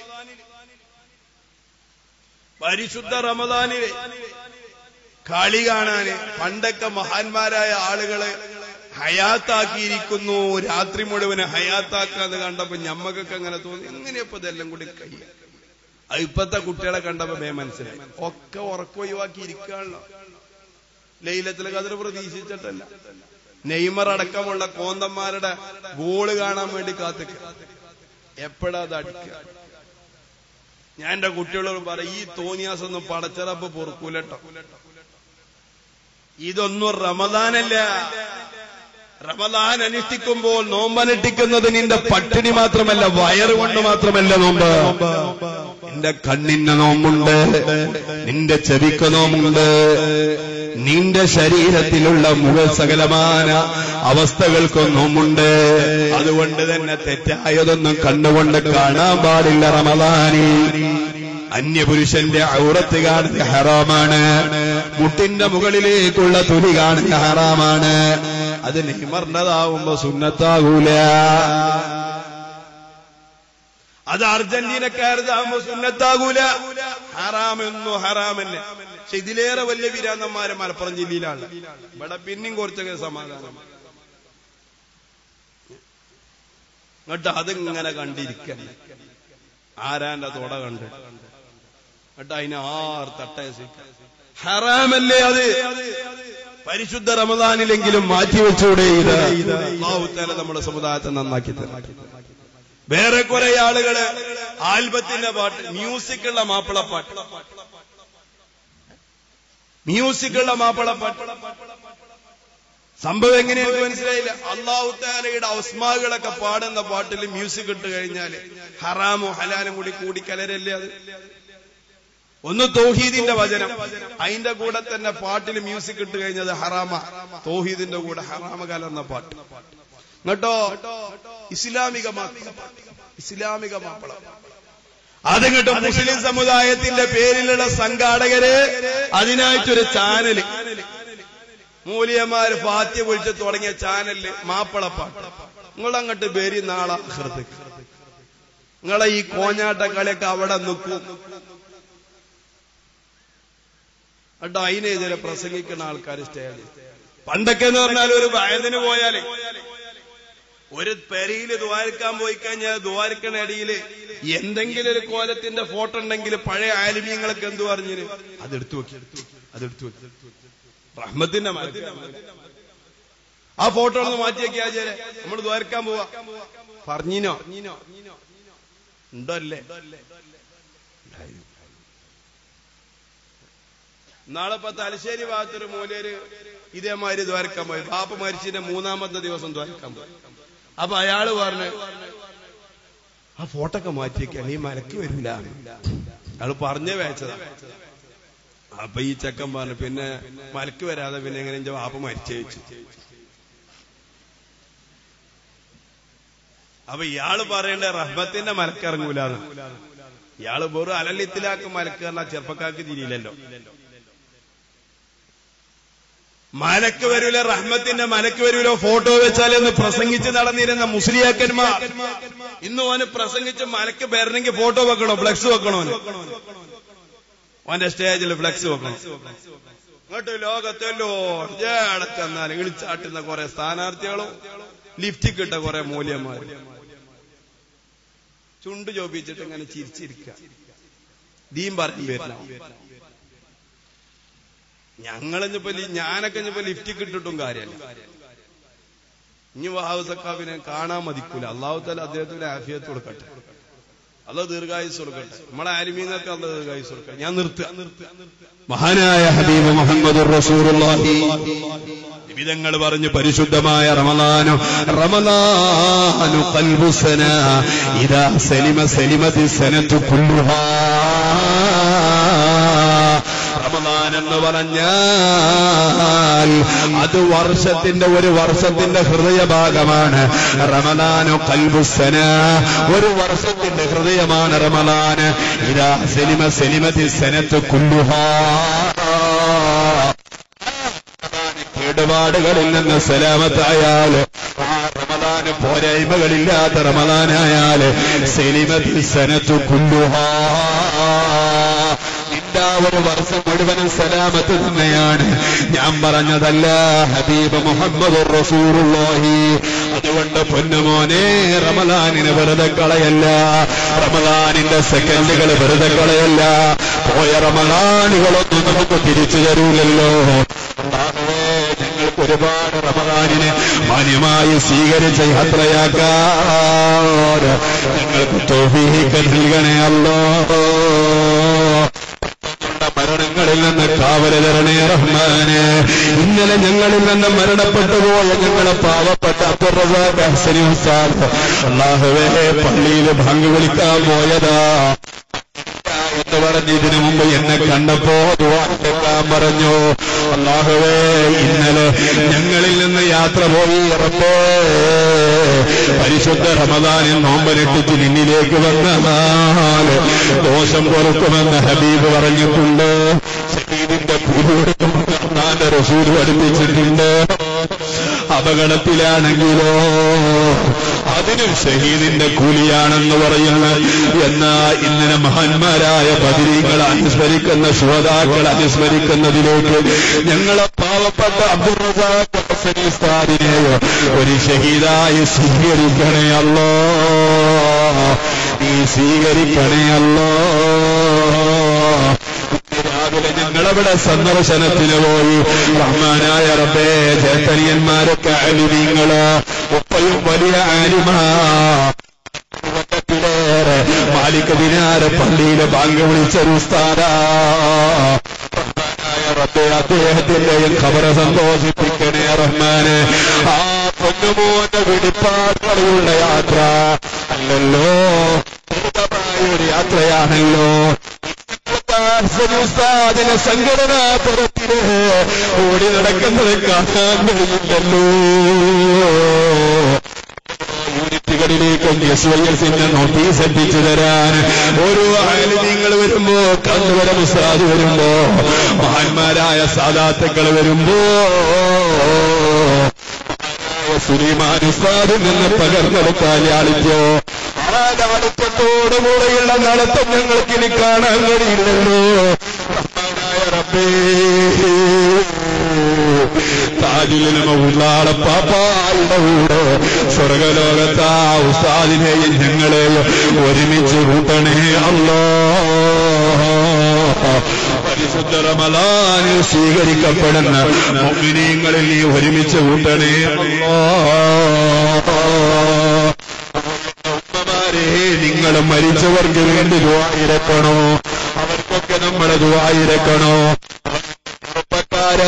പരിശുദ്ധ റമദാനില് കളി കാണാന് പണ്ടൊക്കെ മഹാന്മാരായ ആളുകളെ ഹയാത്താക്കിയിരിക്കുന്നു രാത്രി മുഴുവന് ഹയാത്താക്കാന്ന് കണ്ടപ്പോ ഞമ്മക്കൊക്കെ അങ്ങനെ തോന്നി എങ്ങനെയപ്പോ ഇതെല്ലാം കൂടി കഴിയ അത് ഇപ്പത്തെ കുട്ടികളെ കണ്ടപ്പോ മേ മനസ്സിലായി ഒക്കെ ഉറക്കം ഒഴിവാക്കി ഇരിക്കാണല്ലോ ലൈലത്തിലെ കതിർ പ്രതീക്ഷിച്ചിട്ടല്ല നെയ്മർ അടക്കമുള്ള കോന്തന്മാരുടെ ഗോള് കാണാൻ വേണ്ടി കാത്തിക്ക എപ്പോഴാ അത് അടിക്കുക ഞാൻ എന്റെ കുട്ടികളോട് പറയും ഈ തോന്നിയാസൊന്നും പടച്ചറപ്പ് പൊറുക്കൂലട്ടോ ഇതൊന്നും റമദാനല്ല റമദാൻ അനുഷ്ഠിക്കുമ്പോൾ നോമ്പനുഷ്ഠിക്കുന്നത് നിന്റെ പട്ടിണി മാത്രമല്ല വയറുകൊണ്ട് മാത്രമല്ല നോമ്പ് നിന്റെ കണ്ണിന് നോമുണ്ട് നിന്റെ ചെവിക്ക് നോമുണ്ട് നിന്റെ ശരീരത്തിലുള്ള മുഴുവൻ സകലമാന അവസ്ഥകൾക്കും നോമുണ്ട് അതുകൊണ്ട് തന്നെ തെറ്റായതൊന്നും കണ്ണുകൊണ്ട് കാണാൻ പാടില്ല റമദാനി അന്യപുരുഷന്റെ ഔറത്ത് കാണുക ഹറാമാണ് മുട്ടിന്റെ മുകളിലേക്കുള്ള തുലി കാണുക ഹറാമാണ് അത് നെയ്മറിൻ്റെതാവുമ്പോ സുന്നത്താകൂല അത് അർജന്റീനക്കാരതാകുമ്പോ സുന്നത്താകൂല ഹറാമെന്നു ഹറാമെന്നെ പക്ഷെ ഇതിലേറെ വലിയ വിരാന്തന്മാര് മലപ്പുറം ജില്ലയിലാണ് ഇവിടെ പിന്നെയും കുറച്ചൊക്കെ സമാധാനം എന്നിട്ട് അതിങ്ങനെ കണ്ടിരിക്കല്ല ആരാന്റെ തുട കണ്ട് എന്നിട്ട് അതിന് ആർ തട്ടേസി ഹറാമല്ലേ അത് പരിശുദ്ധ റമദാനിലെങ്കിലും മാറ്റിവെച്ചൂടെ ഇത് അള്ളാഹുത്താല നമ്മുടെ സമുദായത്തെ നന്നാക്കി തരാം വേറെ കുറെ ആളുകള് ആൽബത്തിന്റെ പാട്ട് മ്യൂസിക്കുള്ള മാപ്പിളപ്പാട്ട് മ്യൂസിക്കുള്ള മാപ്പിളപ്പാട്ട് സംഭവം എങ്ങനെ എനിക്ക് മനസ്സിലായില്ല അള്ളാഹു താലയുടെ ഔസ്മാകളൊക്കെ പാടുന്ന പാട്ടിൽ മ്യൂസിക് ഇട്ട് കഴിഞ്ഞാല് ഹറാമോ ഹലാലും കൂടി കൂടിക്കലരല്ലേ അത് ഒന്ന് തോഹീദിന്റെ വചനം അതിന്റെ കൂടെ തന്നെ പാട്ടിൽ മ്യൂസിക് ഇട്ട് കഴിഞ്ഞത് ഹറാമ തോഹീദിന്റെ കൂടെ ഹറാമ കലർന്ന പാട്ട് എന്നിട്ടോ ഇസ്ലാമിക മാപ്പിള ഇസ്ലാമിക മാപ്പിള അതിങ്ങോട്ട് മുസ്ലിം സമുദായത്തിന്റെ പേരിലുള്ള സംഘാടകര് അതിനായിട്ടൊരു ചാനല് മൂലിയന്മാര് ഫാത്യ വിളിച്ച് തുടങ്ങിയ ചാനലില് മാപ്പിളപ്പാട്ട് നിങ്ങളങ്ങോട്ട് പേരി നാളെ നിങ്ങളെ ഈ കോഞ്ഞാട്ട കളിയൊക്കെ അവിടെ നിൽക്കും കേട്ടോ അതിനെതിരെ പ്രസംഗിക്കുന്ന ആൾക്കാർ സ്റ്റേജ് പണ്ടൊക്കെ എന്ന് പറഞ്ഞാൽ ഒരു വയതിന് പോയാലേ ഒരു പെരയില് ദ്വാരക്കാൻ പോയി കഴിഞ്ഞാൽ ദ്വാരക്കണടിയില് എന്തെങ്കിലും ഒരു കോലത്തിന്റെ ഫോട്ടോ ഉണ്ടെങ്കിൽ പഴയ ആലിമ്യങ്ങളൊക്കെ എന്തു പറഞ്ഞിന് അതെടുത്തു വെക്കി അതെടുത്തു വെക്കി റഹ്മത്തിന്റെ മരത്തിൽ ആ ഫോട്ടോ ഒന്ന് മാറ്റി വെക്കിയാ ചേരെ നമ്മൾ ദ്വാരക്കാൻ പോവാ പറഞ്ഞിനോ ഉണ്ടോ അല്ലേ നാളെ ഇപ്പൊ തലശ്ശേരി ഭാഗത്തൊരു മൂലര് ഇതേമാതിരി ദ്വാരക്കാൻ പോയി ബാപ്പ മരിച്ചതിന്റെ മൂന്നാമത്തെ ദിവസം ദ്വാരക്കാൻ പോയി അപ്പൊ അയാള് പറഞ്ഞു ആ ഫോട്ടോ ഒക്കെ മാറ്റിയേക്കാൻ നീ മലക്ക് വരില്ല അയാള് പറഞ്ഞേ വേച്ചതാ അപ്പൊ ഈ ചെക്കൻ പറഞ്ഞു പിന്നെ മലക്ക് വരാതെ പിന്നെ എങ്ങനെ എന്റെ വാപ്പ മരിച്ചേച്ചു അപ്പൊ ഇയാള് പറയേണ്ട റഹ്മത്തിന്റെ മലക്കിറങ്ങൂലെന്ന് ഇയാള് വെറും അലലിത്തിലാക്ക് മലക്ക് പറഞ്ഞാൽ ചെറുപ്പക്കാർക്ക് തിരിയില്ലല്ലോ മലക്ക് വരൂല റഹ്മത്തിന്റെ മലക്ക് വരൂലോ ഫോട്ടോ വെച്ചാലെന്ന് പ്രസംഗിച്ച് നടന്നിരുന്ന മുസ്ലിയാക്കന്മാർ ഇന്ന് ഓന് പ്രസംഗിച്ച് മലക്ക് വരണമെങ്കിൽ ഫോട്ടോ വെക്കണോ ഫ്ലെക്സ് വെക്കണോ ഓന്? ഓന്റെ സ്റ്റേജിൽ ഫ്ലെക്സ് വെക്കണം ഇങ്ങോട്ട് ലോകത്തെല്ലോ ഏടെ ചെന്നാൽ ഇളിച്ചാട്ടുന്ന കുറെ സ്ഥാനാർത്ഥികളും ലിഫ്റ്റ് കിട്ട കുറെ മൂല്യന്മാർ ചുണ്ട് ചോപ്പിച്ചിട്ട് ഇങ്ങനെ ചിരിച്ചിരിക്കുക ദീൻ പറഞ്ഞു വരില്ല ഞങ്ങളിഞ്ഞിപ്പോ ലി- ഞാനൊക്കെ ഇനിയിപ്പോ ലിഫ്റ്റ് കിട്ടിട്ടും കാര്യമല്ല ഇനി വാഹു സക്കാബിനെ കാണാൻ മതിക്കൂല അള്ളാഹു താല അദ്ദേഹത്തിന് ആഫിയത്ത് കൊടുക്കട്ടെ അല്ല ദീർഘായുസ് കൊടുക്കട്ടെ നമ്മളെ ആലിമീങ്ങൾക്ക് അല്ല ദീർഘായുസ് കൊടുക്കട്ടെ ഞാൻ നിർത്തുക മഹാനായ ഹബീബ് മുഹമ്മദ് റസൂലുള്ളാഹി വിധങ്ങൾ പറഞ്ഞു പരിശുദ്ധമായ റമദാനു റമദാനു ഖൽബുസന ഇദാ സലിമ സലിമതി സനത്തു കുല്ലുഹാ റമദാൻ എന്ന് പറഞ്ഞാൽ അത് വർഷത്തിന്റെ ഒരു വർഷത്തിന്റെ ഹൃദയഭാഗമാണ് റമദാനു കൽബുസന ഒരു വർഷത്തിന്റെ ഹൃദയമാണ് റമദാന് ഇതാ സെലിമ സെലിമതി സനത്ത് കുല്ലുഹാ കേടുപാടുകളിൽ നിന്ന് സലാമത്തായാല് ആ റമദാന് പോരായ്മകളില്ലാത്ത റമദാനായാല് സെലിമതി സനത്തു കുല്ലുഹാ നിന്റെ ഒരു വർഷം മുഴുവനും സലാമത്ത് തന്നെയാണ് ഞാൻ പറഞ്ഞതല്ല ഹബീബ് മുഹമ്മദ് റസൂറുള്ളാഹി അതുകൊണ്ട് പൊന്നുമോനെ റമദാനിന് വെറുതെ കളയല്ല റമദാനിന്റെ സെക്കൻഡുകൾ വെറുതെ കളയല്ല പോയ റമദാനുകളൊന്നും നമുക്ക് തിരിച്ചു തരൂലല്ലോ അല്ലാഹുവേ, ഞങ്ങൾക്ക് ഒരുപാട് റമദാനിനെ മാന്യമായി സ്വീകരിച്ച യാത്രയാക്കാൻ ഞങ്ങൾക്ക് തോഫീക്ക് നൽകണേ അല്ലോ ഞങ്ങളുടെ മരണങ്ങളിൽ നിന്ന് കാവല് തരണേ റഹ്മാന് ഇന്നലെ ഞങ്ങളിൽ നിന്ന് മരണപ്പെട്ടു പോയ ഞങ്ങളെ പാവപ്പെട്ട അബ്ദുറസാഖ് ഹസനി ഉസ്താദ് അള്ളാഹുവേ പള്ളിയിൽ ഭംഗ് വിളിക്കാൻ പോയതാ എന്ന് പറഞ്ഞ് ഇതിനു മുമ്പ് എന്നെ കണ്ടപ്പോ ദുവാക്കാൻ പറഞ്ഞു അള്ളാഹുവേ ഇന്നലെ ഞങ്ങളിൽ നിന്ന് യാത്ര പോയി ഇറപ്പേ പരിശുദ്ധ റമദാനിൽ നോമ്പനെട്ടിച്ച് നിന്നിലേക്ക് വന്നാൽ ദോഷം പൊറുക്കുമെന്ന് ഹബീബ് പറഞ്ഞിട്ടുണ്ട് ഷഹീദിന്റെ കൂടെ റസൂൽ പഠിപ്പിച്ചിട്ടുണ്ട് അപകടത്തിലാണെങ്കിലോ അതിനും ഷഹീദിന്റെ കൂലിയാണെന്ന് പറയുന്നു എന്നാ ഇന്നലെ മഹാന്മാരായ ബദിരീകൾ അനുസ്മരിക്കുന്ന ശുഹതാക്കൾ അനുസ്മരിക്കുന്നതിലേക്ക് ഞങ്ങളെ പാവപ്പെട്ട അബ്ദുറസാഖ് ഹസനി ഉസ്താദിനെയോ ഒരു ഷഹീദായി സ്വീകരിക്കണേ അല്ലോ നീ സ്വീകരിക്കണേ അല്ലോ രാവിലെ ഞങ്ങളവിടെ സന്ദർശനത്തിന് പോയി റഹ്മാനായ റബ്ബേ ചേത്തനിയന്മാരൊക്കെ അലിവീങ്ങള് ഒപ്പയും വലിയ ആലിമാ വട്ടത്തിലേറെ മാലിക് ദിനാര പള്ളിയിലെ ബാങ്ക് വിളിച്ചൊരു ഉസ്താദാ റഹ്മാനായ റബ്ബേ അദ്ദേഹത്തിന്റെയും ഖബറെ സന്തോഷിപ്പിക്കണേ റഹ്മാനെ ആ പൊന്നുമോന്റെ വെടിപ്പാടുകളുള്ള യാത്ര അല്ലല്ലോ ദുരിതമായ ഒരു യാത്രയാണല്ലോ ഉസ്താദിനെ സംഘടനാ തരത്തില് ഓടി നടക്കുന്നത് കാണാൻ കഴിയില്ലല്ലോ യൂണിറ്റുകളിലേക്ക് എസ് വൈ എസിന്റെ നോട്ടീസ് എത്തിച്ചു തരാൻ ഓരോ ആലിന്യങ്ങൾ വരുമ്പോ കന്നുവര മുസ്താദ് വരുമ്പോ മഹാന്മാരായ സാദാത്തുക്കൾ വരുമ്പോ സുലൈമാൻ ഉസ്താദിൽ നിന്ന് പകർന്നെടുക്കാൻ ലാളിക്കോ ആ ലാളിത്യത്തോടുകൂടെയുള്ള നടത്തം ഞങ്ങൾക്ക് ഇനി കാണാൻ കഴിയില്ലല്ലോ റഹ്മാനായ റബ്ബേ താജിലിന് ഉള്ളാളെ പാപ്പായുടെ കൂടെ സ്വർഗലോകത്താ ഉസ്താദിനെയും ഞങ്ങളെയും ഒരുമിച്ച് കൂട്ടണേ അല്ലോ പരിശുദ്ധ റമലാനിൽ സ്വീകരിക്കപ്പെടുന്ന മുഗ്നീങ്ങളിൽ നീ ഒരുമിച്ച് കൂട്ടണേ അല്ലോ ഉമ്മമാരെ നിങ്ങൾ മരിച്ചവർക്ക് വേണ്ടി ദുവായിരക്കണോ അവർക്കൊക്കെ നമ്മുടെ ദുവായിരക്കണോ ചെറുപ്പക്കാരാ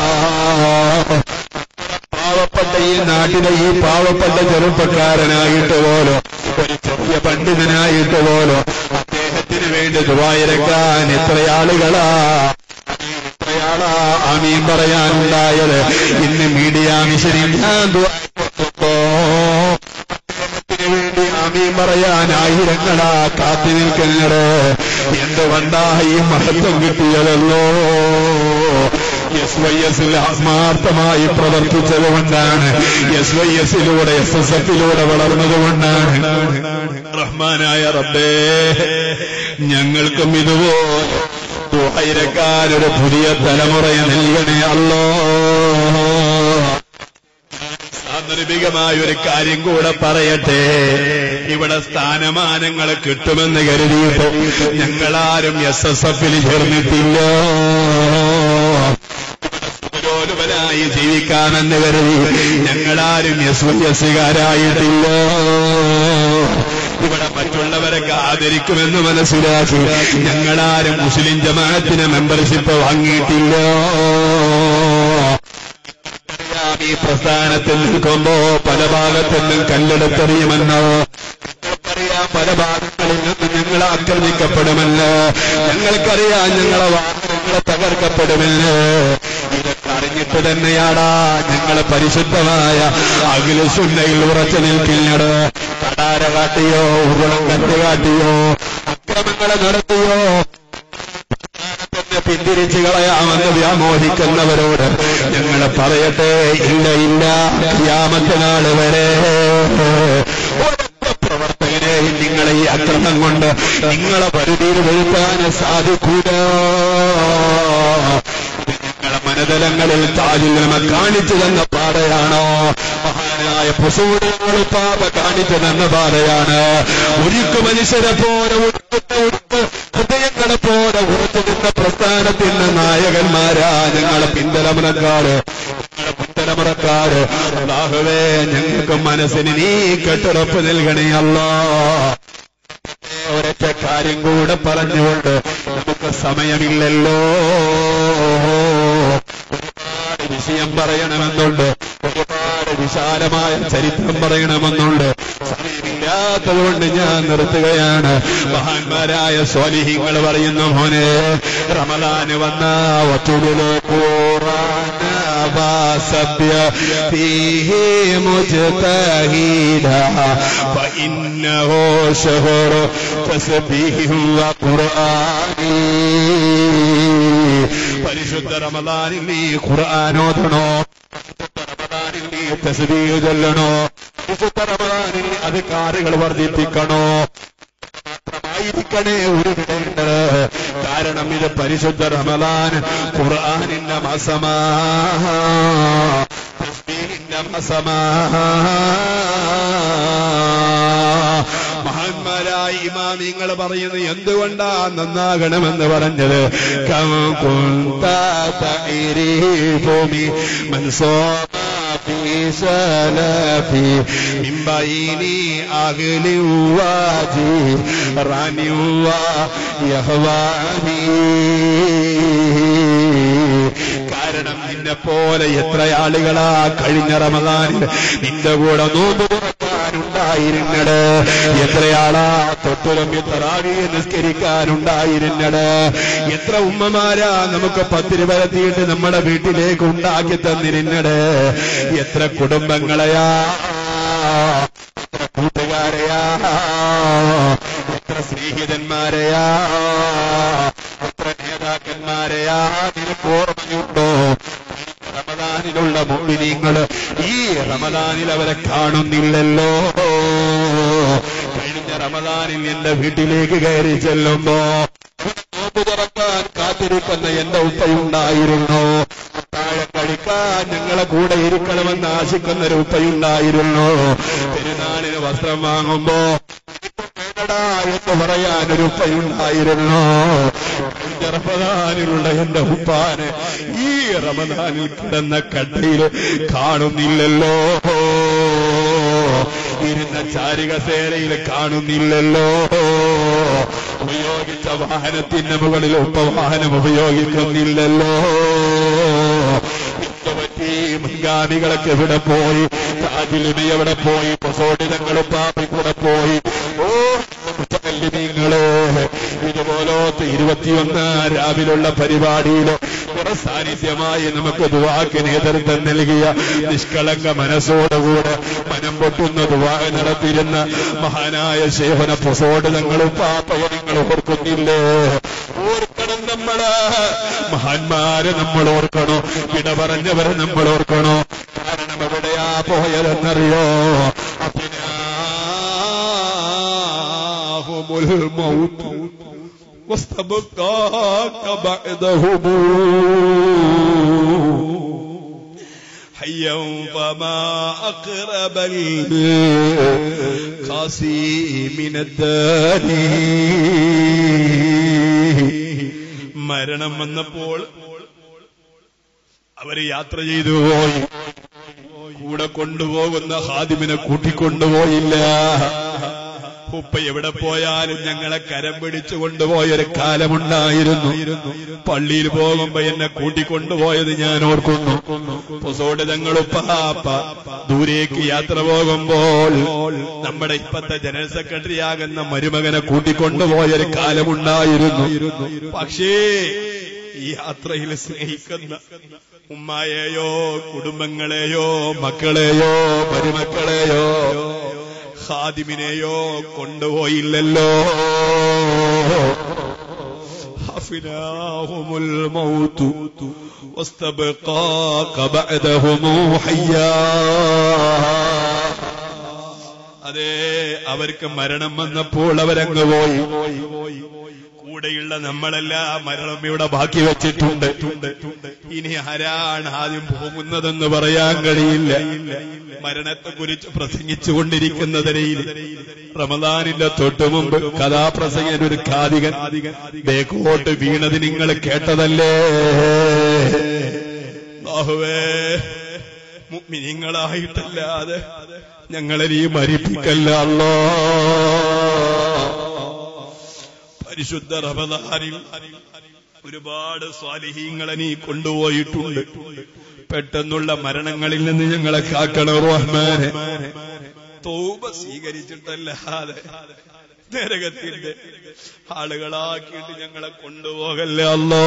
പാവപ്പെട്ട ഈ നാട്ടിലെ ഈ പാവപ്പെട്ട ചെറുപ്പക്കാരനായിട്ട് പോലോ ഒരു ചെറിയ പണ്ഡിതനായിട്ട് പോലോ അദ്ദേഹത്തിന് വേണ്ടി ദുബായിരക്കാൻ എത്ര ആളുകളാ എത്രയാളാ ആമീൻ പറയാനുണ്ടായത് ഇന്ന് മീഡിയ മിഷനിൽ ഞാൻ ദുബായിരത്തോ അദ്ദേഹത്തിന് വേണ്ടി ആമീൻ പറയാൻ ആയിരങ്ങളാ കാത്തു നിൽക്കുന്നത് എന്തുകൊണ്ടാ ഈ മഹത്വം കിട്ടിയതല്ലോ എസ് വൈ എസിൽ ആത്മാർത്ഥമായി പ്രവർത്തിച്ചത് കൊണ്ടാണ് എസ് വൈ എസിലൂടെ എസ് എസ് എഫിലൂടെ വളർന്നതുകൊണ്ടാണ് റഹ്മാനായ റബ്ബേ ഞങ്ങൾക്കും ഇതുപോലെ ദുഹൈരക്കാരൊരു പുതിയ തലമുറയെ നൽകണേ അല്ലോ സാന്ദർഭികമായ ഒരു കാര്യം കൂടെ പറയട്ടെ ഇവിടെ സ്ഥാനമാനങ്ങൾ കിട്ടുമെന്ന് കരുതിയിട്ട് ഞങ്ങളാരും എസ് എസ് എഫിൽ ചേർന്നിട്ടില്ല സ്വീകരിക്കാമെന്ന് കരുതി ഞങ്ങളാരും എസ് വൈ എസ്സുകാരായിട്ടില്ല ഇവിടെ മറ്റുള്ളവരൊക്കെ ആദരിക്കുമെന്ന് മനസ്സിലാക്കി ഞങ്ങളാരും മുസ്ലിം ജമാഅത്തിന് മെമ്പർഷിപ്പ് വാങ്ങിയിട്ടില്ല അറിയാം ഈ പ്രസ്ഥാനത്തിൽ നിൽക്കുമ്പോ പല ഭാഗത്തു നിന്നും കല്ലെടുത്തെറിയുമെന്നോ ഞങ്ങൾക്കറിയാം പല ഭാഗങ്ങളിൽ നിന്നും ഞങ്ങൾ ആക്രമിക്കപ്പെടുമല്ലോ ഞങ്ങൾക്കറിയാം ഞങ്ങളെ വാഹനങ്ങളെ തകർക്കപ്പെടുമല്ലോ ഇതൊക്കെ അറിഞ്ഞിട്ട് തന്നെയാടാ ഞങ്ങൾ പരിശുദ്ധമായ അഖിലസുന്നയിൽ ഉറച്ചു നിൽക്കുന്നത് കടാര കാട്ടിയോ ഉരുളം കല്ല് കാട്ടിയോ അക്രമങ്ങളെ നടത്തിയോ തന്നെ പിന്തിരിച്ചു കളയാമെന്ന് വ്യാമോഹിക്കുന്നവരോട് ഞങ്ങൾ പറയട്ടെ ഇല്ല ഇല്ല ക്യാമത്തെ നാൾ വരെ ഒരൊറ്റ പ്രവർത്തകനെയും നിങ്ങളെ ഈ അക്രമം കൊണ്ട് നിങ്ങളെ പരിധിയിൽ വരുത്താൻ സാധിക്കൂല നിങ്ങളെ മനതലങ്ങളിൽ താജുലമ കാണിച്ചു തന്ന പാതയാണോ മഹാനായ പുസൂടങ്ങൾ പാത കാണിച്ചു തന്ന പാതയാണ് ഒരുക്കു മനുഷ്യരെ പോലെ ഉടുക്കുന്ന ഉടുപ്പ് ഹൃദയങ്ങളെ പോലെ ഉറച്ചു നിന്ന പ്രസ്ഥാനത്തിന്റെ നായകന്മാരാ ഞങ്ങളെ പിന്തലമുറക്കാര് ഞങ്ങളെ പിന്തലമുറക്കാര് അല്ലാഹുവേ ഞങ്ങൾക്ക് മനസ്സിന് നീ കെട്ടുറപ്പ് നൽകണേ അല്ലാ ഒരൊറ്റ കാര്യം കൂടെ പറഞ്ഞുകൊണ്ട് നമുക്ക് സമയമില്ലല്ലോ ഒരുപാട് വിഷയം പറയണമെന്നുണ്ട് ഒരുപാട് വിശാലമായ ചരിത്രം പറയണമെന്നുണ്ട് സമയമില്ലാത്തതുകൊണ്ട് ഞാൻ നിർത്തുകയാണ് മഹാന്മാരായ സ്വാലിഹിങ്ങൾ പറയുന്ന മോനെ റമദാന് വന്ന ഒത്തുവിലെ سبي فيه مجتهدا فإنه شهر تسبيح وقرآن പരിശുദ്ധ റമദാനിൽ നീ ഖുർആാനോദണോ പരിശുദ്ധ റമദാനിൽ നീ തസ്ബീഹ് ചൊല്ലണോ പരിശുദ്ധ റമദാനിൽ നീ അധികാരികൾ വർദ്ധിപ്പിക്കണോ മാത്രമായിരിക്കണേ ഒരു വിടേണ്ടത് കാരണം ഇത് പരിശുദ്ധ റമദാൻ ഖുർആാനിന്റെ മാസമാ തസ്ബീഹിന്റെ മാസമാ മഹാന്മാരായ ഇമാമിങ്ങൾ പറയുന്നത് എന്തുകൊണ്ടാ നന്നാകണമെന്ന് പറഞ്ഞത് കം കുന്ത തഇരീഫുമി മൻ സോമ في سلفي من بين أهل واجي راني ويهواني കാരണം നിന്നെ പോലെ എത്ര ആളുകളാ കഴിഞ്ഞ റമദാനിൽ നിന്റെ കൂടെ നോമ്പ് തുറക്കാനുണ്ടായിരുന്നത് എത്രയാളാ തൊട്ടുരമ്പി തറാവി നിസ്കരിക്കാനുണ്ടായിരുന്നത് എത്ര ഉമ്മമാരാ നമുക്ക് പത്തിരി പരത്തിയിട്ട് നമ്മുടെ വീട്ടിലേക്ക് ഉണ്ടാക്കി തന്നിരുന്നത് എത്ര കുടുംബങ്ങളെയാ എത്ര കൂട്ടുകാരെയാ എത്ര സ്നേഹിതന്മാരെയാ എത്ര നേതാക്കന്മാരെയാ നിനക്ക് ഓർമ്മയുണ്ടോ റമദാനിലുള്ള മുമ്പിനിങ്ങൾ ഈ റമദാനിൽ അവരെ കാണുന്നില്ലല്ലോ കഴിഞ്ഞ റമദാനിൽ എന്റെ വീട്ടിലേക്ക് കയറി ചെല്ലുമ്പോ നോമ്പ് തുറക്കാൻ കാത്തിരിക്കുന്ന എന്റെ ഉപ്പയുണ്ടായിരുന്നു താഴെ കഴിക്കാൻ ഞങ്ങളെ കൂടെ ഇരിക്കണമെന്ന് ആശിക്കുന്ന ഒരു ഉപ്പയുണ്ടായിരുന്നു പെരുന്നാളിന് വസ്ത്രം വാങ്ങുമ്പോ വേണ്ടടാ എന്ന് പറയാൻ ഒരു ഉപ്പയുണ്ടായിരുന്നു കഴിഞ്ഞ റമദാനിലുള്ള എന്റെ ഉപ്പാന് ഈ റമദാനിൽ കിടന്ന കട്ടയിൽ കാണുന്നില്ലല്ലോ ഇരുന്ന ചാരികസേനയിൽ കാണുന്നില്ലല്ലോ ഉപയോഗിച്ച വാഹനത്തിന്റെ മുകളിൽ ഉപവാഹനം ഉപയോഗിക്കുന്നില്ലല്ലോ പറ്റി മുൻഗാമികളൊക്കെ ഇവിടെ പോയി താജിലിമി എവിടെ പോയി പൊസോടിതങ്ങളും പാപ്പി കൂടെ പോയി ഓ മുത്തല്ലിമീങ്ങളെ ഇതുപോലത്തെ ഇരുപത്തിയൊന്ന് രാവിലുള്ള പരിപാടിയിൽ സാന്നിധ്യമായി നമുക്ക് ദുവാക്ക് നേതൃത്വം നൽകിയ നിഷ്കളങ്ക മനസ്സോടുകൂടെ മനം പൊട്ടുന്ന ദുവാ നടത്തിയിരുന്ന മഹാനായ ശേഖന പൊസോടിതങ്ങളും പാപ്പയങ്ങളും ഓർക്കുന്നില്ലേ ഓർക്കണം നമ്മള് മഹാന്മാരെ നമ്മൾ ഓർക്കണോ ഇട പറഞ്ഞവരെ നമ്മൾ ഓർക്കണോ കാരണം എവിടെയാ പോയതെന്നറിയോ അഫിനാഹുമുൽ മൗത്ത് واستبقاك بعدهم حيا فما أقرب القاسي من الداني മരണം വന്നപ്പോൾ അവര് യാത്ര ചെയ്തു പോയി കൂടെ കൊണ്ടുപോകുന്ന ഹാദിമിനെ കൂട്ടിക്കൊണ്ടുപോയില്ല ഉപ്പ എവിടെ പോയാലും ഞങ്ങളെ കരം പിടിച്ചു കൊണ്ടുപോയൊരു കാലമുണ്ടായിരുന്നു പള്ളിയിൽ പോകുമ്പോ എന്നെ കൂട്ടിക്കൊണ്ടുപോയത് ഞാൻ ഓർക്കുന്നു പൊസോട് ഞങ്ങൾ ഉപ്പാപ്പ ദൂരേക്ക് യാത്ര പോകുമ്പോൾ നമ്മുടെ ഇപ്പത്തെ ജനറൽ സെക്രട്ടറി ആകുന്ന മരുമകനെ കൂട്ടിക്കൊണ്ടുപോയൊരു കാലമുണ്ടായിരുന്നു പക്ഷേ ഈ യാത്രയിൽ സ്നേഹിക്കുന്ന ഉമ്മായെയോ കുടുംബങ്ങളെയോ മക്കളെയോ മരുമക്കളെയോ ഖാദിമിനെയോ കൊണ്ടുപോയില്ലല്ലോ حفناهم الموت واستبقاك بعدهم حيا അതെ അവർക്ക് മരണം വന്നപ്പോൾ അവരങ്ങ് പോയി കൂടെയുള്ള നമ്മളെല്ലാം മരണം ഇവിടെ ബാക്കി വെച്ചിട്ടുണ്ട് ഇനി ആരാണ് ആദ്യം പോകുന്നതെന്ന് പറയാൻ കഴിയില്ല മരണത്തെ കുറിച്ച് പ്രസംഗിച്ചുകൊണ്ടിരിക്കുന്നതിനിൽ റമദാനിന്റെ തൊട്ടു മുമ്പ് കഥാപ്രസംഗൻ ഒരു കാതികൻ ബേക്കോട്ട് വീണത് നിങ്ങൾ കേട്ടതല്ലേ ബാഹുവേ മുഗ്മിനിങ്ങളായിട്ടല്ലാതെ ഞങ്ങളെ നീ മരിപ്പിക്കല്ല അല്ലോ പരിശുദ്ധ റമദാനിൽ ഒരുപാട് സ്വാലിഹീങ്ങളെ നീ കൊണ്ടുപോയിട്ടുണ്ട് പെട്ടെന്നുള്ള മരണങ്ങളിൽ നിന്ന് ഞങ്ങളെ കാക്കണം റഹ്മാനെ തോപ സ്വീകരിച്ചിട്ടല്ലാതെ നരകത്തിന്റെ ആളുകളാക്കിയിട്ട് ഞങ്ങളെ കൊണ്ടുപോകല്ലേ അല്ലോ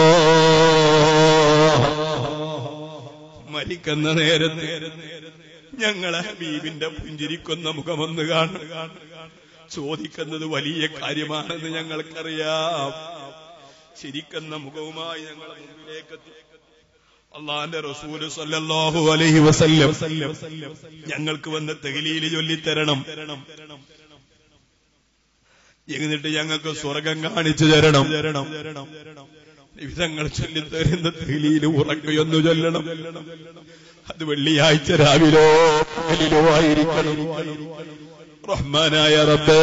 മരിക്കുന്ന നേരത്ത് ഞങ്ങളെ ഹബീബിന്റെ പുഞ്ചിരിക്കുന്ന മുഖമൊന്ന് കാണുക ചോദിക്കുന്നത് വലിയ കാര്യമാണെന്ന് ഞങ്ങൾക്കറിയാം ചിരിക്കുന്ന മുഖവുമായി ഞങ്ങളെ മുമ്പിലേക്ക് എത്തി അള്ളാന്റെ റസൂല് സല്ലല്ലാഹു അലൈഹി വസല്ലം ഞങ്ങൾക്ക് വന്ന് തെകിലീൽ ചൊല്ലിത്തരണം എന്നിട്ട് ഞങ്ങൾക്ക് സ്വർഗം കാണിച്ചു തരണം വിധങ്ങൾ ചൊല്ലിത്തരുന്ന തെകിലീൽ ഉറക്കുകയൊന്നു ചൊല്ലണം അത് വെള്ളിയാഴ്ച രാവിലോ പകലിലോ ആയിരിക്കണം റഹ്മാനായ റബ്ബേ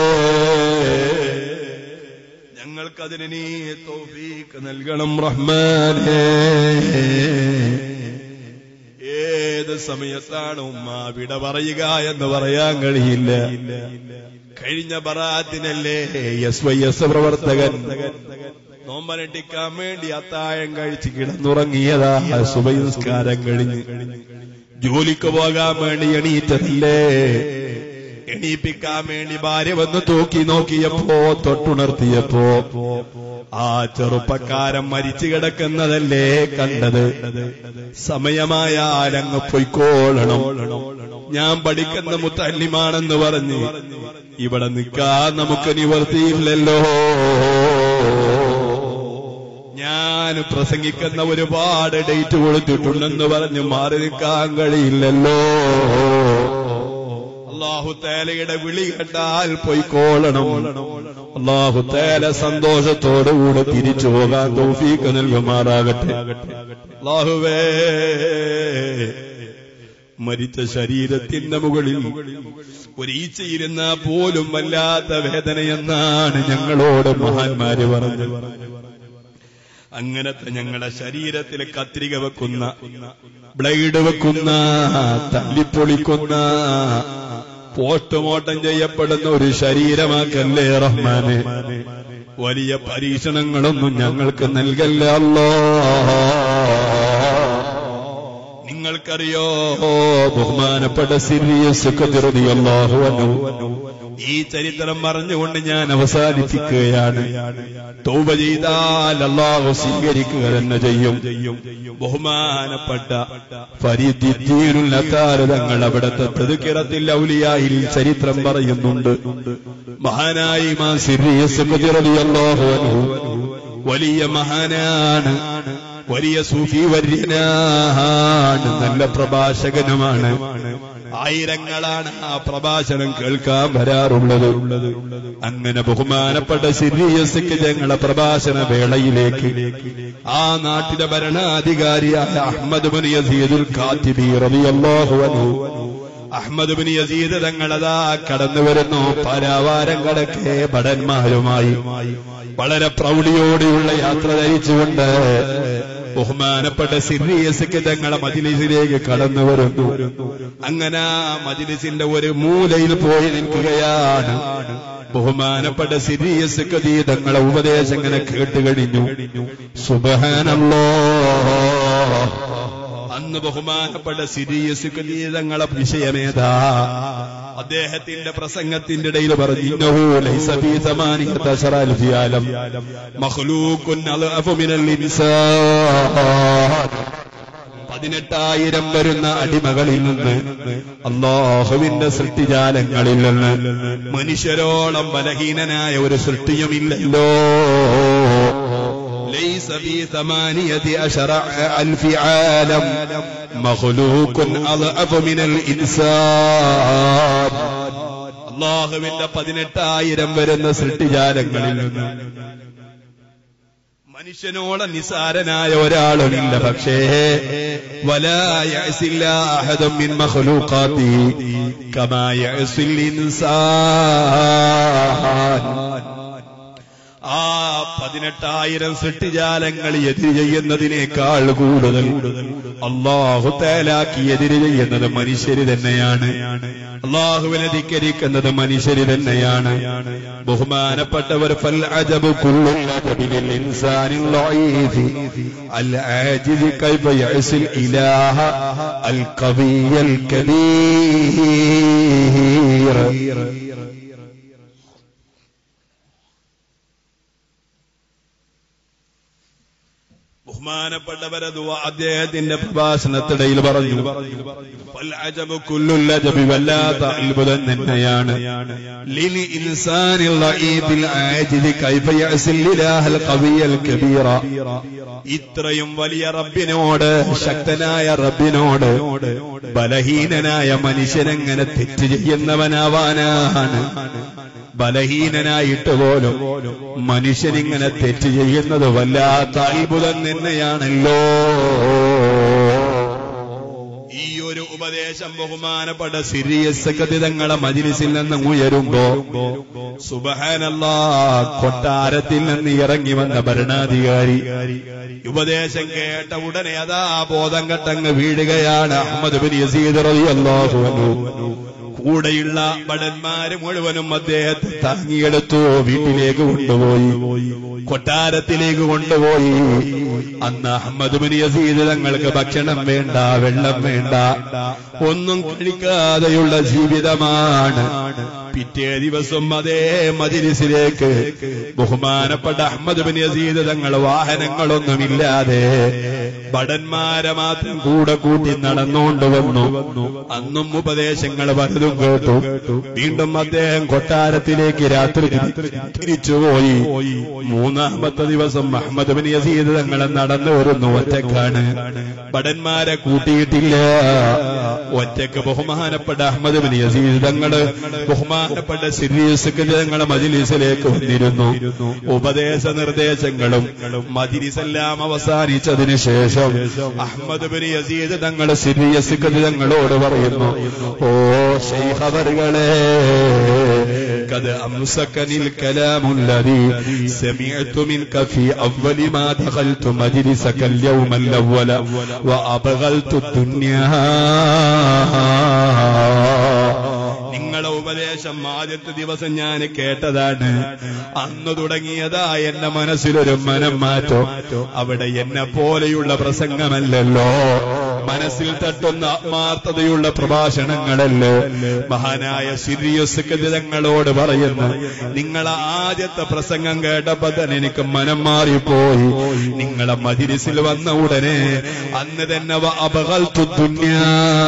ഞങ്ങൾക്കതിന് നീ തൗഫീക്ക് നൽകണം റഹ്മാനേ ഏത് സമയത്താണ് ഉമ്മ വിട പറയുക എന്ന് പറയാൻ കഴിയില്ല കഴിഞ്ഞ ബറാത്തിനല്ലേ എസ് വൈ എസ് പ്രവർത്തകൻ നോമ്പനട്ടിക്കാൻ വേണ്ടി അത്താഴം കഴിച്ച് കിടന്നുറങ്ങിയതാ സുബൈ നിസ്കാരം കഴിഞ്ഞ് ജോലിക്ക് പോകാൻ വേണ്ടി എണീറ്റതല്ലേ എണീപ്പിക്കാൻ വേണ്ടി ഭാര്യ വന്ന് തൂക്കി നോക്കിയപ്പോ തൊട്ടുണർത്തിയപ്പോ ആ ചെറുപ്പക്കാരൻ മരിച്ചു കിടക്കുന്നതല്ലേ കണ്ടത് സമയമായാലങ്ങ് പൊയ്ക്കോളണം ഞാൻ പഠിക്കുന്ന മുത്തല്ലിമാണെന്ന് പറഞ്ഞ് ഇവിടെ നിൽക്കാൻ നമുക്ക് നിവർത്തിയില്ലല്ലോ ഞാൻ പ്രസംഗിക്കുന്ന ഒരുപാട് ഡേറ്റ് കൊടുത്തിട്ടുണ്ടെന്ന് പറഞ്ഞ് മാറി നിൽക്കാൻ കഴിയില്ലല്ലോ അള്ളാഹു തേലയുടെ വിളി കേട്ടാൽ പൊയ്ക്കോളണം അള്ളാഹു തേല സന്തോഷത്തോടുകൂടെ തിരിച്ചു പോകാൻ തൗഫീക്ക് നൽകുമാറാകട്ടെ അള്ളാഹുവേ മരിച്ച ശരീരത്തിന്റെ മുകളിൽ ഒരീച്ചയിരുന്നാ പോലും വല്ലാത്ത വേദനയെന്നാണ് ഞങ്ങളോട് മഹാന്മാര് പറഞ്ഞത് അങ്ങനത്തെ ഞങ്ങളുടെ ശരീരത്തിൽ കത്രിക വെക്കുന്ന ബ്ലേഡ് വെക്കുന്ന തല്ലിപ്പൊളിക്കുന്ന പോസ്റ്റ്മോർട്ടം ചെയ്യപ്പെടുന്ന ഒരു ശരീരമാക്കല്ലേ റഹ്മാനെ വലിയ പരീക്ഷണങ്ങളൊന്നും ഞങ്ങൾക്ക് നൽകല്ല അല്ലോ നിങ്ങൾക്കറിയോ ബഹുമാനപ്പെട്ട സിറിയസ് അള്ളാഹു ഈ ചരിത്രം പറഞ്ഞുകൊണ്ട് ഞാൻ അവസാനിപ്പിക്കുകയാണ് തൗബ ചെയ്താൽ അള്ളാഹു സ്വീകരിക്കുക തന്നെ ചെയ്യും ബഹുമാനപ്പെട്ട ഫരീദ്ദീനുല്ലത്താരതങ്ങൾ അവിടുത്തെ പ്രതിക്കിറത്തിൽ ഔലിയായിൽ ചരിത്രം പറയുന്നുണ്ട് മഹാനായി മാ സിറിയസ് അള്ളാഹു വലിയ മഹാനാണ് വലിയ സൂഫി വര്യനാണ് നല്ല പ്രഭാഷകനുമാണ് ആയിരങ്ങളാണ് ആ പ്രഭാഷണം കേൾക്കാൻ വരാറുള്ളത് അങ്ങനെ ബഹുമാനപ്പെട്ട സിറിയസിക്ക് ഞങ്ങളെ പ്രഭാഷണ വേളയിലേക്ക് ആ നാട്ടിലെ ഭരണാധികാരിയായ അഹമ്മദ് ബിൻ യസീദുൽ ഖാത്തിബി റളിയല്ലാഹു അൻഹു അഹമ്മദ് ബിൻ യസീദ് തങ്ങളതാ കടന്നു വരുന്നു പരാവാരം കടക്കെ ഭടന്മാരുമായി വളരെ പ്രൗഢിയോടെയുള്ള യാത്ര ധരിച്ചുകൊണ്ട് ബഹുമാനപ്പെട്ട സിറിയസ് തങ്ങളെ മജിലിസിലേക്ക് കടന്നു വരുന്നു അങ്ങനെ ആ മജിലിസിന്റെ ഒരു മൂലയിൽ പോയി നിൽക്കുകയാണ് ബഹുമാനപ്പെട്ട സിറിയസ് തങ്ങളെ ഉപദേശം ഇങ്ങനെ കേട്ടുകഴിഞ്ഞു സുബഹാനല്ലോ അന്ന് ബഹുമാനപ്പെട്ട സിരിയസ് തങ്ങളെ വിഷയമേതാ അദ്ദേഹത്തിന്റെ പ്രസംഗത്തിന്റെ ഇടയിൽ പറഞ്ഞു ഇന്നഹു ലൈസ ഫീ സമാനിയത അശറ അൽഫി ആലം മഖ്ലൂഖുൻ അൽഅഫു മിനൽ ഇൻസാൻ പതിനെട്ടായിരം വരുന്ന അടിമകളിൽ നിന്ന് അള്ളാഹുവിന്റെ സൃഷ്ടിജാലങ്ങളിൽ നിന്ന് മനുഷ്യരോളം ബലഹീനനായ ഒരു സൃഷ്ടിയുമില്ലല്ലോ ليس في ثمانية عشر ألف عالم مخلوق أضعف من الإنسان അള്ളാഹുവിന്റെ പതിനെട്ടായിരം വരുന്ന സൃഷ്ടിജാലങ്ങളിൽ നിന്ന് മനുഷ്യനോട് നിസാരനായ ഒരാളുമില്ല പക്ഷേ വലായസില്ലാഹദം മിൻ മഖ്ലൂഖാതി കമാ യഅസിൽ ഇൻസാൻ ആ പതിനെട്ടായിരം സൃഷ്ടിജാലങ്ങൾ എതിര് ചെയ്യുന്നതിനേക്കാൾ കൂടുതൽ അള്ളാഹു തേലാക്കി എതിര് ചെയ്യുന്നത് മനുഷ്യര് തന്നെയാണ് അള്ളാഹുവിനെ ധിക്കരിക്കുന്നത് മനുഷ്യര് തന്നെയാണ് ബഹുമാനപ്പെട്ടവർ ഫൽ അജബ് കുല്ലുൽ അജബി ലിൽ ഇൻസാനിൽ ലഈഫി അൽ ആജിദി കൈഫ യഅസിൽ ഇലാഹ അൽ ഖവിയൽ കബീർ ബഹുമാനപ്പെട്ടവരെ ദുആ അദ്ദേഹത്തിന്റെ പ്രഭാഷണത്തിടയിൽ പറഞ്ഞു വൽ അജബു കുല്ലുൽ അജബി വല്ലാത്ത അത്ഭുതം തന്നെയാണ് ലിൽ ഇൻസാനിൽ ലഈബിൽ ആജിദി കൈഫ യഅസിൽ ഇലാഹൽ ഖവിയൽ കബീറ ഇത്രയും വലിയ റബ്ബിനോട് ശക്തനായ റബ്ബിനോട് ബലഹീനനായ മനുഷ്യനെങ്ങനെ തെറ്റ് ചെയ്യുന്നവനാവാനാണ് ബലഹീനനായിട്ട് പോലും മനുഷ്യനിങ്ങനെ തെറ്റ് ചെയ്യുന്നത് വല്ലാത്ത അത്ഭുതം തന്നെയാണല്ലോ ഈ ഒരു ഉപദേശം ബഹുമാനപ്പെട്ട സിറിയസ് കഥിതങ്ങളെ മജിലിസിൽ നിന്ന് ഉയരുമ്പോ സുബഹാനല്ല കൊട്ടാരത്തിൽ നിന്ന് ഇറങ്ങി വന്ന ഭരണാധികാരി ഉപദേശം കേട്ട ഉടനെ അതാ ബോധം കെട്ടങ്ങ് വീഴുകയാണ് അഹമ്മദ് ബിൻ യസീദ് റളിയല്ലാഹു അൻഹു കൂടെയുള്ള ഭടന്മാര് മുഴുവനും അദ്ദേഹത്തെ താങ്ങിയെടുത്തു വീട്ടിലേക്ക് കൊണ്ടുപോയി കൊട്ടാരത്തിലേക്ക് കൊണ്ടുപോയി അന്ന് അഹമ്മദ് ബിൻ യസീദ് തങ്ങൾക്ക് ഭക്ഷണം വേണ്ട വെള്ളം വേണ്ട ഒന്നും കഴിക്കാതെയുള്ള ജീവിതമാണ് പിറ്റേ ദിവസം അതേ മജിലിസിലേക്ക് ബഹുമാനപ്പെട്ട അഹമ്മദ് ബിൻ യസീദ് തങ്ങൾ വാഹനങ്ങളൊന്നുമില്ലാതെ ഭടന്മാരെ മാത്രം കൂടെ കൂട്ടി നടന്നുകൊണ്ട് വന്നു അന്നും ഉപദേശങ്ങൾ പലതും കേട്ടു വീണ്ടും അദ്ദേഹം കൊട്ടാരത്തിലേക്ക് രാത്രി തിരിച്ചുപോയി മൂന്നാമത്തെ ദിവസം അഹമ്മദ് ബിൻ യസീദ് തങ്ങളെ നടന്നു വരുന്നു ഒറ്റക്കാണ് ഭടന്മാരെ കൂട്ടിയിട്ടില്ല ഒറ്റക്ക് ബഹുമാനപ്പെട്ട അഹമ്മദ് ബിൻ യസീദ് തങ്ങള് ബഹുമാനപ്പെട്ട സിരീസ് തങ്ങളെ മജിലിസിലേക്ക് വന്നിരുന്നു ഉപദേശ നിർദ്ദേശങ്ങളും മജിലിസെല്ലാം അവസാനിച്ചതിന് ശേഷം അഹമ്മദ് ബിൻ യസീദ് തങ്ങള് സിരീസ് തങ്ങളോട് പറയുന്നു ഓ ശൈഖവറുകളെ قد أمسكني الكلام الذي سمعت منك في أول ما دخلت مجلسك اليوم الأول وأبغلت الدنيا നിങ്ങളെ ഉപദേശം ആദ്യത്തെ ദിവസം ഞാൻ കേട്ടതാണ് അന്ന് തുടങ്ങിയതാ എന്റെ മനസ്സിലൊരു മനം മാറ്റം അവിടെ എന്നെ പോലെയുള്ള പ്രസംഗമല്ലല്ലോ മനസ്സിൽ തട്ടുന്ന ആത്മാർത്ഥതയുള്ള പ്രഭാഷണങ്ങളല്ലേ മഹാനായ സിരിയസ് കഥകളോട് പറയുന്നു നിങ്ങളെ ആദ്യത്തെ പ്രസംഗം കേട്ടപ്പോ തന്നെ എനിക്ക് മനം മാറിപ്പോയി നിങ്ങളെ മജിലിസിൽ വന്ന ഉടനെ അന്ന് തന്നെ അപകൽ തുന്യാ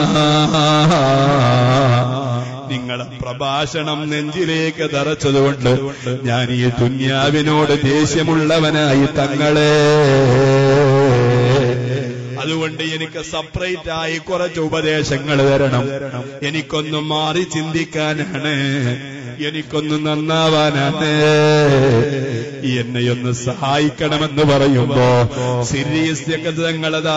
നിങ്ങളെ പ്രഭാഷണം നെഞ്ചിലേക്ക് തറച്ചതുകൊണ്ട് ഞാൻ ഈ ദുന്യാവിനോട് ദേഷ്യമുള്ളവനായി തങ്ങളെ അതുകൊണ്ട് എനിക്ക് സെപ്പറേറ്റ് ആയി കുറച്ച് ഉപദേശങ്ങൾ തരണം എനിക്കൊന്ന് മാറി ചിന്തിക്കാനാണ് എനിക്കൊന്ന് നന്നാവാനാണ് എന്നെയൊന്ന് സഹായിക്കണമെന്ന് പറയുമ്പോ സിരീസ് തങ്ങളതാ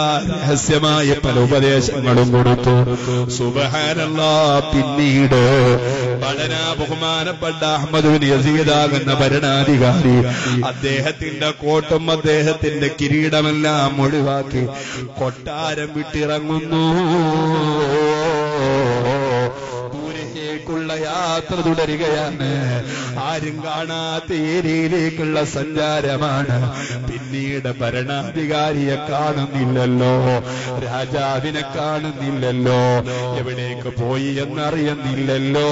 രഹസ്യമായ പല ഉപദേശങ്ങളും കൊടുത്തു സുബഹാനല്ല പിന്നീട് ഭടന ബഹുമാനപ്പെട്ട അഹമ്മദ് ബിൻ യസീദാകുന്ന ഭരണാധികാരി അദ്ദേഹത്തിന്റെ കോട്ടും അദ്ദേഹത്തിന്റെ കിരീടമെല്ലാം ഒഴിവാക്കി കൊട്ടാരം വിട്ടിറങ്ങുന്നു ദൂരേക്കുള്ള യാത്ര തുടരുകയാണ് ആരും കാണാത്ത ഏരിയയിലേക്കുള്ള സഞ്ചാരമാണ് പിന്നീട് ഭരണാധികാരിയെ കാണുന്നില്ലല്ലോ രാജാവിനെ കാണുന്നില്ലല്ലോ എവിടേക്ക് പോയി എന്നറിയുന്നില്ലല്ലോ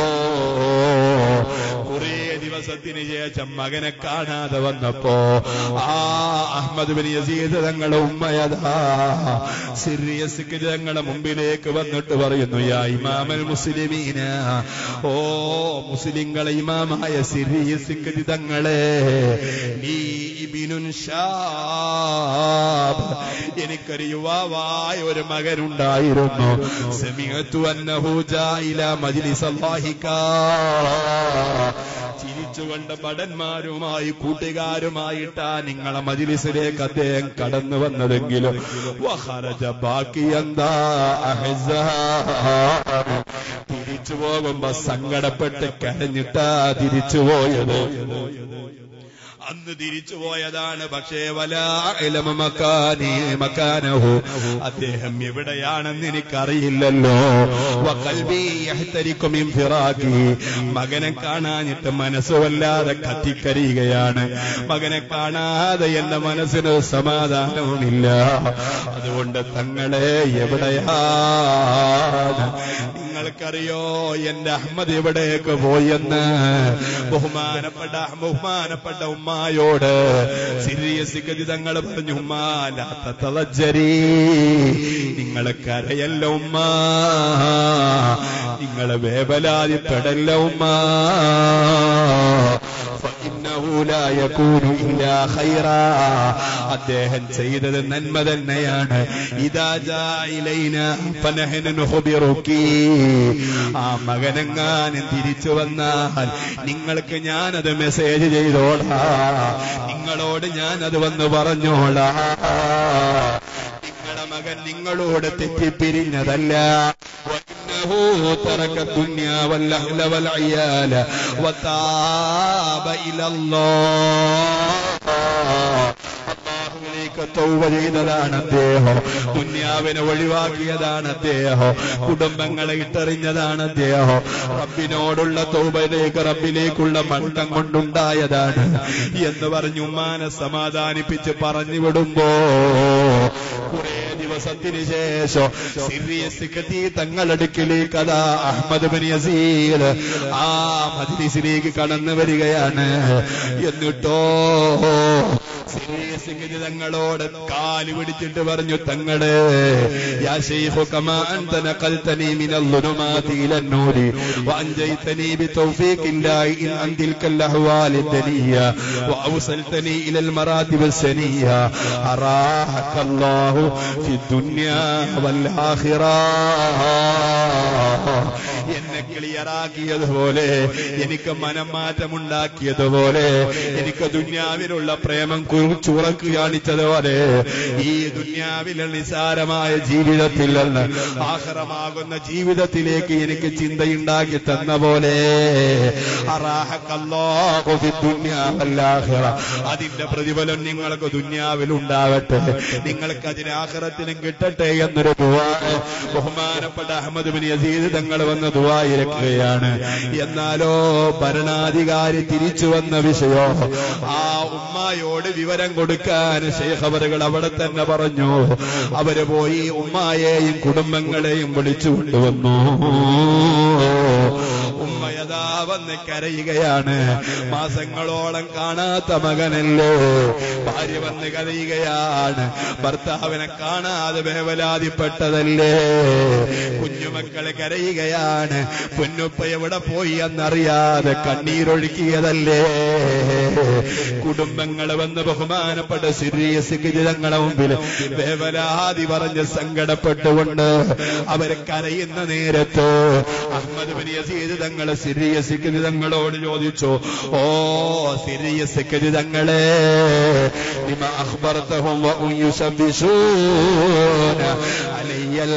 കുറേ ദിവസത്തിന് ശേഷം മകനെ കാണാതെ വന്നപ്പോ ആ അഹമ്മദ് ബിൻ യസീദ് തങ്ങളെ ഉമ്മയതാ സിറിയസ് തങ്ങളെ മുമ്പിലേക്ക് വന്നിട്ട് പറയുന്നു യാ ഇമാമൽ മുസ്ലിമീന ഓ മുസ്ലിങ്ങളെ ഇമാമായ സിറിയസ് തങ്ങളെ നീ ഇബിനുൻ ഷാബ് എനിക്കൊരു യുവാവായ ഒരു മകനുണ്ടായിരുന്നു സെമിയത്തു അന്നഹു ജായില മജ്ലിസ് അല്ലാഹിക്കാ ചിരിച്ചുകൊണ്ട് ഭടന്മാരുമായി കൂട്ടുകാരുമായിട്ടാ നിങ്ങളെ മജിലിസിലേക്ക് അദ്ദേഹം കടന്നു വന്നതെങ്കിലും വഹറജ ബാക്കി എന്താ തിരിച്ചു പോകുമ്പോ സങ്കടപ്പെട്ട് കരഞ്ഞിട്ടാ തിരിച്ചു പോയത് അന്ന് തിരിച്ചു പോയതാണ് പക്ഷേ വല മക്കാനി മക്കാനഹു അദ്ദേഹം എവിടെയാണെന്ന് എനിക്കറിയില്ലല്ലോ വഖൽബി യഹ്തരിക്കും മിൻ ഫിറാഖി മകനെ കാണാഞ്ഞിട്ട് മനസ്സ് വല്ലാതെ കത്തിക്കരിയുകയാണ് മകനെ കാണാതെ എന്റെ മനസ്സിന് സമാധാനവുമില്ല അതുകൊണ്ട് തങ്ങളെ എവിടെയാണ് നിങ്ങൾക്കറിയോ എന്റെ അഹമ്മദ് എവിടേക്ക് പോയെന്ന് ബഹുമാനപ്പെട്ട ബഹുമാനപ്പെട്ട ഉമ്മായോട് സിരിയസ് തങ്ങൾ പറഞ്ഞു ഉമ്മാലത്തളജരി നിങ്ങൾ കരയല്ല ഉമ്മ നിങ്ങൾ വേവലാതിപ്പെടല്ല ഉമ്മ അദ്ദേഹം ചെയ്തത് നന്മ തന്നെയാണ് ഇതാ ആ മകനെങ്ങാനും തിരിച്ചു വന്നാൽ നിങ്ങൾക്ക് ഞാനത് മെസ്സേജ് ചെയ്തോളാ നിങ്ങളോട് ഞാനത് വന്ന് പറഞ്ഞോളാ നിങ്ങളുടെ മകൻ നിങ്ങളോട് തെറ്റിപ്പിരിഞ്ഞതല്ല ترك الدنيا والأهل والعيال وتاب إلى الله അള്ളാഹുവിലേക്ക് തൗബ ചെയ്തതാണ് അദ്ദേഹം ദുന്യാവിനെ ഒഴിവാക്കിയതാണ് അദ്ദേഹം കുടുംബങ്ങളെ ഇട്ടെറിഞ്ഞതാണ് അദ്ദേഹം റബ്ബിനോടുള്ള തൗബയിലേക്ക് റബ്ബിലേക്കുള്ള മണ്ടം കൊണ്ടുണ്ടായതാണ് എന്ന് പറഞ്ഞു ഉമ്മാനെ സമാധാനിപ്പിച്ച് പറഞ്ഞു വിടുമ്പോ കുറെ ദിവസത്തിന് ശേഷം സിറിയസിക്കത്തി തങ്ങളടുക്കിലേക്ക് അതാ അഹമ്മദ് ബിൻ യസീദ് ആ മജ്ലിസിലേക്ക് കടന്നു വരികയാണ് എന്നിട്ടോ സിറിയസിക്കത്തി തങ്ങളോട് കാല് പിടിച്ചിട്ട് പറഞ്ഞു തങ്ങള് യാ ശൈഖു കമാ അൻത നഖൽതനി മിനൽ ളുനുമാതി ഇലൻ നൂരി വഅൻജൈതനി ബിതൗഫീഖില്ലാഹി ഇൻ അൻ തിൽക്കൽ അഹ്വാലി ദനിയ വഅവസൽതനി ഇലൽ മറാതിബ് സനിയ അറാഹക്കല്ലാഹു ഫി ദുനിയാ വൽ ആഖിറ എന്നെ ക്ലിയറാക്കിയതുപോലെ എനിക്ക് മനംമാറ്റമുണ്ടാക്കിയതുപോലെ എനിക്ക് ദുന്യാവിലുള്ള പ്രേമം ചുറക്ക് കാണിച്ചതുപോലെ ഈ ദുന്യാവിലെ നിസാരമായ ജീവിതത്തിൽ നിന്ന് ആഹ്റമാകുന്ന ജീവിതത്തിലേക്ക് എനിക്ക് ചിന്തയുണ്ടാക്കി തന്ന പോലെ അതിന്റെ പ്രതിഫലം നിങ്ങൾക്ക് ദുന്യാവിൽ ഉണ്ടാവട്ടെ നിങ്ങൾക്ക് അതിന് ആഹ്റത്തിനും കിട്ടട്ടെ എന്നൊരു ദുവാ ബഹുമാനപ്പെട്ട അഹമ്മദ് ബിൻ യസീദ് തങ്ങൾ വന്ന് ദുവായിരക്കുകയാണ് എന്നാലോ ഭരണാധികാരി തിരിച്ചു വന്ന വിഷയോ ആ ഉമ്മായോട് വിവരം കൊടുക്കാൻ ശേഖവറുകൾ അവിടെ തന്നെ പറഞ്ഞു അവര് പോയി ഉമ്മായെയും കുടുംബങ്ങളെയും വിളിച്ചു കൊണ്ടുവന്നു ഉമ്മയതാ വന്ന് കരയുകയാണ് മാസങ്ങളോളം കാണാത്ത മകനല്ലേ ഭാര്യ വന്ന് കരയുകയാണ് ഭർത്താവിനെ കാണാതെ വേവലാതിപ്പെട്ടതല്ലേ കുഞ്ഞുമക്കളെ കരയുകയാണ് പൊന്നുപ്പ എവിടെ പോയി എന്നറിയാതെ കണ്ണീരൊഴുക്കിയതല്ലേ കുടുംബങ്ങൾ വന്ന് ബഹുമാനപ്പെട്ട സിറിയസ് ഗിരിതങ്ങളെ മുമ്പിൽ വേവലാതി പറഞ്ഞ് സങ്കടപ്പെട്ടുകൊണ്ട് അവരെ കരയുന്ന നേരത്ത് അഹമ്മദ് ബിൻ യസീദ് തങ്ങളെ സിറിയസ് ഗിരിതങ്ങളോട് ചോദിച്ചു ഓ സിറിയസ് ഗിരിതങ്ങളെ لما أخبرتهم وهم يسبسون علي അയ്യൽ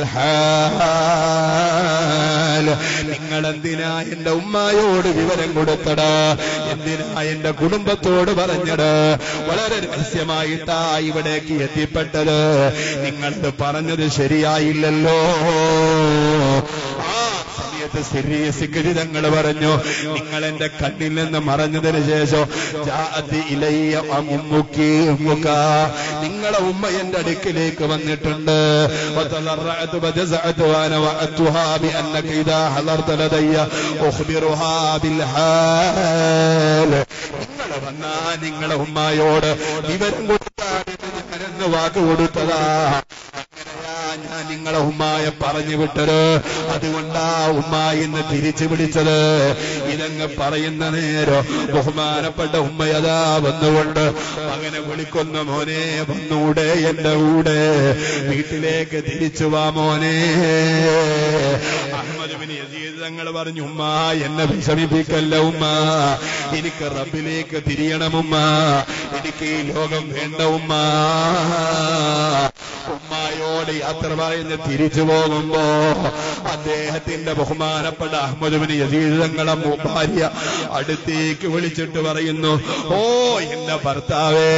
ഹാൽ നിങ്ങൾ എന്തിനാ എന്റെ ഉമ്മായോട് വിവരം കൊടുത്തടാ എന്തിനാ എന്റെ കുടുംബത്തോട് പറഞ്ഞത് വളരെ രഹസ്യമായിട്ടാ ഇവിടേക്ക് എത്തിപ്പെട്ടത് നിങ്ങളത് പറഞ്ഞത് ശരിയായില്ലല്ലോ ആ സമയത്ത് സിറിയസിക്കരി തങ്ങൾ പറഞ്ഞു നിങ്ങൾ എന്റെ കണ്ണിൽ നിന്ന് മറഞ്ഞതിന് ശേഷം ജാഅത്തി ഇലയ്യ ഉമ്മുക്കി ഉമ്മുക നിങ്ങളെ ഉമ്മ എന്റെ അടുക്കിലേക്ക് വന്നിട്ടുണ്ട് وتضرعت وجزعت وانا وعدتها بانك اذا حضرت لدي اخبرها بالحال നിങ്ങൾ വന്നാ നിങ്ങളെ ഉമ്മായോട് വിവരം കൊടുത്താണെന്ന് ഞാനെന്ന് വാക്ക് കൊടുത്തതാ അങ്ങനെയാ ഞാൻ നിങ്ങളെ ഉമ്മായെ പറഞ്ഞു വിട്ടത് അതുകൊണ്ടാ ഉമ്മ ഇന്ന് തിരിച്ചു പിടിച്ചത് ഇതങ്ങ് പറയുന്ന നേരം ബഹുമാനപ്പെട്ട ഉമ്മയതാ വന്നുകൊണ്ട് അങ്ങനെ വിളിക്കുന്ന മോനെ വന്നൂടെ എന്റെ കൂടെ വീട്ടിലേക്ക് തിരിച്ചു വാ മോനെ അഹമ്മദ് ബിൻ യസീദ് തങ്ങൾ പറഞ്ഞു ഉമ്മ എന്നെ വിഷമിപ്പിക്കല്ല ഉമ്മ എനിക്ക് റബ്ബിലേക്ക് തിരിയണം ഉമ്മ എനിക്ക് ഈ ലോകം വേണ്ട ഉമ്മ ഉമ്മായോട് യാത്ര പറഞ്ഞ് തിരിച്ചു പോകുമ്പോ അദ്ദേഹത്തിന്റെ ബഹുമാനപ്പെട്ട അഹമ്മദ് ബിൻ യസീദ് തങ്ങളെ ഭാര്യ അടുത്തേക്ക് വിളിച്ചിട്ട് പറയുന്നു ഓ എന്റെ ഭർത്താവേ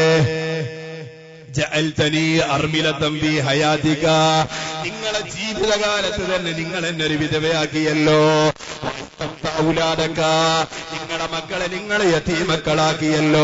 ജഅൽതനി അർമിലതം ഫീ ഹയാതിക നിങ്ങളെ ജീവിതകാലത്ത് തന്നെ നിങ്ങൾ എന്നെ ഒരു വിധവയാക്കിയല്ലോ ഔലാദക നിങ്ങളുടെ മക്കളെ നിങ്ങളെ യതീമക്കളാക്കിയല്ലോ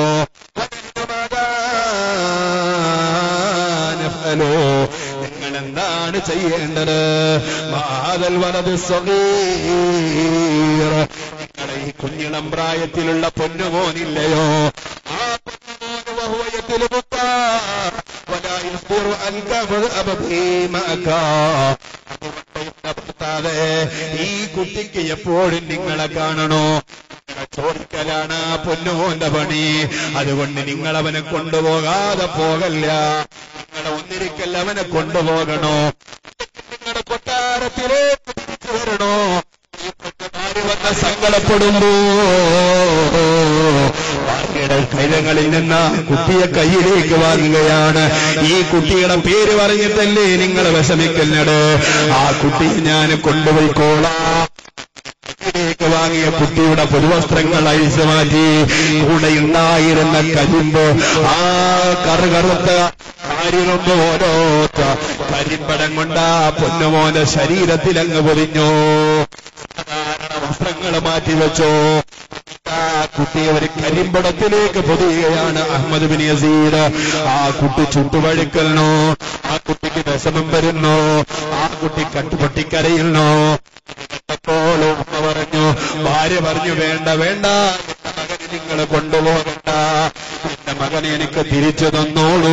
നഫ്അലോ നിങ്ങൾ എന്താണ് ചെയ്യേണ്ടത് മാതൽ വലത് സ്വഗീർ നിങ്ങളെ ഈ കുഞ്ഞിളം പ്രായത്തിലുള്ള പൊന്നുമോനില്ലയോ ആ പൊന്നുമോന് വഹുവയത്തിൽ ولا يصبر أن تذهب به معك ഭർത്താവേ ഈ കുട്ടിക്ക് എപ്പോഴും നിങ്ങളെ കാണണോ ചോദിക്കലാണ് ആ പൊന്നുമോന്റെ പണി അതുകൊണ്ട് നിങ്ങൾ അവനെ കൊണ്ടുപോകാതെ പോകല്ല നിങ്ങളെ ഒന്നിരിക്കൽ അവനെ കൊണ്ടുപോകണോ നിങ്ങളുടെ കൊട്ടാരത്തിലേക്ക് തിരിച്ചു വരണോ ഈ പെണ്ണുമാര് വന്ന് സങ്കടപ്പെടുമ്പോ ഭാര്യയുടെ കൈതങ്ങളിൽ നിന്ന് കുട്ടിയെ കയ്യിലേക്ക് വാങ്ങുകയാണ് ഈ കുട്ടിയുടെ പേര് പറഞ്ഞിട്ടല്ലേ നിങ്ങൾ വിഷമിക്കുന്നത് ആ കുട്ടിയെ ഞാൻ കൊണ്ടുപോയിക്കോളാം ിലേക്ക് വാങ്ങിയ കുട്ടിയുടെ പുതുവസ്ത്രങ്ങൾ അഴിച്ചു മാറ്റി കൂടെ ഉണ്ടായിരുന്ന കരിമ്പ് ആ കറുകറുത്ത കാരിറുമ്പ് ഓരോത്ത കരിമ്പടം കൊണ്ട് ആ പൊന്നുമോന്റെ ശരീരത്തിൽ അങ്ങ് പൊതിഞ്ഞു സാധാരണ വസ്ത്രങ്ങൾ മാറ്റിവെച്ചോ ആ കുട്ടിയെ ഒരു കരിമ്പടത്തിലേക്ക് പൊതിയുകയാണ് അഹമ്മദ് ബിൻ യസീദ് ആ കുട്ടി ചുട്ടുപഴുക്കലിനോ ആ കുട്ടിക്ക് വിഷമം വരുന്നു ആ കുട്ടി കട്ടുപൊട്ടിക്കരയുന്നു അപ്പോൾ ഉമ്മ പറഞ്ഞു ഭാര്യ പറഞ്ഞു വേണ്ട വേണ്ട എന്റെ മകനെ നിങ്ങൾ കൊണ്ടുപോകണ്ട എന്റെ മകനെ എനിക്ക് തിരിച്ചു തന്നോളൂ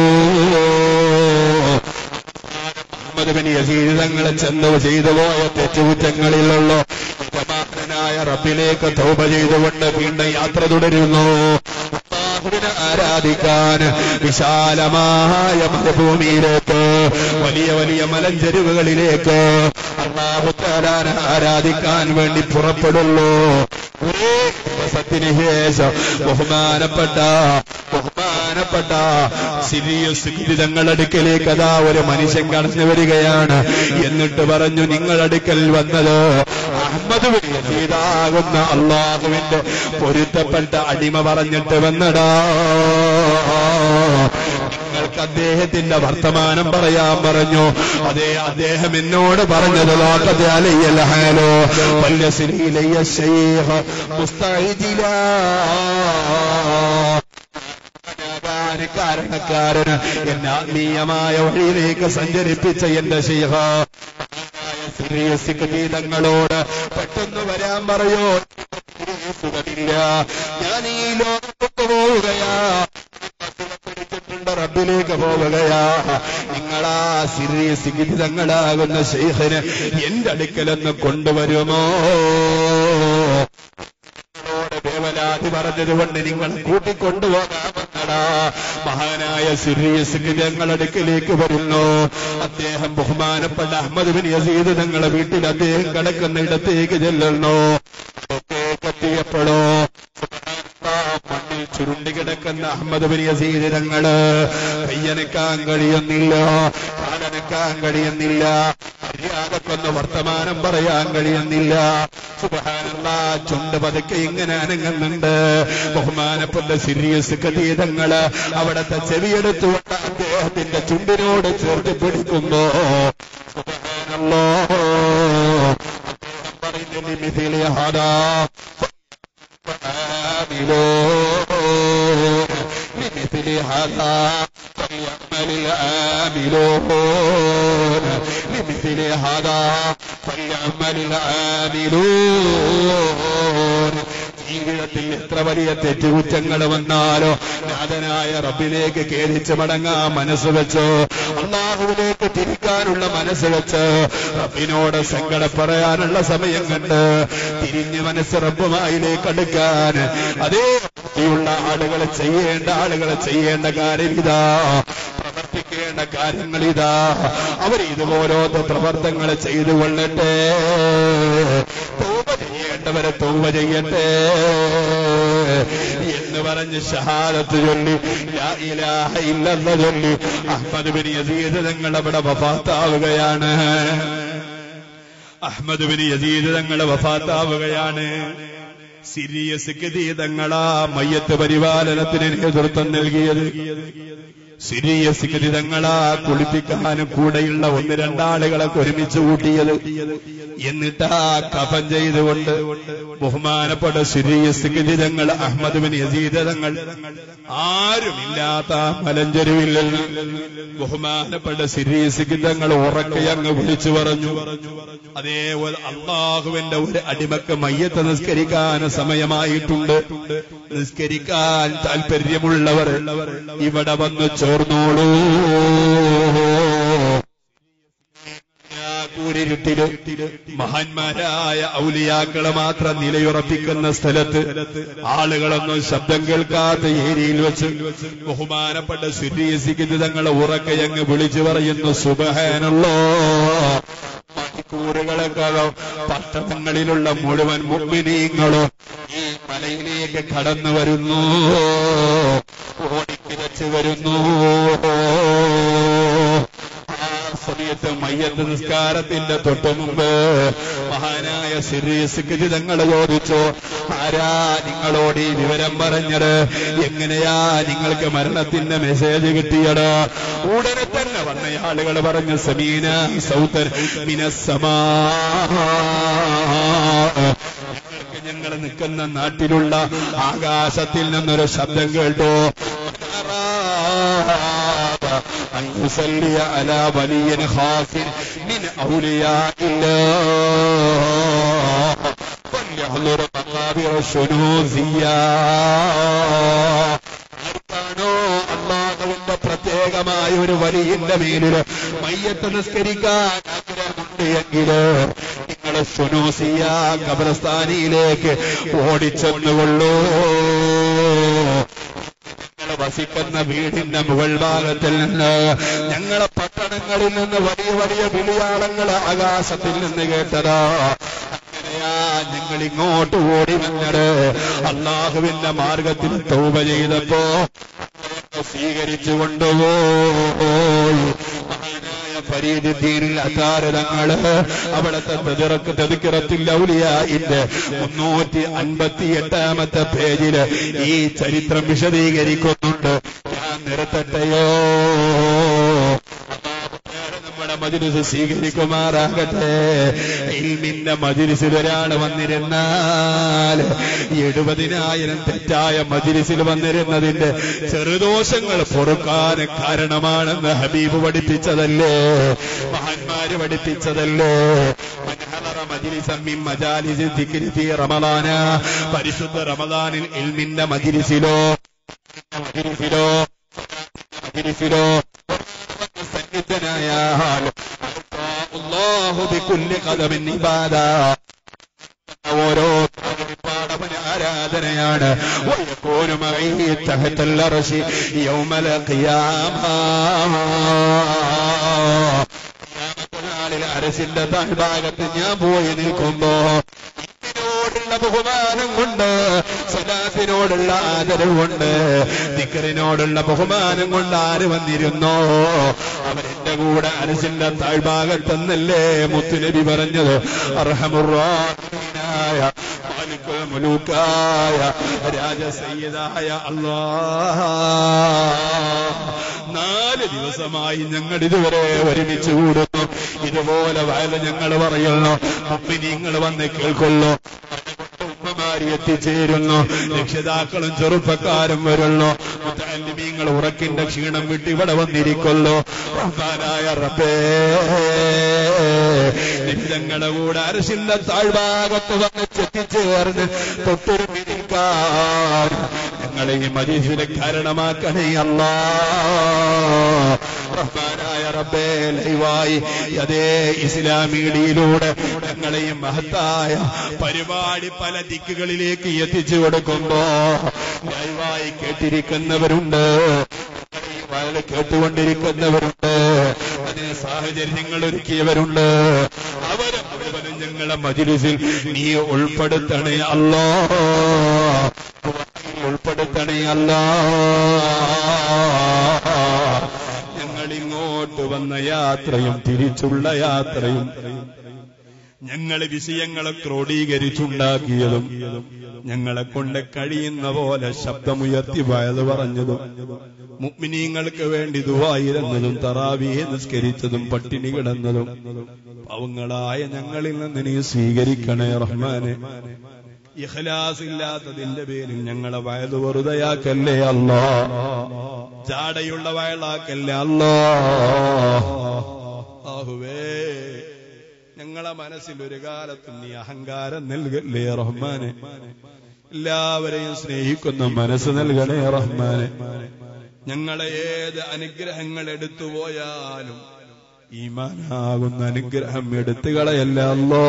മുഹമ്മദ് ബിൻ യസീദ് തങ്ങളെ ചെന്ന് ചെയ്തു പോയ തെറ്റുകുറ്റങ്ങളിലുള്ള യജമാനനായ റബ്ബിലേക്ക് തൗബ ചെയ്തുകൊണ്ട് വീണ്ടും യാത്ര തുടരുന്നു അല്ലാഹുവിനെ ആരാധിക്കാൻ വിശാലമായ മരുഭൂമിയിലേക്ക് വലിയ വലിയ മലഞ്ചെരുവുകളിലേക്ക് അള്ളാഹുത്താലാനെ ആരാധിക്കാൻ വേണ്ടി പുറപ്പെടുള്ളൂ ഒരേ ദിവസത്തിന് ശേഷം ബഹുമാനപ്പെട്ട ബഹുമാനപ്പെട്ട സിരിയസ് തങ്ങളടുക്കലേക്ക് അതാ ഒരു മനുഷ്യൻ കടന്നു വരികയാണ് എന്നിട്ട് പറഞ്ഞു നിങ്ങളടുക്കൽ വന്നത് അഹമ്മദ് ചെയ്താകുന്ന അള്ളാഹുവിന്റെ പൊരുത്തപ്പെട്ട അടിമ പറഞ്ഞിട്ട് വന്നടാ നിങ്ങൾക്ക് അദ്ദേഹത്തിന്റെ വർത്തമാനം പറയാൻ പറഞ്ഞു അതെ അദ്ദേഹം എന്നോട് പറഞ്ഞത് ലോകത്തെ അലയ്യല്ലോ വല്യസിലയ്യ ശൈഖ് മുസ്തഇദിലാ ാണ് കാരണക്കാരന് എന്നെ ആത്മീയമായ വഴിയിലേക്ക് സഞ്ചരിപ്പിച്ച എന്റെ ശൈഖ സിറിയസ് ഗീതങ്ങളോട് പെട്ടെന്ന് വരാൻ പറയോ സുഖമില്ല ഞാൻ ഈ ലോകത്തൊക്കെ പോവുകയാ പിടിച്ചിട്ടുണ്ട് റബ്ബിലേക്ക് പോവുകയാ നിങ്ങളാ സിറിയസ് ഗീതങ്ങളാകുന്ന ശൈഖന് എന്റെ അടുക്കലൊന്ന് കൊണ്ടുവരുമോ നിങ്ങളോട് ദേവലാതി പറഞ്ഞതുകൊണ്ട് നിങ്ങൾ കൂട്ടിക്കൊണ്ടുപോകാമെന്നടാ മഹാനായ സിറിയസ് ഞങ്ങളടുക്കിലേക്ക് വരുന്നു അദ്ദേഹം ബഹുമാനപ്പെട്ട അഹമ്മദ് ബിൻ യസീദ് ഞങ്ങളെ വീട്ടിൽ അദ്ദേഹം കിടക്കുന്ന ഇടത്തേക്ക് ചെല്ലുന്നു ഇടത്തേക്ക് എത്തിയപ്പോഴോ മണ്ണിൽ ചുരുണ്ടി കിടക്കുന്ന അഹമ്മദ് ബിൻ യസീദ് ഞങ്ങള് കയ്യനക്കാൻ കഴിയുന്നില്ല കാലനക്കാൻ കഴിയുന്നില്ല മര്യാദക്കൊന്ന് വർത്തമാനം പറയാൻ കഴിയുന്നില്ല സുബഹാനല്ല ചുണ്ട് പതുക്കെ ഇങ്ങനെ അനങ്ങുന്നുണ്ട് ബഹുമാനപ്പെട്ട സീരിയസ് കതീതങ്ങള് അവിടത്തെ ചെവിയെടുത്തുകൊണ്ട് അദ്ദേഹത്തിന്റെ ചുണ്ടിനോട് ചേർത്ത് പിടിക്കുമ്പോ സുബഹാനല്ലോ അദ്ദേഹം പറയുന്നില്ല മിഥിലി ഹാദാ عاملون لمثل هذا فليعمل العاملون لمثل هذا فليعمل العاملون ജീവിതത്തിൽ എത്ര വലിയ തെറ്റുകുറ്റങ്ങൾ വന്നാലോ നാഥനായ റബ്ബിലേക്ക് കേരിച്ച് മടങ്ങാൻ മനസ്സ് വെച്ചോ അള്ളാഹുവിലേക്ക് തിരിക്കാനുള്ള മനസ്സ് വെച്ച് റബ്ബിനോട് സങ്കടം പറയാനുള്ള സമയം കണ്ട് തിരിഞ്ഞ് മനസ്സ് റബ്ബുമായിലേക്ക് അടുക്കാൻ അതേ ബുദ്ധിയുള്ള ആളുകൾ ചെയ്യേണ്ട ആളുകൾ ചെയ്യേണ്ട കാര്യം ഇതാ പ്രവർത്തിക്കേണ്ട കാര്യങ്ങൾ ഇതാ അവർ ഇതുപോലത്തെ പ്രവർത്തനങ്ങൾ ചെയ്തു കൊള്ളട്ടെ തൗബ ചെയ്യേണ്ടവരെ തൗബ ചെയ്യട്ടെ എന്ന് പറഞ്ഞ് ഷഹാദത്ത് ചൊല്ലി ലാ ഇലാഹ ഇല്ലല്ല ചൊല്ലി അഹ്മദ് ബിൻ യസീദ് തങ്ങൾ അവിടെ വഫാത്താവുകയാണ് അഹ്മദ് ബിൻ യസീദ് തങ്ങൾ വഫാത്താവുകയാണ് സിരിയസ് ഗതീതങ്ങളാ മയ്യത്ത് പരിപാലനത്തിന് നേതൃത്വം നൽകിയത് സിരിയസ് ഗതിതങ്ങളാ കുളിപ്പിക്കാനും കൂടെയുള്ള ഒന്ന് രണ്ടാളുകളെ ഒരുമിച്ച് കൂട്ടിയത് എന്നിട്ട് ആ കഫൻ ചെയ്തുകൊണ്ട് ബഹുമാനപ്പെട്ട സിരിയസ് ഗതിതങ്ങൾ അഹമ്മദ് ബിൻ യസീദങ്ങൾ ആരുമില്ലാത്ത മലഞ്ചെരുവിൽ ബഹുമാനപ്പെട്ട സിരിയസ് ഗിതങ്ങൾ ഉറക്കെ അങ്ങ് വിളിച്ചു പറഞ്ഞു അതേപോലെ അള്ളാഹുവിന്റെ ഒരു അടിമക്ക് മയ്യത്ത് നിസ്കരിക്കാൻ സമയമായിട്ടുണ്ട് നിസ്കരിക്കാൻ താല്പര്യമുള്ളവർ ഇവിടെ വന്ന് ചോർന്നോളൂ കൂരിരുട്ടില് മഹാന്മാരായ ഔലിയാക്കളെ മാത്രം നിലയുറപ്പിക്കുന്ന സ്ഥലത്ത് ആളുകളൊന്നും ശബ്ദം കേൾക്കാത്ത ഏരിയയിൽ വെച്ച് ബഹുമാനപ്പെട്ട സുരീസിക്കുന്ന തങ്ങളെ ഉറക്കെ അങ്ങ് വിളിച്ചു പറയുന്നു സുബഹാനല്ലോ മണിക്കൂറുകളെക്കാളും പട്ടണങ്ങളിലുള്ള മുഴുവൻ മുമ്പിനീങ്ങളും ഈ മലയിലേക്ക് കടന്നു വരുന്നു ഓടിക്കിരച്ചു വരുന്നു ആ സമയത്ത് മയ്യത്ത് നിസ്കാരത്തിന്റെ തൊട്ടു മുമ്പ് മഹാനായ സിറീസ് തങ്ങൾ ചോദിച്ചു ആരാ നിങ്ങളോട് ഈ വിവരം പറഞ്ഞത് എങ്ങനെയാ നിങ്ങൾക്ക് മരണത്തിന്റെ മെസ്സേജ് കിട്ടിയത് ഉടനെ തന്നെ വന്ന ആളുകൾ പറഞ്ഞു സമീന സൗത്തർ മിനസമാ ഞങ്ങൾക്ക് ഞങ്ങൾ നിൽക്കുന്ന നാട്ടിലുള്ള ആകാശത്തിൽ നിന്നൊരു ശബ്ദം കേട്ടോ أن يصلي على ولي خاص من أولياء الله فليحضر مقابر الشنوزية ആർക്കാണോ അള്ളാഹുവിന്റെ പ്രത്യേകമായ ഒരു വലിയന്റെ മേലില് മയ്യത്ത് നിസ്കരിക്കാൻ ആഗ്രഹമുണ്ട് എങ്കില് നിങ്ങൾ സുനൂസിയ കബറസ്ഥാനിയിലേക്ക് ഓടിച്ചെന്നുകൊള്ളൂ ഞങ്ങൾ വസിക്കുന്ന വീടിന്റെ മുകൾ ഭാഗത്തിൽ നിന്ന് ഞങ്ങളെ പട്ടണങ്ങളിൽ നിന്ന് വലിയ വലിയ വിളിയാളങ്ങൾ ആകാശത്തിൽ നിന്ന് കേട്ടതാ അങ്ങനെയാ ഞങ്ങൾ ഇങ്ങോട്ട് ഓടി വന്നത് അള്ളാഹുവിന്റെ മാർഗത്തിൽ തൗബ ചെയ്തപ്പോ സ്വീകരിച്ചു കൊണ്ടുപോയി മഹാനായ ഫരീദുദ്ദീനിൽ അതാരതങ്ങള് അവിടത്തെ തെതിറക്ക് തെതുക്കിറത്തിൽ ഔലിയായിന്റെ മുന്നൂറ്റി അൻപത്തി എട്ടാമത്തെ പേജില് ഈ ചരിത്രം വിശദീകരിക്കുന്നുണ്ട് ഞാൻ നിർത്തട്ടെയോ നമ്മുടെ മജിലിസ് സ്വീകരിക്കുമാറാകട്ടെ ഇൽമിന്റെ മജിലിസിൽ ഒരാൾ വന്നിരുന്നാൽ എഴുപതിനായിരം തെറ്റായ മജിലിസിൽ വന്നിരുന്നതിന്റെ ചെറുദോഷങ്ങൾ പൊറുക്കാൻ കാരണമാണെന്ന് ഹബീബ് പഠിപ്പിച്ചതല്ലേ മഹാന്മാര് പഠിപ്പിച്ചതല്ലേ മനഹറ മജിലിസം മിൻ മജാലിസി ദിക്രി ഫീ റമളാന പരിശുദ്ധ റമദാനിൽ ഇൽമിന്റെ മജിലിസിലോ മജിലിസിലോ മജിലിസിലോ സന്നിധനായാൽ അല്ലാഹു ബികുല്ലി ഖദമിൻ ഇബാദ ഓരോ പാടവന് ആരാധനയാണ് വയക്കൂനു മഈ തഹതൽ അർശി യൗമൽ ഖിയാമ ഖിയാമത്ത് നാളിൽ അരസിന്റെ താഴ്ഭാഗത്ത് ഞാൻ പോയി നിൽക്കുമ്പോ ഇതിനോടുള്ള ബഹുമാനം കൊണ്ട് സലാത്തിനോടുള്ള ആദരവ് കൊണ്ട് ദിക്കറിനോടുള്ള ബഹുമാനം കൊണ്ട് ആര് വന്നിരുന്നോ അവരെന്റെ കൂടെ അരസിന്റെ താഴ്ഭാഗത്തെന്നല്ലേ മുത്തുനബി പറഞ്ഞത് അർഹമുറായ മാലിക്കുൽ മുലൂക്കായ രാജസയ്യദായ അല്ലാ നാല് ദിവസമായി ഞങ്ങൾ ഇതുവരെ ഒരുമിച്ച് കൂടുന്നു ഇതുപോലെ വയല ഞങ്ങൾ പറയുന്നു നിങ്ങൾ വന്ന് കേൾക്കൊള്ളു ഉമ്മമാരി എത്തിച്ചേരുന്നു രക്ഷിതാക്കളും ചെറുപ്പക്കാരും വരുള്ളൂ മുത്തല്ലിമീങ്ങൾ ഉറക്കിന്റെ ക്ഷീണം വിട്ട് ഇവിടെ വന്നിരിക്കൊള്ളു റഹ്മാനായ റബ്ബേ ഞങ്ങളുടെ കൂടെ അരശിന്റെ താഴ്ഭാഗത്ത് വന്ന് ചെത്തിച്ചേർന്ന് തൊട്ടുരുമ്പി നിൽക്കാൻ ഞങ്ങളെ ഈ മരീഷിന് കാരണമാക്കണേ അല്ലാ റഹ്മാനായ റബ്ബേ ലൈവായി അതേ ഇസ്ലാമീഡിയിലൂടെ ഞങ്ങളെയും മഹത്തായ പരിപാടി പല ദിക്കുകളിലേക്ക് എത്തിച്ചു കൊടുക്കുമ്പോ ലൈവായി കേട്ടിരിക്കുന്നവരുണ്ട് വയല് കേട്ടുകൊണ്ടിരിക്കുന്നവരുണ്ട് അതിന് സാഹചര്യങ്ങൾ ഒരുക്കിയവരുണ്ട് അവരെ മുഴുവനും ഞങ്ങളെ മജിലിസിൽ നീ ഉൾപ്പെടുത്തണേ അല്ലോ ഉൾപ്പെടുത്തണേ അല്ലാ ഞങ്ങൾ ഇങ്ങോട്ട് വന്ന യാത്രയും തിരിച്ചുള്ള യാത്രയും ഞങ്ങൾ വിഷയങ്ങളെ ക്രോഡീകരിച്ചുണ്ടാക്കിയതും ഞങ്ങളെ കൊണ്ട് കഴിയുന്ന പോലെ ശബ്ദമുയർത്തി വയത് പറഞ്ഞതും മുഗ്മിനീങ്ങൾക്ക് വേണ്ടി ദുവായിരുന്നതും തറാവിയെ നിസ്കരിച്ചതും പട്ടിണി കിടന്നതും പാവങ്ങളായ ഞങ്ങളിൽ നിന്ന് നീ സ്വീകരിക്കണേ റഹ്മാനെ ഇഖ്ലാസ് ഇല്ലാത്തതിന്റെ പേരിൽ ഞങ്ങളെ വയത് വെറുതെയാക്കല്ലേ അല്ലോ ജാടയുള്ള വയലാക്കല്ലേ അല്ലോ ആഹുവേ ഞങ്ങളെ മനസ്സിൽ ഒരു കാലത്തും നീ അഹങ്കാരം നൽകല്ലേ റഹ്മാനെ എല്ലാവരെയും സ്നേഹിക്കുന്ന മനസ്സ് നൽകണേ റഹ്മാനെ ഞങ്ങളെ ഏത് അനുഗ്രഹങ്ങൾ എടുത്തുപോയാലും ഈമാനാകുന്ന അനുഗ്രഹം എടുത്തു കളയല്ല അല്ലോ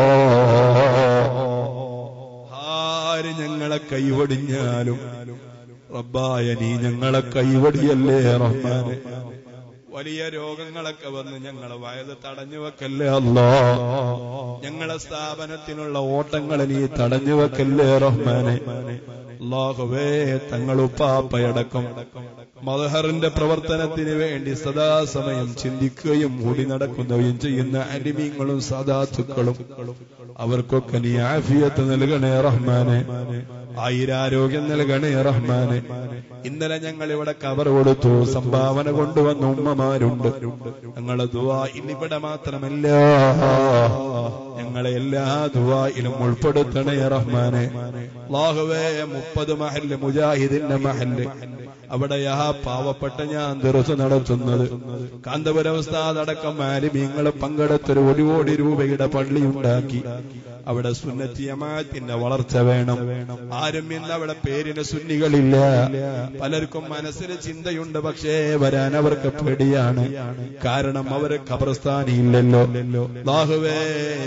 ആര് ഞങ്ങളെ കൈവടിഞ്ഞാലും റബ്ബായ നീ ഞങ്ങളെ കൈവടിയല്ലേ റഹ്മാനെ വലിയ രോഗങ്ങളൊക്കെ വന്ന് ഞങ്ങളെ വയത് തടഞ്ഞു വെക്കല്ലേ അല്ലോ ഞങ്ങളെ സ്ഥാപനത്തിനുള്ള ഓട്ടങ്ങളെ നീ തടഞ്ഞു വെക്കല്ലേ റഹ്മാനെ അള്ളാഹുവേ തങ്ങളുപ്പാപ്പയടക്കം മദഹറിന്റെ പ്രവർത്തനത്തിന് വേണ്ടി സദാസമയം ചിന്തിക്കുകയും ഓടി നടക്കുന്നവയും ചെയ്യുന്ന അടിമീങ്ങളും സദാത്തുക്കളും അവർക്കൊക്കെ നീ ആഫിയത്ത് നൽകണേ റഹ്മാനെ ആയിരാരോഗ്യം നൽകണേ റഹ്മാനെ ഇന്നലെ ഞങ്ങൾ ഇവിടെ കവർ കൊടുത്തു സംഭാവന കൊണ്ടുവന്ന ഉമ്മമാരുണ്ട് ഞങ്ങളെ ദുവാ ഇന്നിവിടെ മാത്രമല്ല ഞങ്ങളെ എല്ലാ ദുവായിലും ഉൾപ്പെടുത്തണേ റഹ്മാനെ ലാഹുവേ മുപ്പത് മഹല് മുജാഹിദിന്റെ മഹല് അവിടെയാ പാവപ്പെട്ട ഞാൻ ദിവസം നടത്തുന്നത് കാന്തപുരം ഉസ്താദ് അടക്കം മാലിമീങ്ങൾ പങ്കെടുത്തൊരു ഒരു കോടി രൂപയുടെ പള്ളി ഉണ്ടാക്കി അവിടെ സുന്നത്തി അമാത്തിന്റെ വളർച്ച വേണം ആരും ഇന്ന് അവിടെ പേരിന് സുന്നികളില്ല പലർക്കും മനസ്സിന് ചിന്തയുണ്ട് പക്ഷേ വരാൻ അവർക്ക് പേടിയാണ് കാരണം അവര് ഖബർസ്ഥാനിയില്ലല്ലോ ബാഹുവേ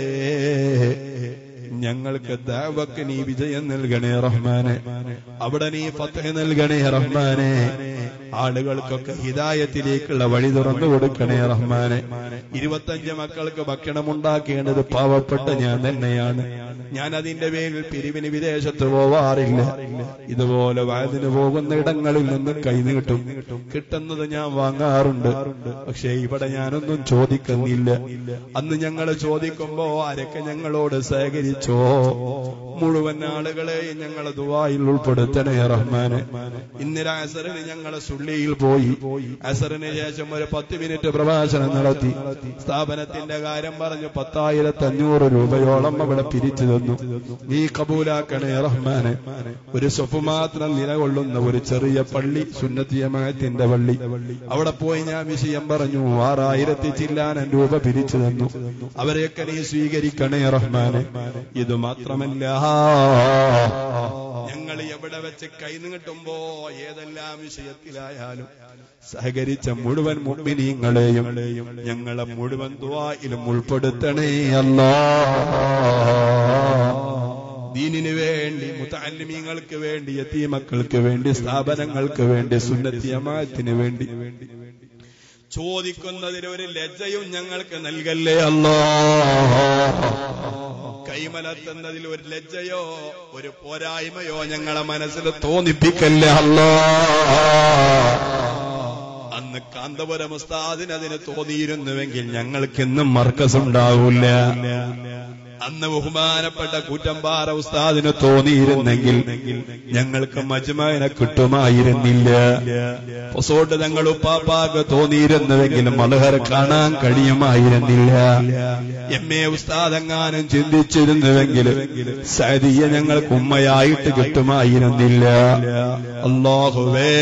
ഞങ്ങൾക്ക് ദാവക്ക് നീ വിജയം നൽകണേ റഹ്മാനെ അവിടെ നീ ഫത്തഹ് നൽകണേ റഹ്മാനെ ആളുകൾക്കൊക്കെ ഹിതായത്തിലേക്കുള്ള വഴി തുറന്നു കൊടുക്കണേ റഹ്മാനെ ഇരുപത്തഞ്ച് മക്കൾക്ക് ഭക്ഷണം ഉണ്ടാക്കേണ്ടത് പാവപ്പെട്ട ഞാൻ തന്നെയാണ് ഞാൻ അതിന്റെ പേരിൽ പിരിവിന് വിദേശത്ത് പോവാറില്ല ഇതുപോലെ വയതിന് പോകുന്ന ഇടങ്ങളിൽ നിന്ന് കൈനീട്ടും കിട്ടുന്നത് ഞാൻ വാങ്ങാറുണ്ട് പക്ഷേ ഇവിടെ ഞാനൊന്നും ചോദിക്കുന്നില്ല അന്ന് ഞങ്ങൾ ചോദിക്കുമ്പോ ആരൊക്കെ ഞങ്ങളോട് സഹകരിച്ചോ മുഴുവൻ ആളുകളെയും ഞങ്ങളെ ദുവായിൽ ഉൾപ്പെടുത്തണേ റഹ്മാനെ ഇന്നലെ അസറിന് ഞങ്ങളെ സുള്ളിയിൽ പോയി അസറിന് ശേഷം ഒരു പത്ത് മിനിറ്റ് പ്രഭാഷണം നടത്തി സ്ഥാപനത്തിന്റെ കാര്യം പറഞ്ഞു പത്തായിരത്തി അഞ്ഞൂറ് രൂപയോളം അവിടെ പിരിച്ചു തന്നു നീ കബൂലാക്കണേ റഹ്മാനെ ഒരു സ്വപ്പ് മാത്രം നിലകൊള്ളുന്ന ഒരു ചെറിയ പള്ളി സുന്നത്തിയമായത്തിന്റെ പള്ളി അവിടെ പോയി ഞാൻ വിഷയം പറഞ്ഞു ആറായിരത്തി ചില്ലാനം രൂപ പിരിച്ചു തന്നു അവരെയൊക്കെ നീ സ്വീകരിക്കണേ റഹ്മാനെ ഇത് മാത്രമല്ല ഞങ്ങൾ എവിടെ വെച്ച് കൈ നീട്ടുമ്പോ ഏതെല്ലാം വിഷയത്തിലായാലും സഹകരിച്ച മുഴുവൻ മുമ്പിനീങ്ങളെയും ഞങ്ങളെ മുഴുവൻ ദ്വായിലും ഉൾപ്പെടുത്തണേ അല്ലാ ദീനിന് വേണ്ടി മുത്താലിമീങ്ങൾക്ക് വേണ്ടി യത്തീമക്കൾക്ക് വേണ്ടി സ്ഥാപനങ്ങൾക്ക് വേണ്ടി സുന്നത്തിയമാത്തിന് വേണ്ടി ചോദിക്കുന്നതിന് ഒരു ലജ്ജയും ഞങ്ങൾക്ക് നൽകല്ലേ അല്ലോ കൈമലത്തുന്നതിൽ ഒരു ലജ്ജയോ ഒരു പോരായ്മയോ ഞങ്ങളെ മനസ്സിൽ തോന്നിപ്പിക്കല്ലേ അല്ലാ അന്ന് കാന്തപുരം ഉസ്താദിന് അതിന് തോന്നിയിരുന്നുവെങ്കിൽ ഞങ്ങൾക്കെന്നും മർക്കസ് ഉണ്ടാവൂല അന്ന് ബഹുമാനപ്പെട്ട കൂറ്റമ്പാറ ഉസ്താദിന് അതിന് തോന്നിയിരുന്നെങ്കിൽ ഞങ്ങൾക്ക് മജ്മഅനെ കിട്ടുമായിരുന്നില്ല പൊസോട്ട് തങ്ങൾ ഉപ്പാപ്പാക്ക് തോന്നിയിരുന്നുവെങ്കിൽ മലഹർ കാണാൻ കഴിയുമായിരുന്നില്ല എം എ ഉസ്താദെങ്ങാനും ചിന്തിച്ചിരുന്നുവെങ്കിൽ സരിയ ഞങ്ങൾക്ക് ഉമ്മയായിട്ട് കിട്ടുമായിരുന്നില്ല അള്ളാഹുവേ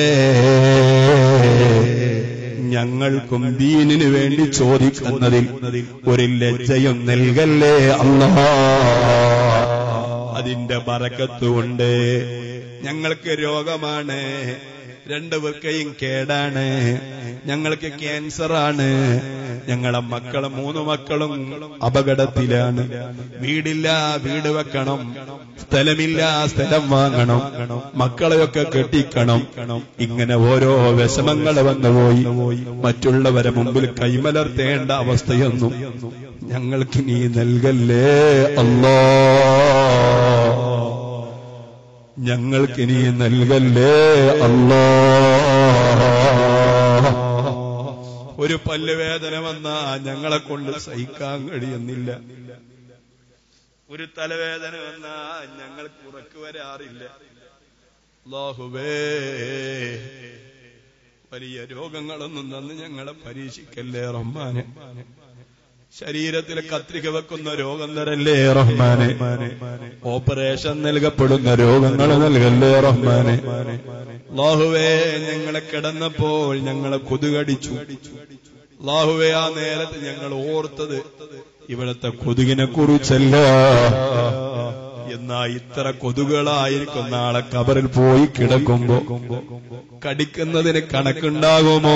ഞങ്ങൾക്കും ദീനിനു വേണ്ടി ചോദിക്കുന്നതിൽ ഒരു ലജ്ജയും നൽകല്ലേ അല്ലാ അതിന്റെ ബറക്കത്തുകൊണ്ട് ഞങ്ങൾക്ക് രോഗമാണ് രണ്ടു പേർക്കയും കേടാണ് ഞങ്ങൾക്ക് ക്യാൻസറാണ് ഞങ്ങളെ മക്കള് മൂന്ന് മക്കളും അപകടത്തിലാണ് വീടില്ല വീട് വെക്കണം സ്ഥലമില്ല സ്ഥലം വാങ്ങണം മക്കളെയൊക്കെ കെട്ടിക്കണം ഇങ്ങനെ ഓരോ വിഷമങ്ങൾ വന്നുപോയി മറ്റുള്ളവരെ മുമ്പിൽ കൈമലർത്തേണ്ട അവസ്ഥയൊന്നും ഞങ്ങൾക്ക് നീ നൽകല്ലേ അല്ലോ ഞങ്ങൾക്ക് നീ നൽകല്ലേ അല്ലോ ഒരു പല്ലുവേദന വന്നാ ഞങ്ങളെ കൊണ്ട് സഹിക്കാൻ കഴിയുന്നില്ല ഒരു തലവേദന വന്നാ ഞങ്ങൾക്ക് ഉറക്ക് വരാറില്ല അല്ലാഹുവേ വലിയ രോഗങ്ങളൊന്നും തന്ന് ഞങ്ങളെ പരീക്ഷിക്കല്ലേ റഹ്മാനെ ശരീരത്തിൽ കത്രിക വെക്കുന്ന രോഗം തരല്ലേ റഹ്മാനെ ഓപ്പറേഷൻ നൽകപ്പെടുന്ന രോഗങ്ങൾ നൽകല്ലേ റഹ്മാനെ അല്ലാഹുവേ ഞങ്ങളെ കിടന്നപ്പോൾ ഞങ്ങളെ കൊതുകടിച്ചു അല്ലാഹുവേ ആ നേരത്ത് ഞങ്ങൾ ഓർത്തത് ഇവിടുത്തെ കൊതുകിനെ കുറിച്ചല്ല എന്നാ ഇത്ര കൊതുകുകളായിരിക്കും നാളെ കബറിൽ പോയി കിടക്കുമ്പോ കടിക്കുന്നതിന് കണക്കുണ്ടാകുമോ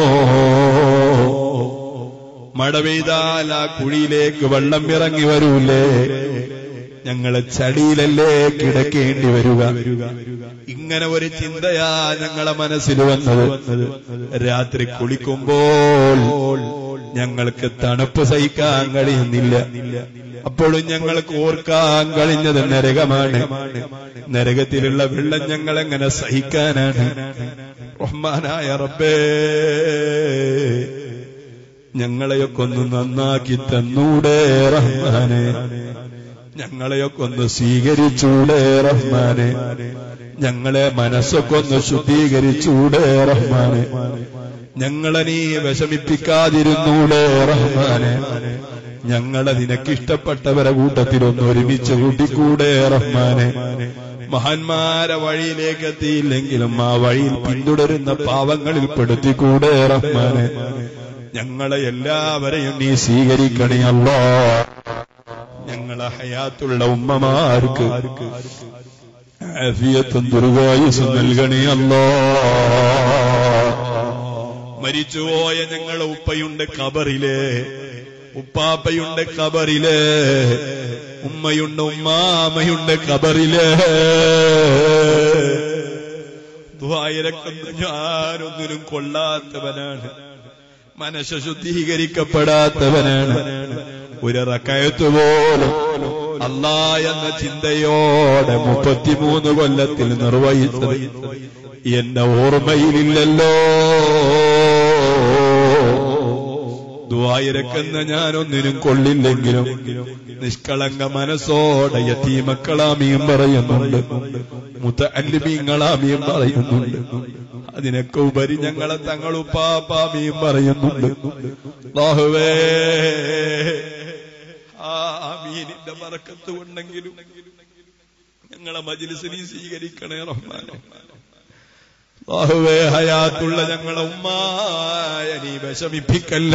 മഴ പെയ്താൽ ആ കുഴിയിലേക്ക് വെള്ളം ഇറങ്ങി വരൂലേ ഞങ്ങളെ ചടിയിലല്ലേ കിടക്കേണ്ടി വരിക ഇങ്ങനെ ഒരു ചിന്തയാ ഞങ്ങളെ മനസ്സിൽ മനസ്സിൽ വന്നത് രാത്രി കുളിക്കുമ്പോൾ ഞങ്ങൾക്ക് തണുപ്പ് സഹിക്കാൻ കഴിയുന്നില്ല അപ്പോഴും ഞങ്ങൾക്ക് ഓർക്കാൻ കഴിഞ്ഞത് നരകമാണ് നരകത്തിലുള്ള വെള്ളം ഞങ്ങൾ എങ്ങനെ സഹിക്കാനാണ് റഹ്മാനായ റബ്ബേ ഞങ്ങളെയൊക്കെ ഒന്ന് നന്നാക്കി തന്നൂടെ റഹ്മാനെ ഞങ്ങളെയൊക്കെ ഒന്ന് സ്വീകരിച്ചൂടെ റഹ്മാനെ ഞങ്ങളെ മനസ്സൊക്കെ ഒന്ന് ശുദ്ധീകരിച്ചൂടെ റഹ്മാനെ ഞങ്ങളെ നീ വിഷമിപ്പിക്കാതിരുന്നൂടെ റഹ്മാനെ ഞങ്ങളെ നിനക്കിഷ്ടപ്പെട്ടവരെ കൂട്ടത്തിൽ ഒന്ന് ഒരുമിച്ച് കൂട്ടിക്കൂടെ റഹ്മാനെ മഹാന്മാരെ വഴിയിലേക്ക് എത്തിയില്ലെങ്കിലും ആ വഴിയിൽ പിന്തുടരുന്ന പാവങ്ങളിൽ പെടുത്തിക്കൂടെ റഹ്മാനെ ഞങ്ങളെ എല്ലാവരെയും നീ സ്വീകരിക്കണയല്ലോ ഞങ്ങളെ ഹയാത്തുള്ള ഉമ്മമാർക്ക് ആഫിയത്തും ദുർഗായുസും നൽകണയല്ലോ മരിച്ചുപോയ ഞങ്ങളെ ഉപ്പയുണ്ട് കബറിലെ ഉപ്പാപ്പയുണ്ട് കബറിലെ ഉമ്മയുണ്ട് ഉമ്മാമയുണ്ട് കബറിലെ ദ്വായരക്കുന്ന ഞാനൊന്നിനും കൊള്ളാത്തവനാണ് മനസ്സ് ശുദ്ധീകരിക്കപ്പെടാത്തവനാണ് ഒരു റക്കയത്ത് പോലും അല്ലാ എന്ന ചിന്തയോടെ മുപ്പത്തിമൂന്ന് കൊല്ലത്തിൽ നിർവഹിച്ചത് എന്റെ ഓർമ്മയിലില്ലല്ലോ ദ്വായിരക്കുന്ന ഞാനൊന്നിനും കൊള്ളില്ലെങ്കിലും നിഷ്കളങ്ക മനസ്സോടെ യത്തീമക്കളാമിയും പറയുന്നുണ്ട് മുത്ത അല്ലിമീങ്ങളാമിയും പറയുന്നുണ്ട് അതിനൊക്കെ ഉപരി ഞങ്ങളെ തങ്ങളുപ്പാപ്പാമിയും പറയുന്നുണ്ട് ബാഹുവേ ആ മീനിന്റെ മറക്കത്ത് ഉണ്ടെങ്കിലും ഞങ്ങളെ മജിലിസിനെ സ്വീകരിക്കണേ റഹ്മാനെ ബാഹുവേ ഹയാത്തുള്ള ഞങ്ങളെ ഉമ്മായ നീ വിഷമിപ്പിക്കല്ല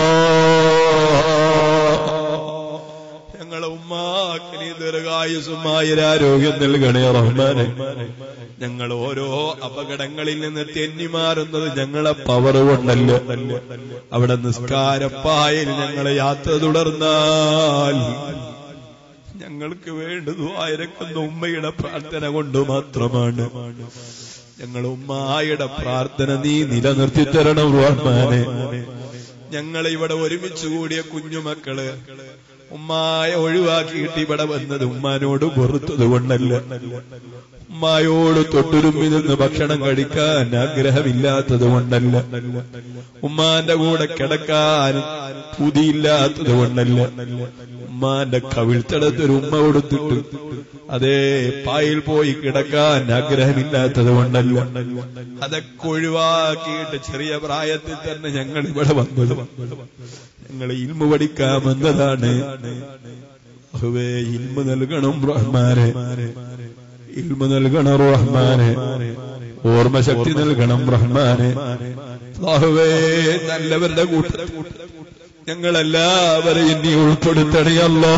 ഞങ്ങളെ ഉമ്മാക്ക് നീ ദീർഘായുസുമായൊരാരോഗ്യം നൽകണേ റഹ്മാനെ ഞങ്ങൾ ഓരോ അപകടങ്ങളിൽ നിന്ന് തെന്നിമാറുന്നത് ഞങ്ങളെ പവർ കൊണ്ടല്ല അവിടെ നിസ്കാരപ്പായിൽ ഞങ്ങളെ യാത്ര തുടർന്നാൽ ഞങ്ങൾക്ക് വേണ്ടത് ആയിരക്കുന്ന ഉമ്മയുടെ പ്രാർത്ഥന കൊണ്ട് മാത്രമാണ് ഞങ്ങൾ ഉമ്മായുടെ പ്രാർത്ഥന നീ നിലനിർത്തി തരണം റഹ്മാനെ ഞങ്ങൾ ഇവിടെ ഒരുമിച്ച് കൂടിയ കുഞ്ഞുമക്കള് ഉമ്മായ ഒഴിവാക്കിയിട്ട് ഇവിടെ വന്നത് ഉമ്മാനോട് വെറുത്തത് കൊണ്ടല്ല ഉമ്മായോട് തൊട്ടുരുമ്പി നിന്ന് ഭക്ഷണം കഴിക്കാൻ ആഗ്രഹമില്ലാത്തത് കൊണ്ടല്ല ഉമ്മാന്റെ കൂടെ കിടക്കാൻ പുതിയില്ലാത്തത് കൊണ്ടല്ല ഉമ്മാന്റെ കവിൾത്തടത്തൊരു ഉമ്മ കൊടുത്തിട്ട് അതേ പായിൽ പോയി കിടക്കാൻ ആഗ്രഹമില്ലാത്തത് കൊണ്ടല്ല അതൊക്കെ ഒഴിവാക്കിയിട്ട് ചെറിയ പ്രായത്തിൽ തന്നെ ഞങ്ങൾ ഇവിടെ വന്നത് ഞങ്ങൾ ഇൽമ പഠിക്കാമെന്നതാണ് അഹുവേ ഇൽമ നൽകണം റഹ്മാനെ ഇൽമ നൽകണം റഹ്മാനെ ഓർമ്മശക്തി നൽകണം റഹ്മാനെ അല്ലാഹുവേ നല്ലവരുടെ കൂട്ടത്തിൽ ഞങ്ങളെല്ലാവരെയും നീ ഉൾപ്പെടുത്തണയല്ലോ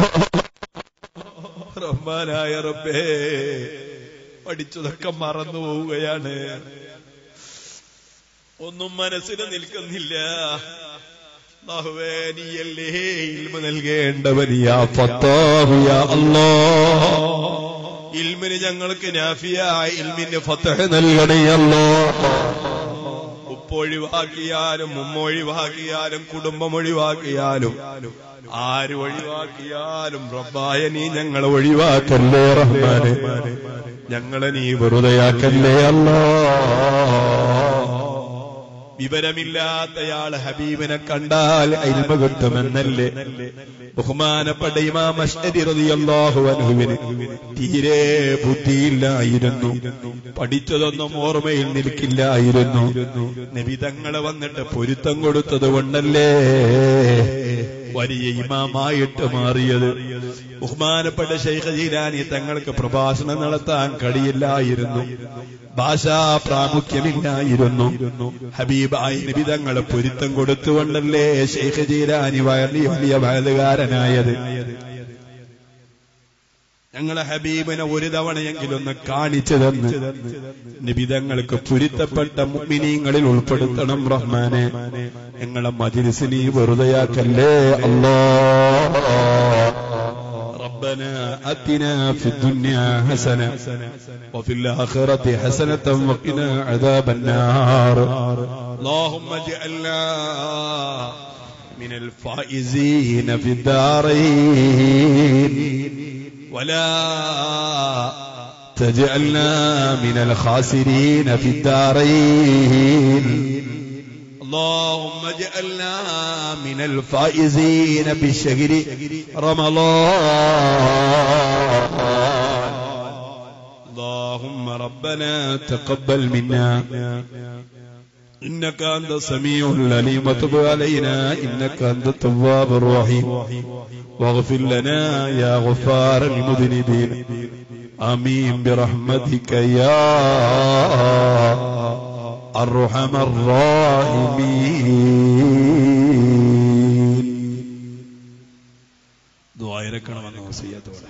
റഹ്മാനായ റബ്ബേ പഠിച്ചതൊക്കെ മറന്നു പോവുകയാണ് ഒന്നും മനസ്സിൽ നിൽക്കുന്നില്ല അല്ലാഹുവേ നീയല്ലേ ഇൽമ നൽകേണ്ടവൻ യാ ഫത്താഹു യാ അല്ലാഹ് ഇൽമിന് ഞങ്ങൾക്ക് നാഫിയായ ഇൽമിന്റെ ഫത്തഹ് നൽകണയല്ലോ ഉപ്പൊഴിവാക്കിയാലും ഉമ്മ ഒഴിവാക്കിയാലും കുടുംബം ഒഴിവാക്കിയാലും ആര് ഒഴിവാക്കിയാലും റബ്ബായ നീ ഞങ്ങളെ ഒഴിവാക്കല്ലേ റഹ്മാനെ ഞങ്ങളെ നീ വെറുതെയാക്കല്ലേ അല്ലാ വിവരമില്ലാത്തയാൾ ഹബീബിനെ കണ്ടാൽ അയിൽമ കിട്ടുമെന്നല്ലേ ബഹുമാനപ്പെട്ട ഇമാം അഷ്അരി റളിയല്ലാഹു അൻഹുവിന് തീരെ ബുദ്ധിയില്ലായിരുന്നു പഠിച്ചതൊന്നും ഓർമ്മയിൽ നിൽക്കില്ലായിരുന്നു നബി തങ്ങളെ വന്നിട്ട് പൊരുത്തം കൊടുത്തത് കൊണ്ടല്ലേ വലിയ ഇമാമായിട്ട് മാറിയത് ബഹുമാനപ്പെട്ട ശൈഖ ജീലാനി തങ്ങൾക്ക് പ്രഭാഷണം നടത്താൻ കഴിയില്ലായിരുന്നു ഭാഷാ പ്രാമുഖ്യമില്ലായിരുന്നു ഹബീബായി നബി തങ്ങളെ പൊരുത്തം കൊടുത്തുകൊണ്ടല്ലേ ശൈഖ ജീലാനി വലിയ വലിയ വയലുകാരനായത് ഞങ്ങളെ ഹബീബിനെ ഒരു തവണയെങ്കിലും ഒന്ന് കാണിച്ചു തന്ന് നിബിതങ്ങൾക്ക് പുരുത്തപ്പെട്ട മുഅ്മിനീങ്ങളിൽ ഉൾപ്പെടുത്തണം റഹ്മാനെ ഞങ്ങളെ മജിലിസിനി വെറുതെയാക്കല്ലേ അല്ലാ ربنا آتنا في الدنيا حسنة وفي الآخرة حسنة وقنا عذاب النار اللهم اجعلنا من الفائزين في الدارين ولا تجعلنا من الخاسرين في الدارين اللهم اجعلنا من الفائزين بشهر رمضان اللهم ربنا تقبل منا إنك أنت السميع العليم وتب علينا إنك أنت التواب الرحيم واغفر لنا يا غفار المذنبين آمين برحمتك يا أرحم الراحمين ദ്വായരക്കണമെന്ന വസീയത്തോടെ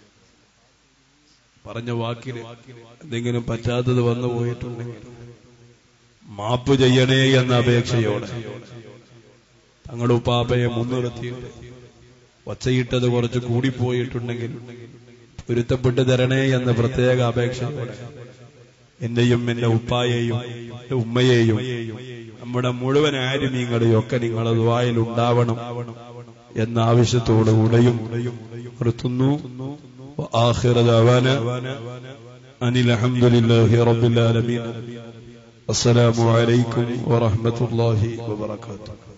പറഞ്ഞ വാക്കിന് എന്തെങ്കിലും പറ്റാത്തത് വന്നു പോയിട്ടുണ്ടെങ്കിൽ മാപ്പ് ചെയ്യണേ എന്ന അപേക്ഷയോടെ തങ്ങളുടെ ഉപ്പാപ്പയെ മുൻനിർത്തിയിട്ട് ഒച്ചയിട്ടത് കുറച്ച് കൂടിപ്പോയിട്ടുണ്ടെങ്കിൽ പൊരുത്തപ്പെട്ട് തരണേ എന്ന പ്രത്യേക അപേക്ഷയോടെ എന്റെയും എന്റെ ഉപ്പായെയും എന്റെ ഉമ്മയെയും നമ്മുടെ മുഴുവൻ ആരുമീങ്ങളെയും ഒക്കെ നിങ്ങളെ ദ്വായിൽ ഉണ്ടാവണം എന്ന ആവശ്യത്തോടുകൂടെയും നിർത്തുന്നു وآخر دعوانا أن الحمد لله رب العالمين السلام عليكم ورحمة الله وبركاته